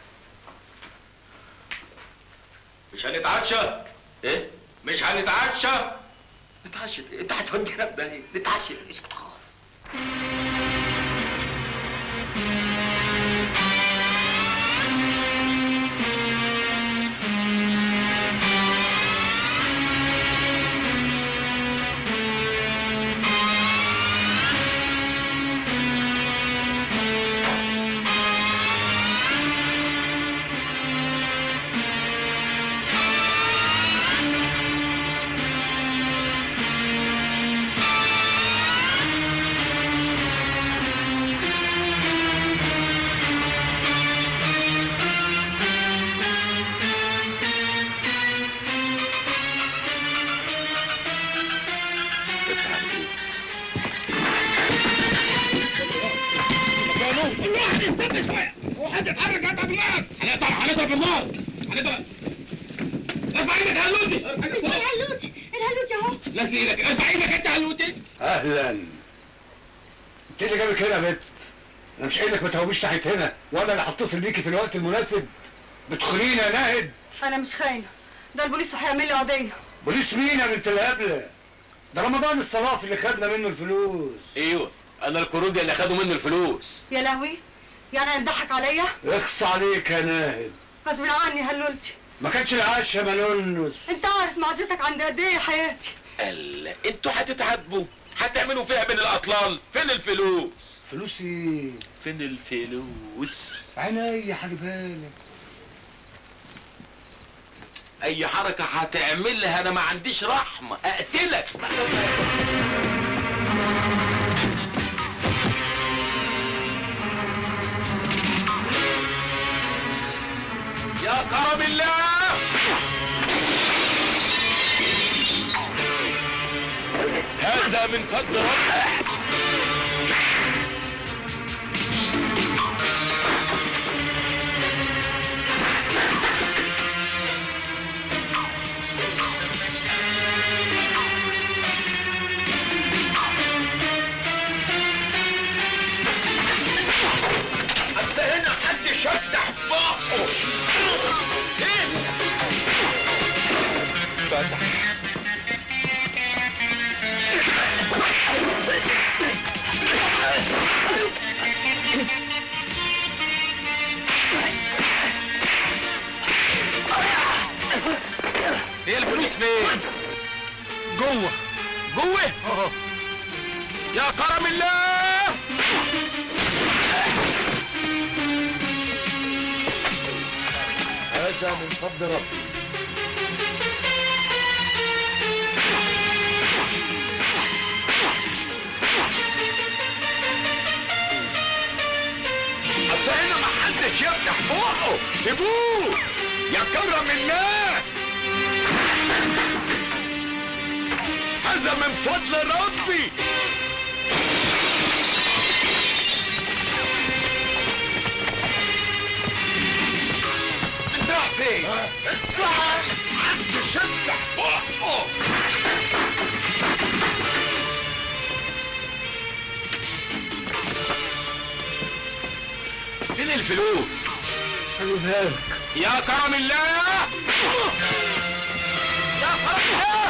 B: مش هنتعشى ايه مش هنتعشى نتعشى إيه؟ انت هتودينا في داهيه نتعشى اسكت خالص
A: هنضرب النار هنضرب النار هنضرب ارفع ايدك يا هلوتي
R: الهلوتي الهلوتي اهو
A: لا في ايدك ارفع ايدك انت يا هلوتي
U: اهلا انت اللي جابك هنا يا بنت انا مش قايل لك ما تهوبيش ناحيه هنا وانا اللي هتصل بيكي في الوقت المناسب بتخونيني يا ناهد
R: انا مش خاينه ده البوليس هيعمل لي قضيه
U: بوليس مين يا بنت الهبله ده رمضان الصرافي اللي خدنا منه الفلوس
B: ايوه انا الكرودي اللي خدوا منه الفلوس
R: يا لهوي يعني هتضحك عليا
U: اخص عليك يا ناهد
R: غصب عني هلولتي
U: ما كانش العاش يا ملونس
R: انت عارف معزتك عند قد ايه يا حياتي
B: قال انتوا هتتعاتبوا هتعملوا فيها بين الاطلال فين الفلوس
U: فلوس ايه
B: فين الفلوس
U: عينيا حبيبها لك
B: اي حركه هتعملها انا ما عنديش رحمه اقتلك يا كرم الله هذا من فضل ربك بس هنا حد شدح بقه ايه فتح هي الفلوس فين؟ جوه جوه؟ يا كرم الله
U: هذا من فضل ربي
A: اصل هنا ما حدش يفتح بقه سيبوه يا كرم الله هذا من فضل ربي انت رايح فين؟ راح محدش يفتح بقه
B: فين الفلوس؟
U: خليها لك
B: يا كرم الله يا كرم الله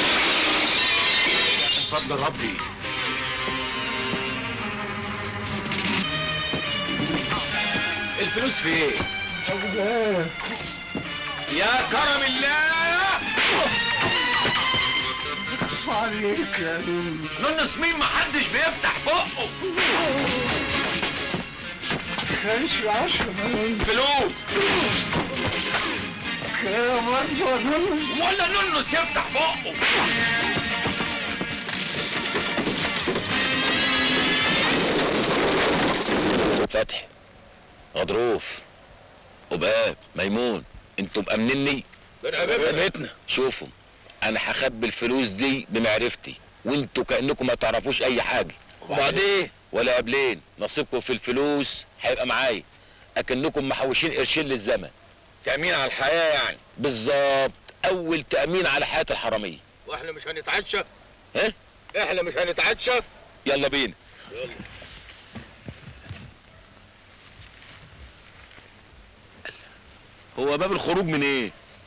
B: من فضل ربي الفلوس فين؟
U: خليها لك
E: يا كرم الله
U: عليك يا نون
E: نونس مين محدش بيفتح بقه
U: كانش عشرة نون
E: فلوس
U: كام مرة نون
E: ولا نونس يفتح بقه فتحي غضروف وباب ميمون انتوا مأمنني بيتنا شوفوا انا هخبي الفلوس دي بمعرفتي وانتوا كانكم ما تعرفوش اي حاجه وبعدين ولا قبلين نصيبكم في الفلوس هيبقى معايا اكنكم محوشين قرشين للزمن تامين على الحياه يعني بالظبط اول تامين على حياه الحراميه
U: واحنا مش هنتعشى
E: ها
U: احنا مش هنتعشى
E: يلا بينا هو باب الخروج من ايه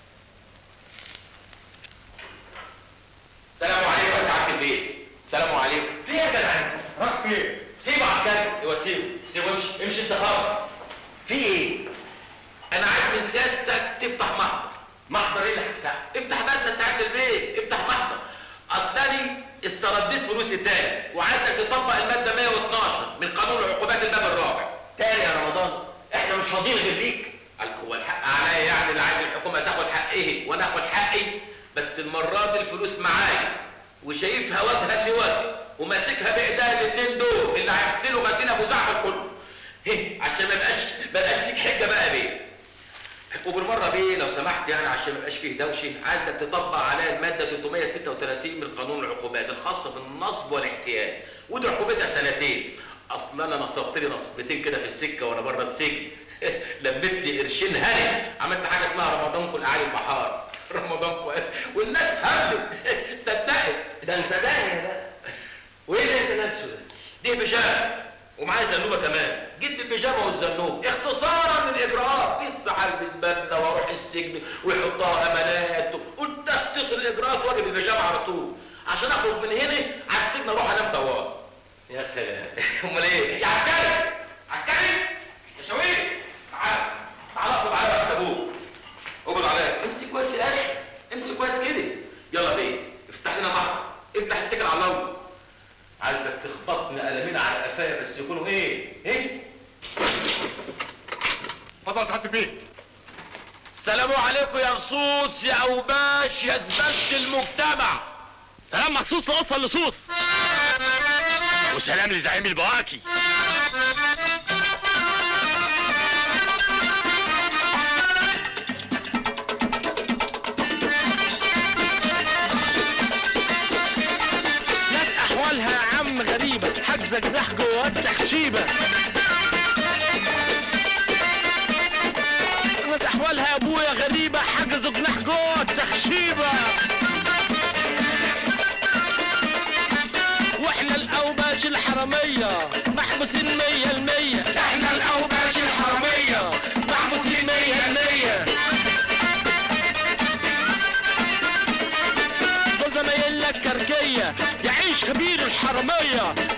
B: السلام عليكم يا سعاده البيت السلام عليكم في ايه يا جدع راح فين سيبه عسكري ايوه سيبه سيبه امشي امشي انت خالص في ايه انا عايز من سيادتك تفتح محضر محضر ايه اللي هفتحه افتح بس يا سعاده البيت افتح محضر اصلاني استرديت فلوسي تاني وعايزك تطبق الماده 112 من قانون عقوبات الباب الرابع تاني يا رمضان احنا مش فاضيين غير ليك قال هو الحق عليا يعني اللي عايز الحكومه تاخد حقه وانا اخد حقي بس المره دي الفلوس معايا وشايفها وجها لوجه وماسكها بايديا الاثنين دول اللي هيغسلوا غسيل ابو زعفر كله هي عشان ما يبقاش ما يبقاش ليك حجه بقى بيه وبالمره بيه لو سمحت يعني عشان ما يبقاش فيه دوشه عايزك تطبق عليها الماده 336 من قانون العقوبات الخاصه بالنصب والاحتيال ودي عقوبتها سنتين اصل انا نصبت لي نصبتين كده في السكه وانا بره السجن لميت لي قرشين هاني عملت حاجه اسمها رمضانكم الاعلى البحار رمضانكم والناس هبلت صدقت ده انت داهيه بقى وايه اللي انت لابسه ده؟ دي بيجامه ومعايا زنوبه كمان جيت بالبيجامه والزنوب اختصارا للاجراءات لسه هلبس بدله واروح السجن ويحطها امانات قلت اختصر الاجراءات واجي بالبيجامه على طول عشان اخرج من هنا على السجن اروح انام دوار يا سلام امال ايه؟ يا عسكري عسكري يا شويق تعال تعال اقبض عليا يا ابوك اقبض عليا امسك كويس يا اخي امسك كويس كده يلا بيه افتح لنا بعض افتح اتكل على الله عايزك تخبطني قلمين على قفايا بس يكونوا ايه؟ ايه؟
U: اتفضل يا سعاده البيت
E: السلام عليكم يا نصوص يا اوباش يا زبالة المجتمع
U: سلام مخصوص لقصه اللصوص وسلام لزعيم البواكي
H: ناس احوالها يا عم غريبه حاجزه جناح جوه التخشيبه ناس احوالها يا ابويا غريبه حجزوا جناح جوه التخشيبه واحنا الاوباش الحراميه محبوسين مية المية احنا الاوباش الحراميه محبوسين مية المية دول زمايلنا الكركية يعيش خبير الحرامية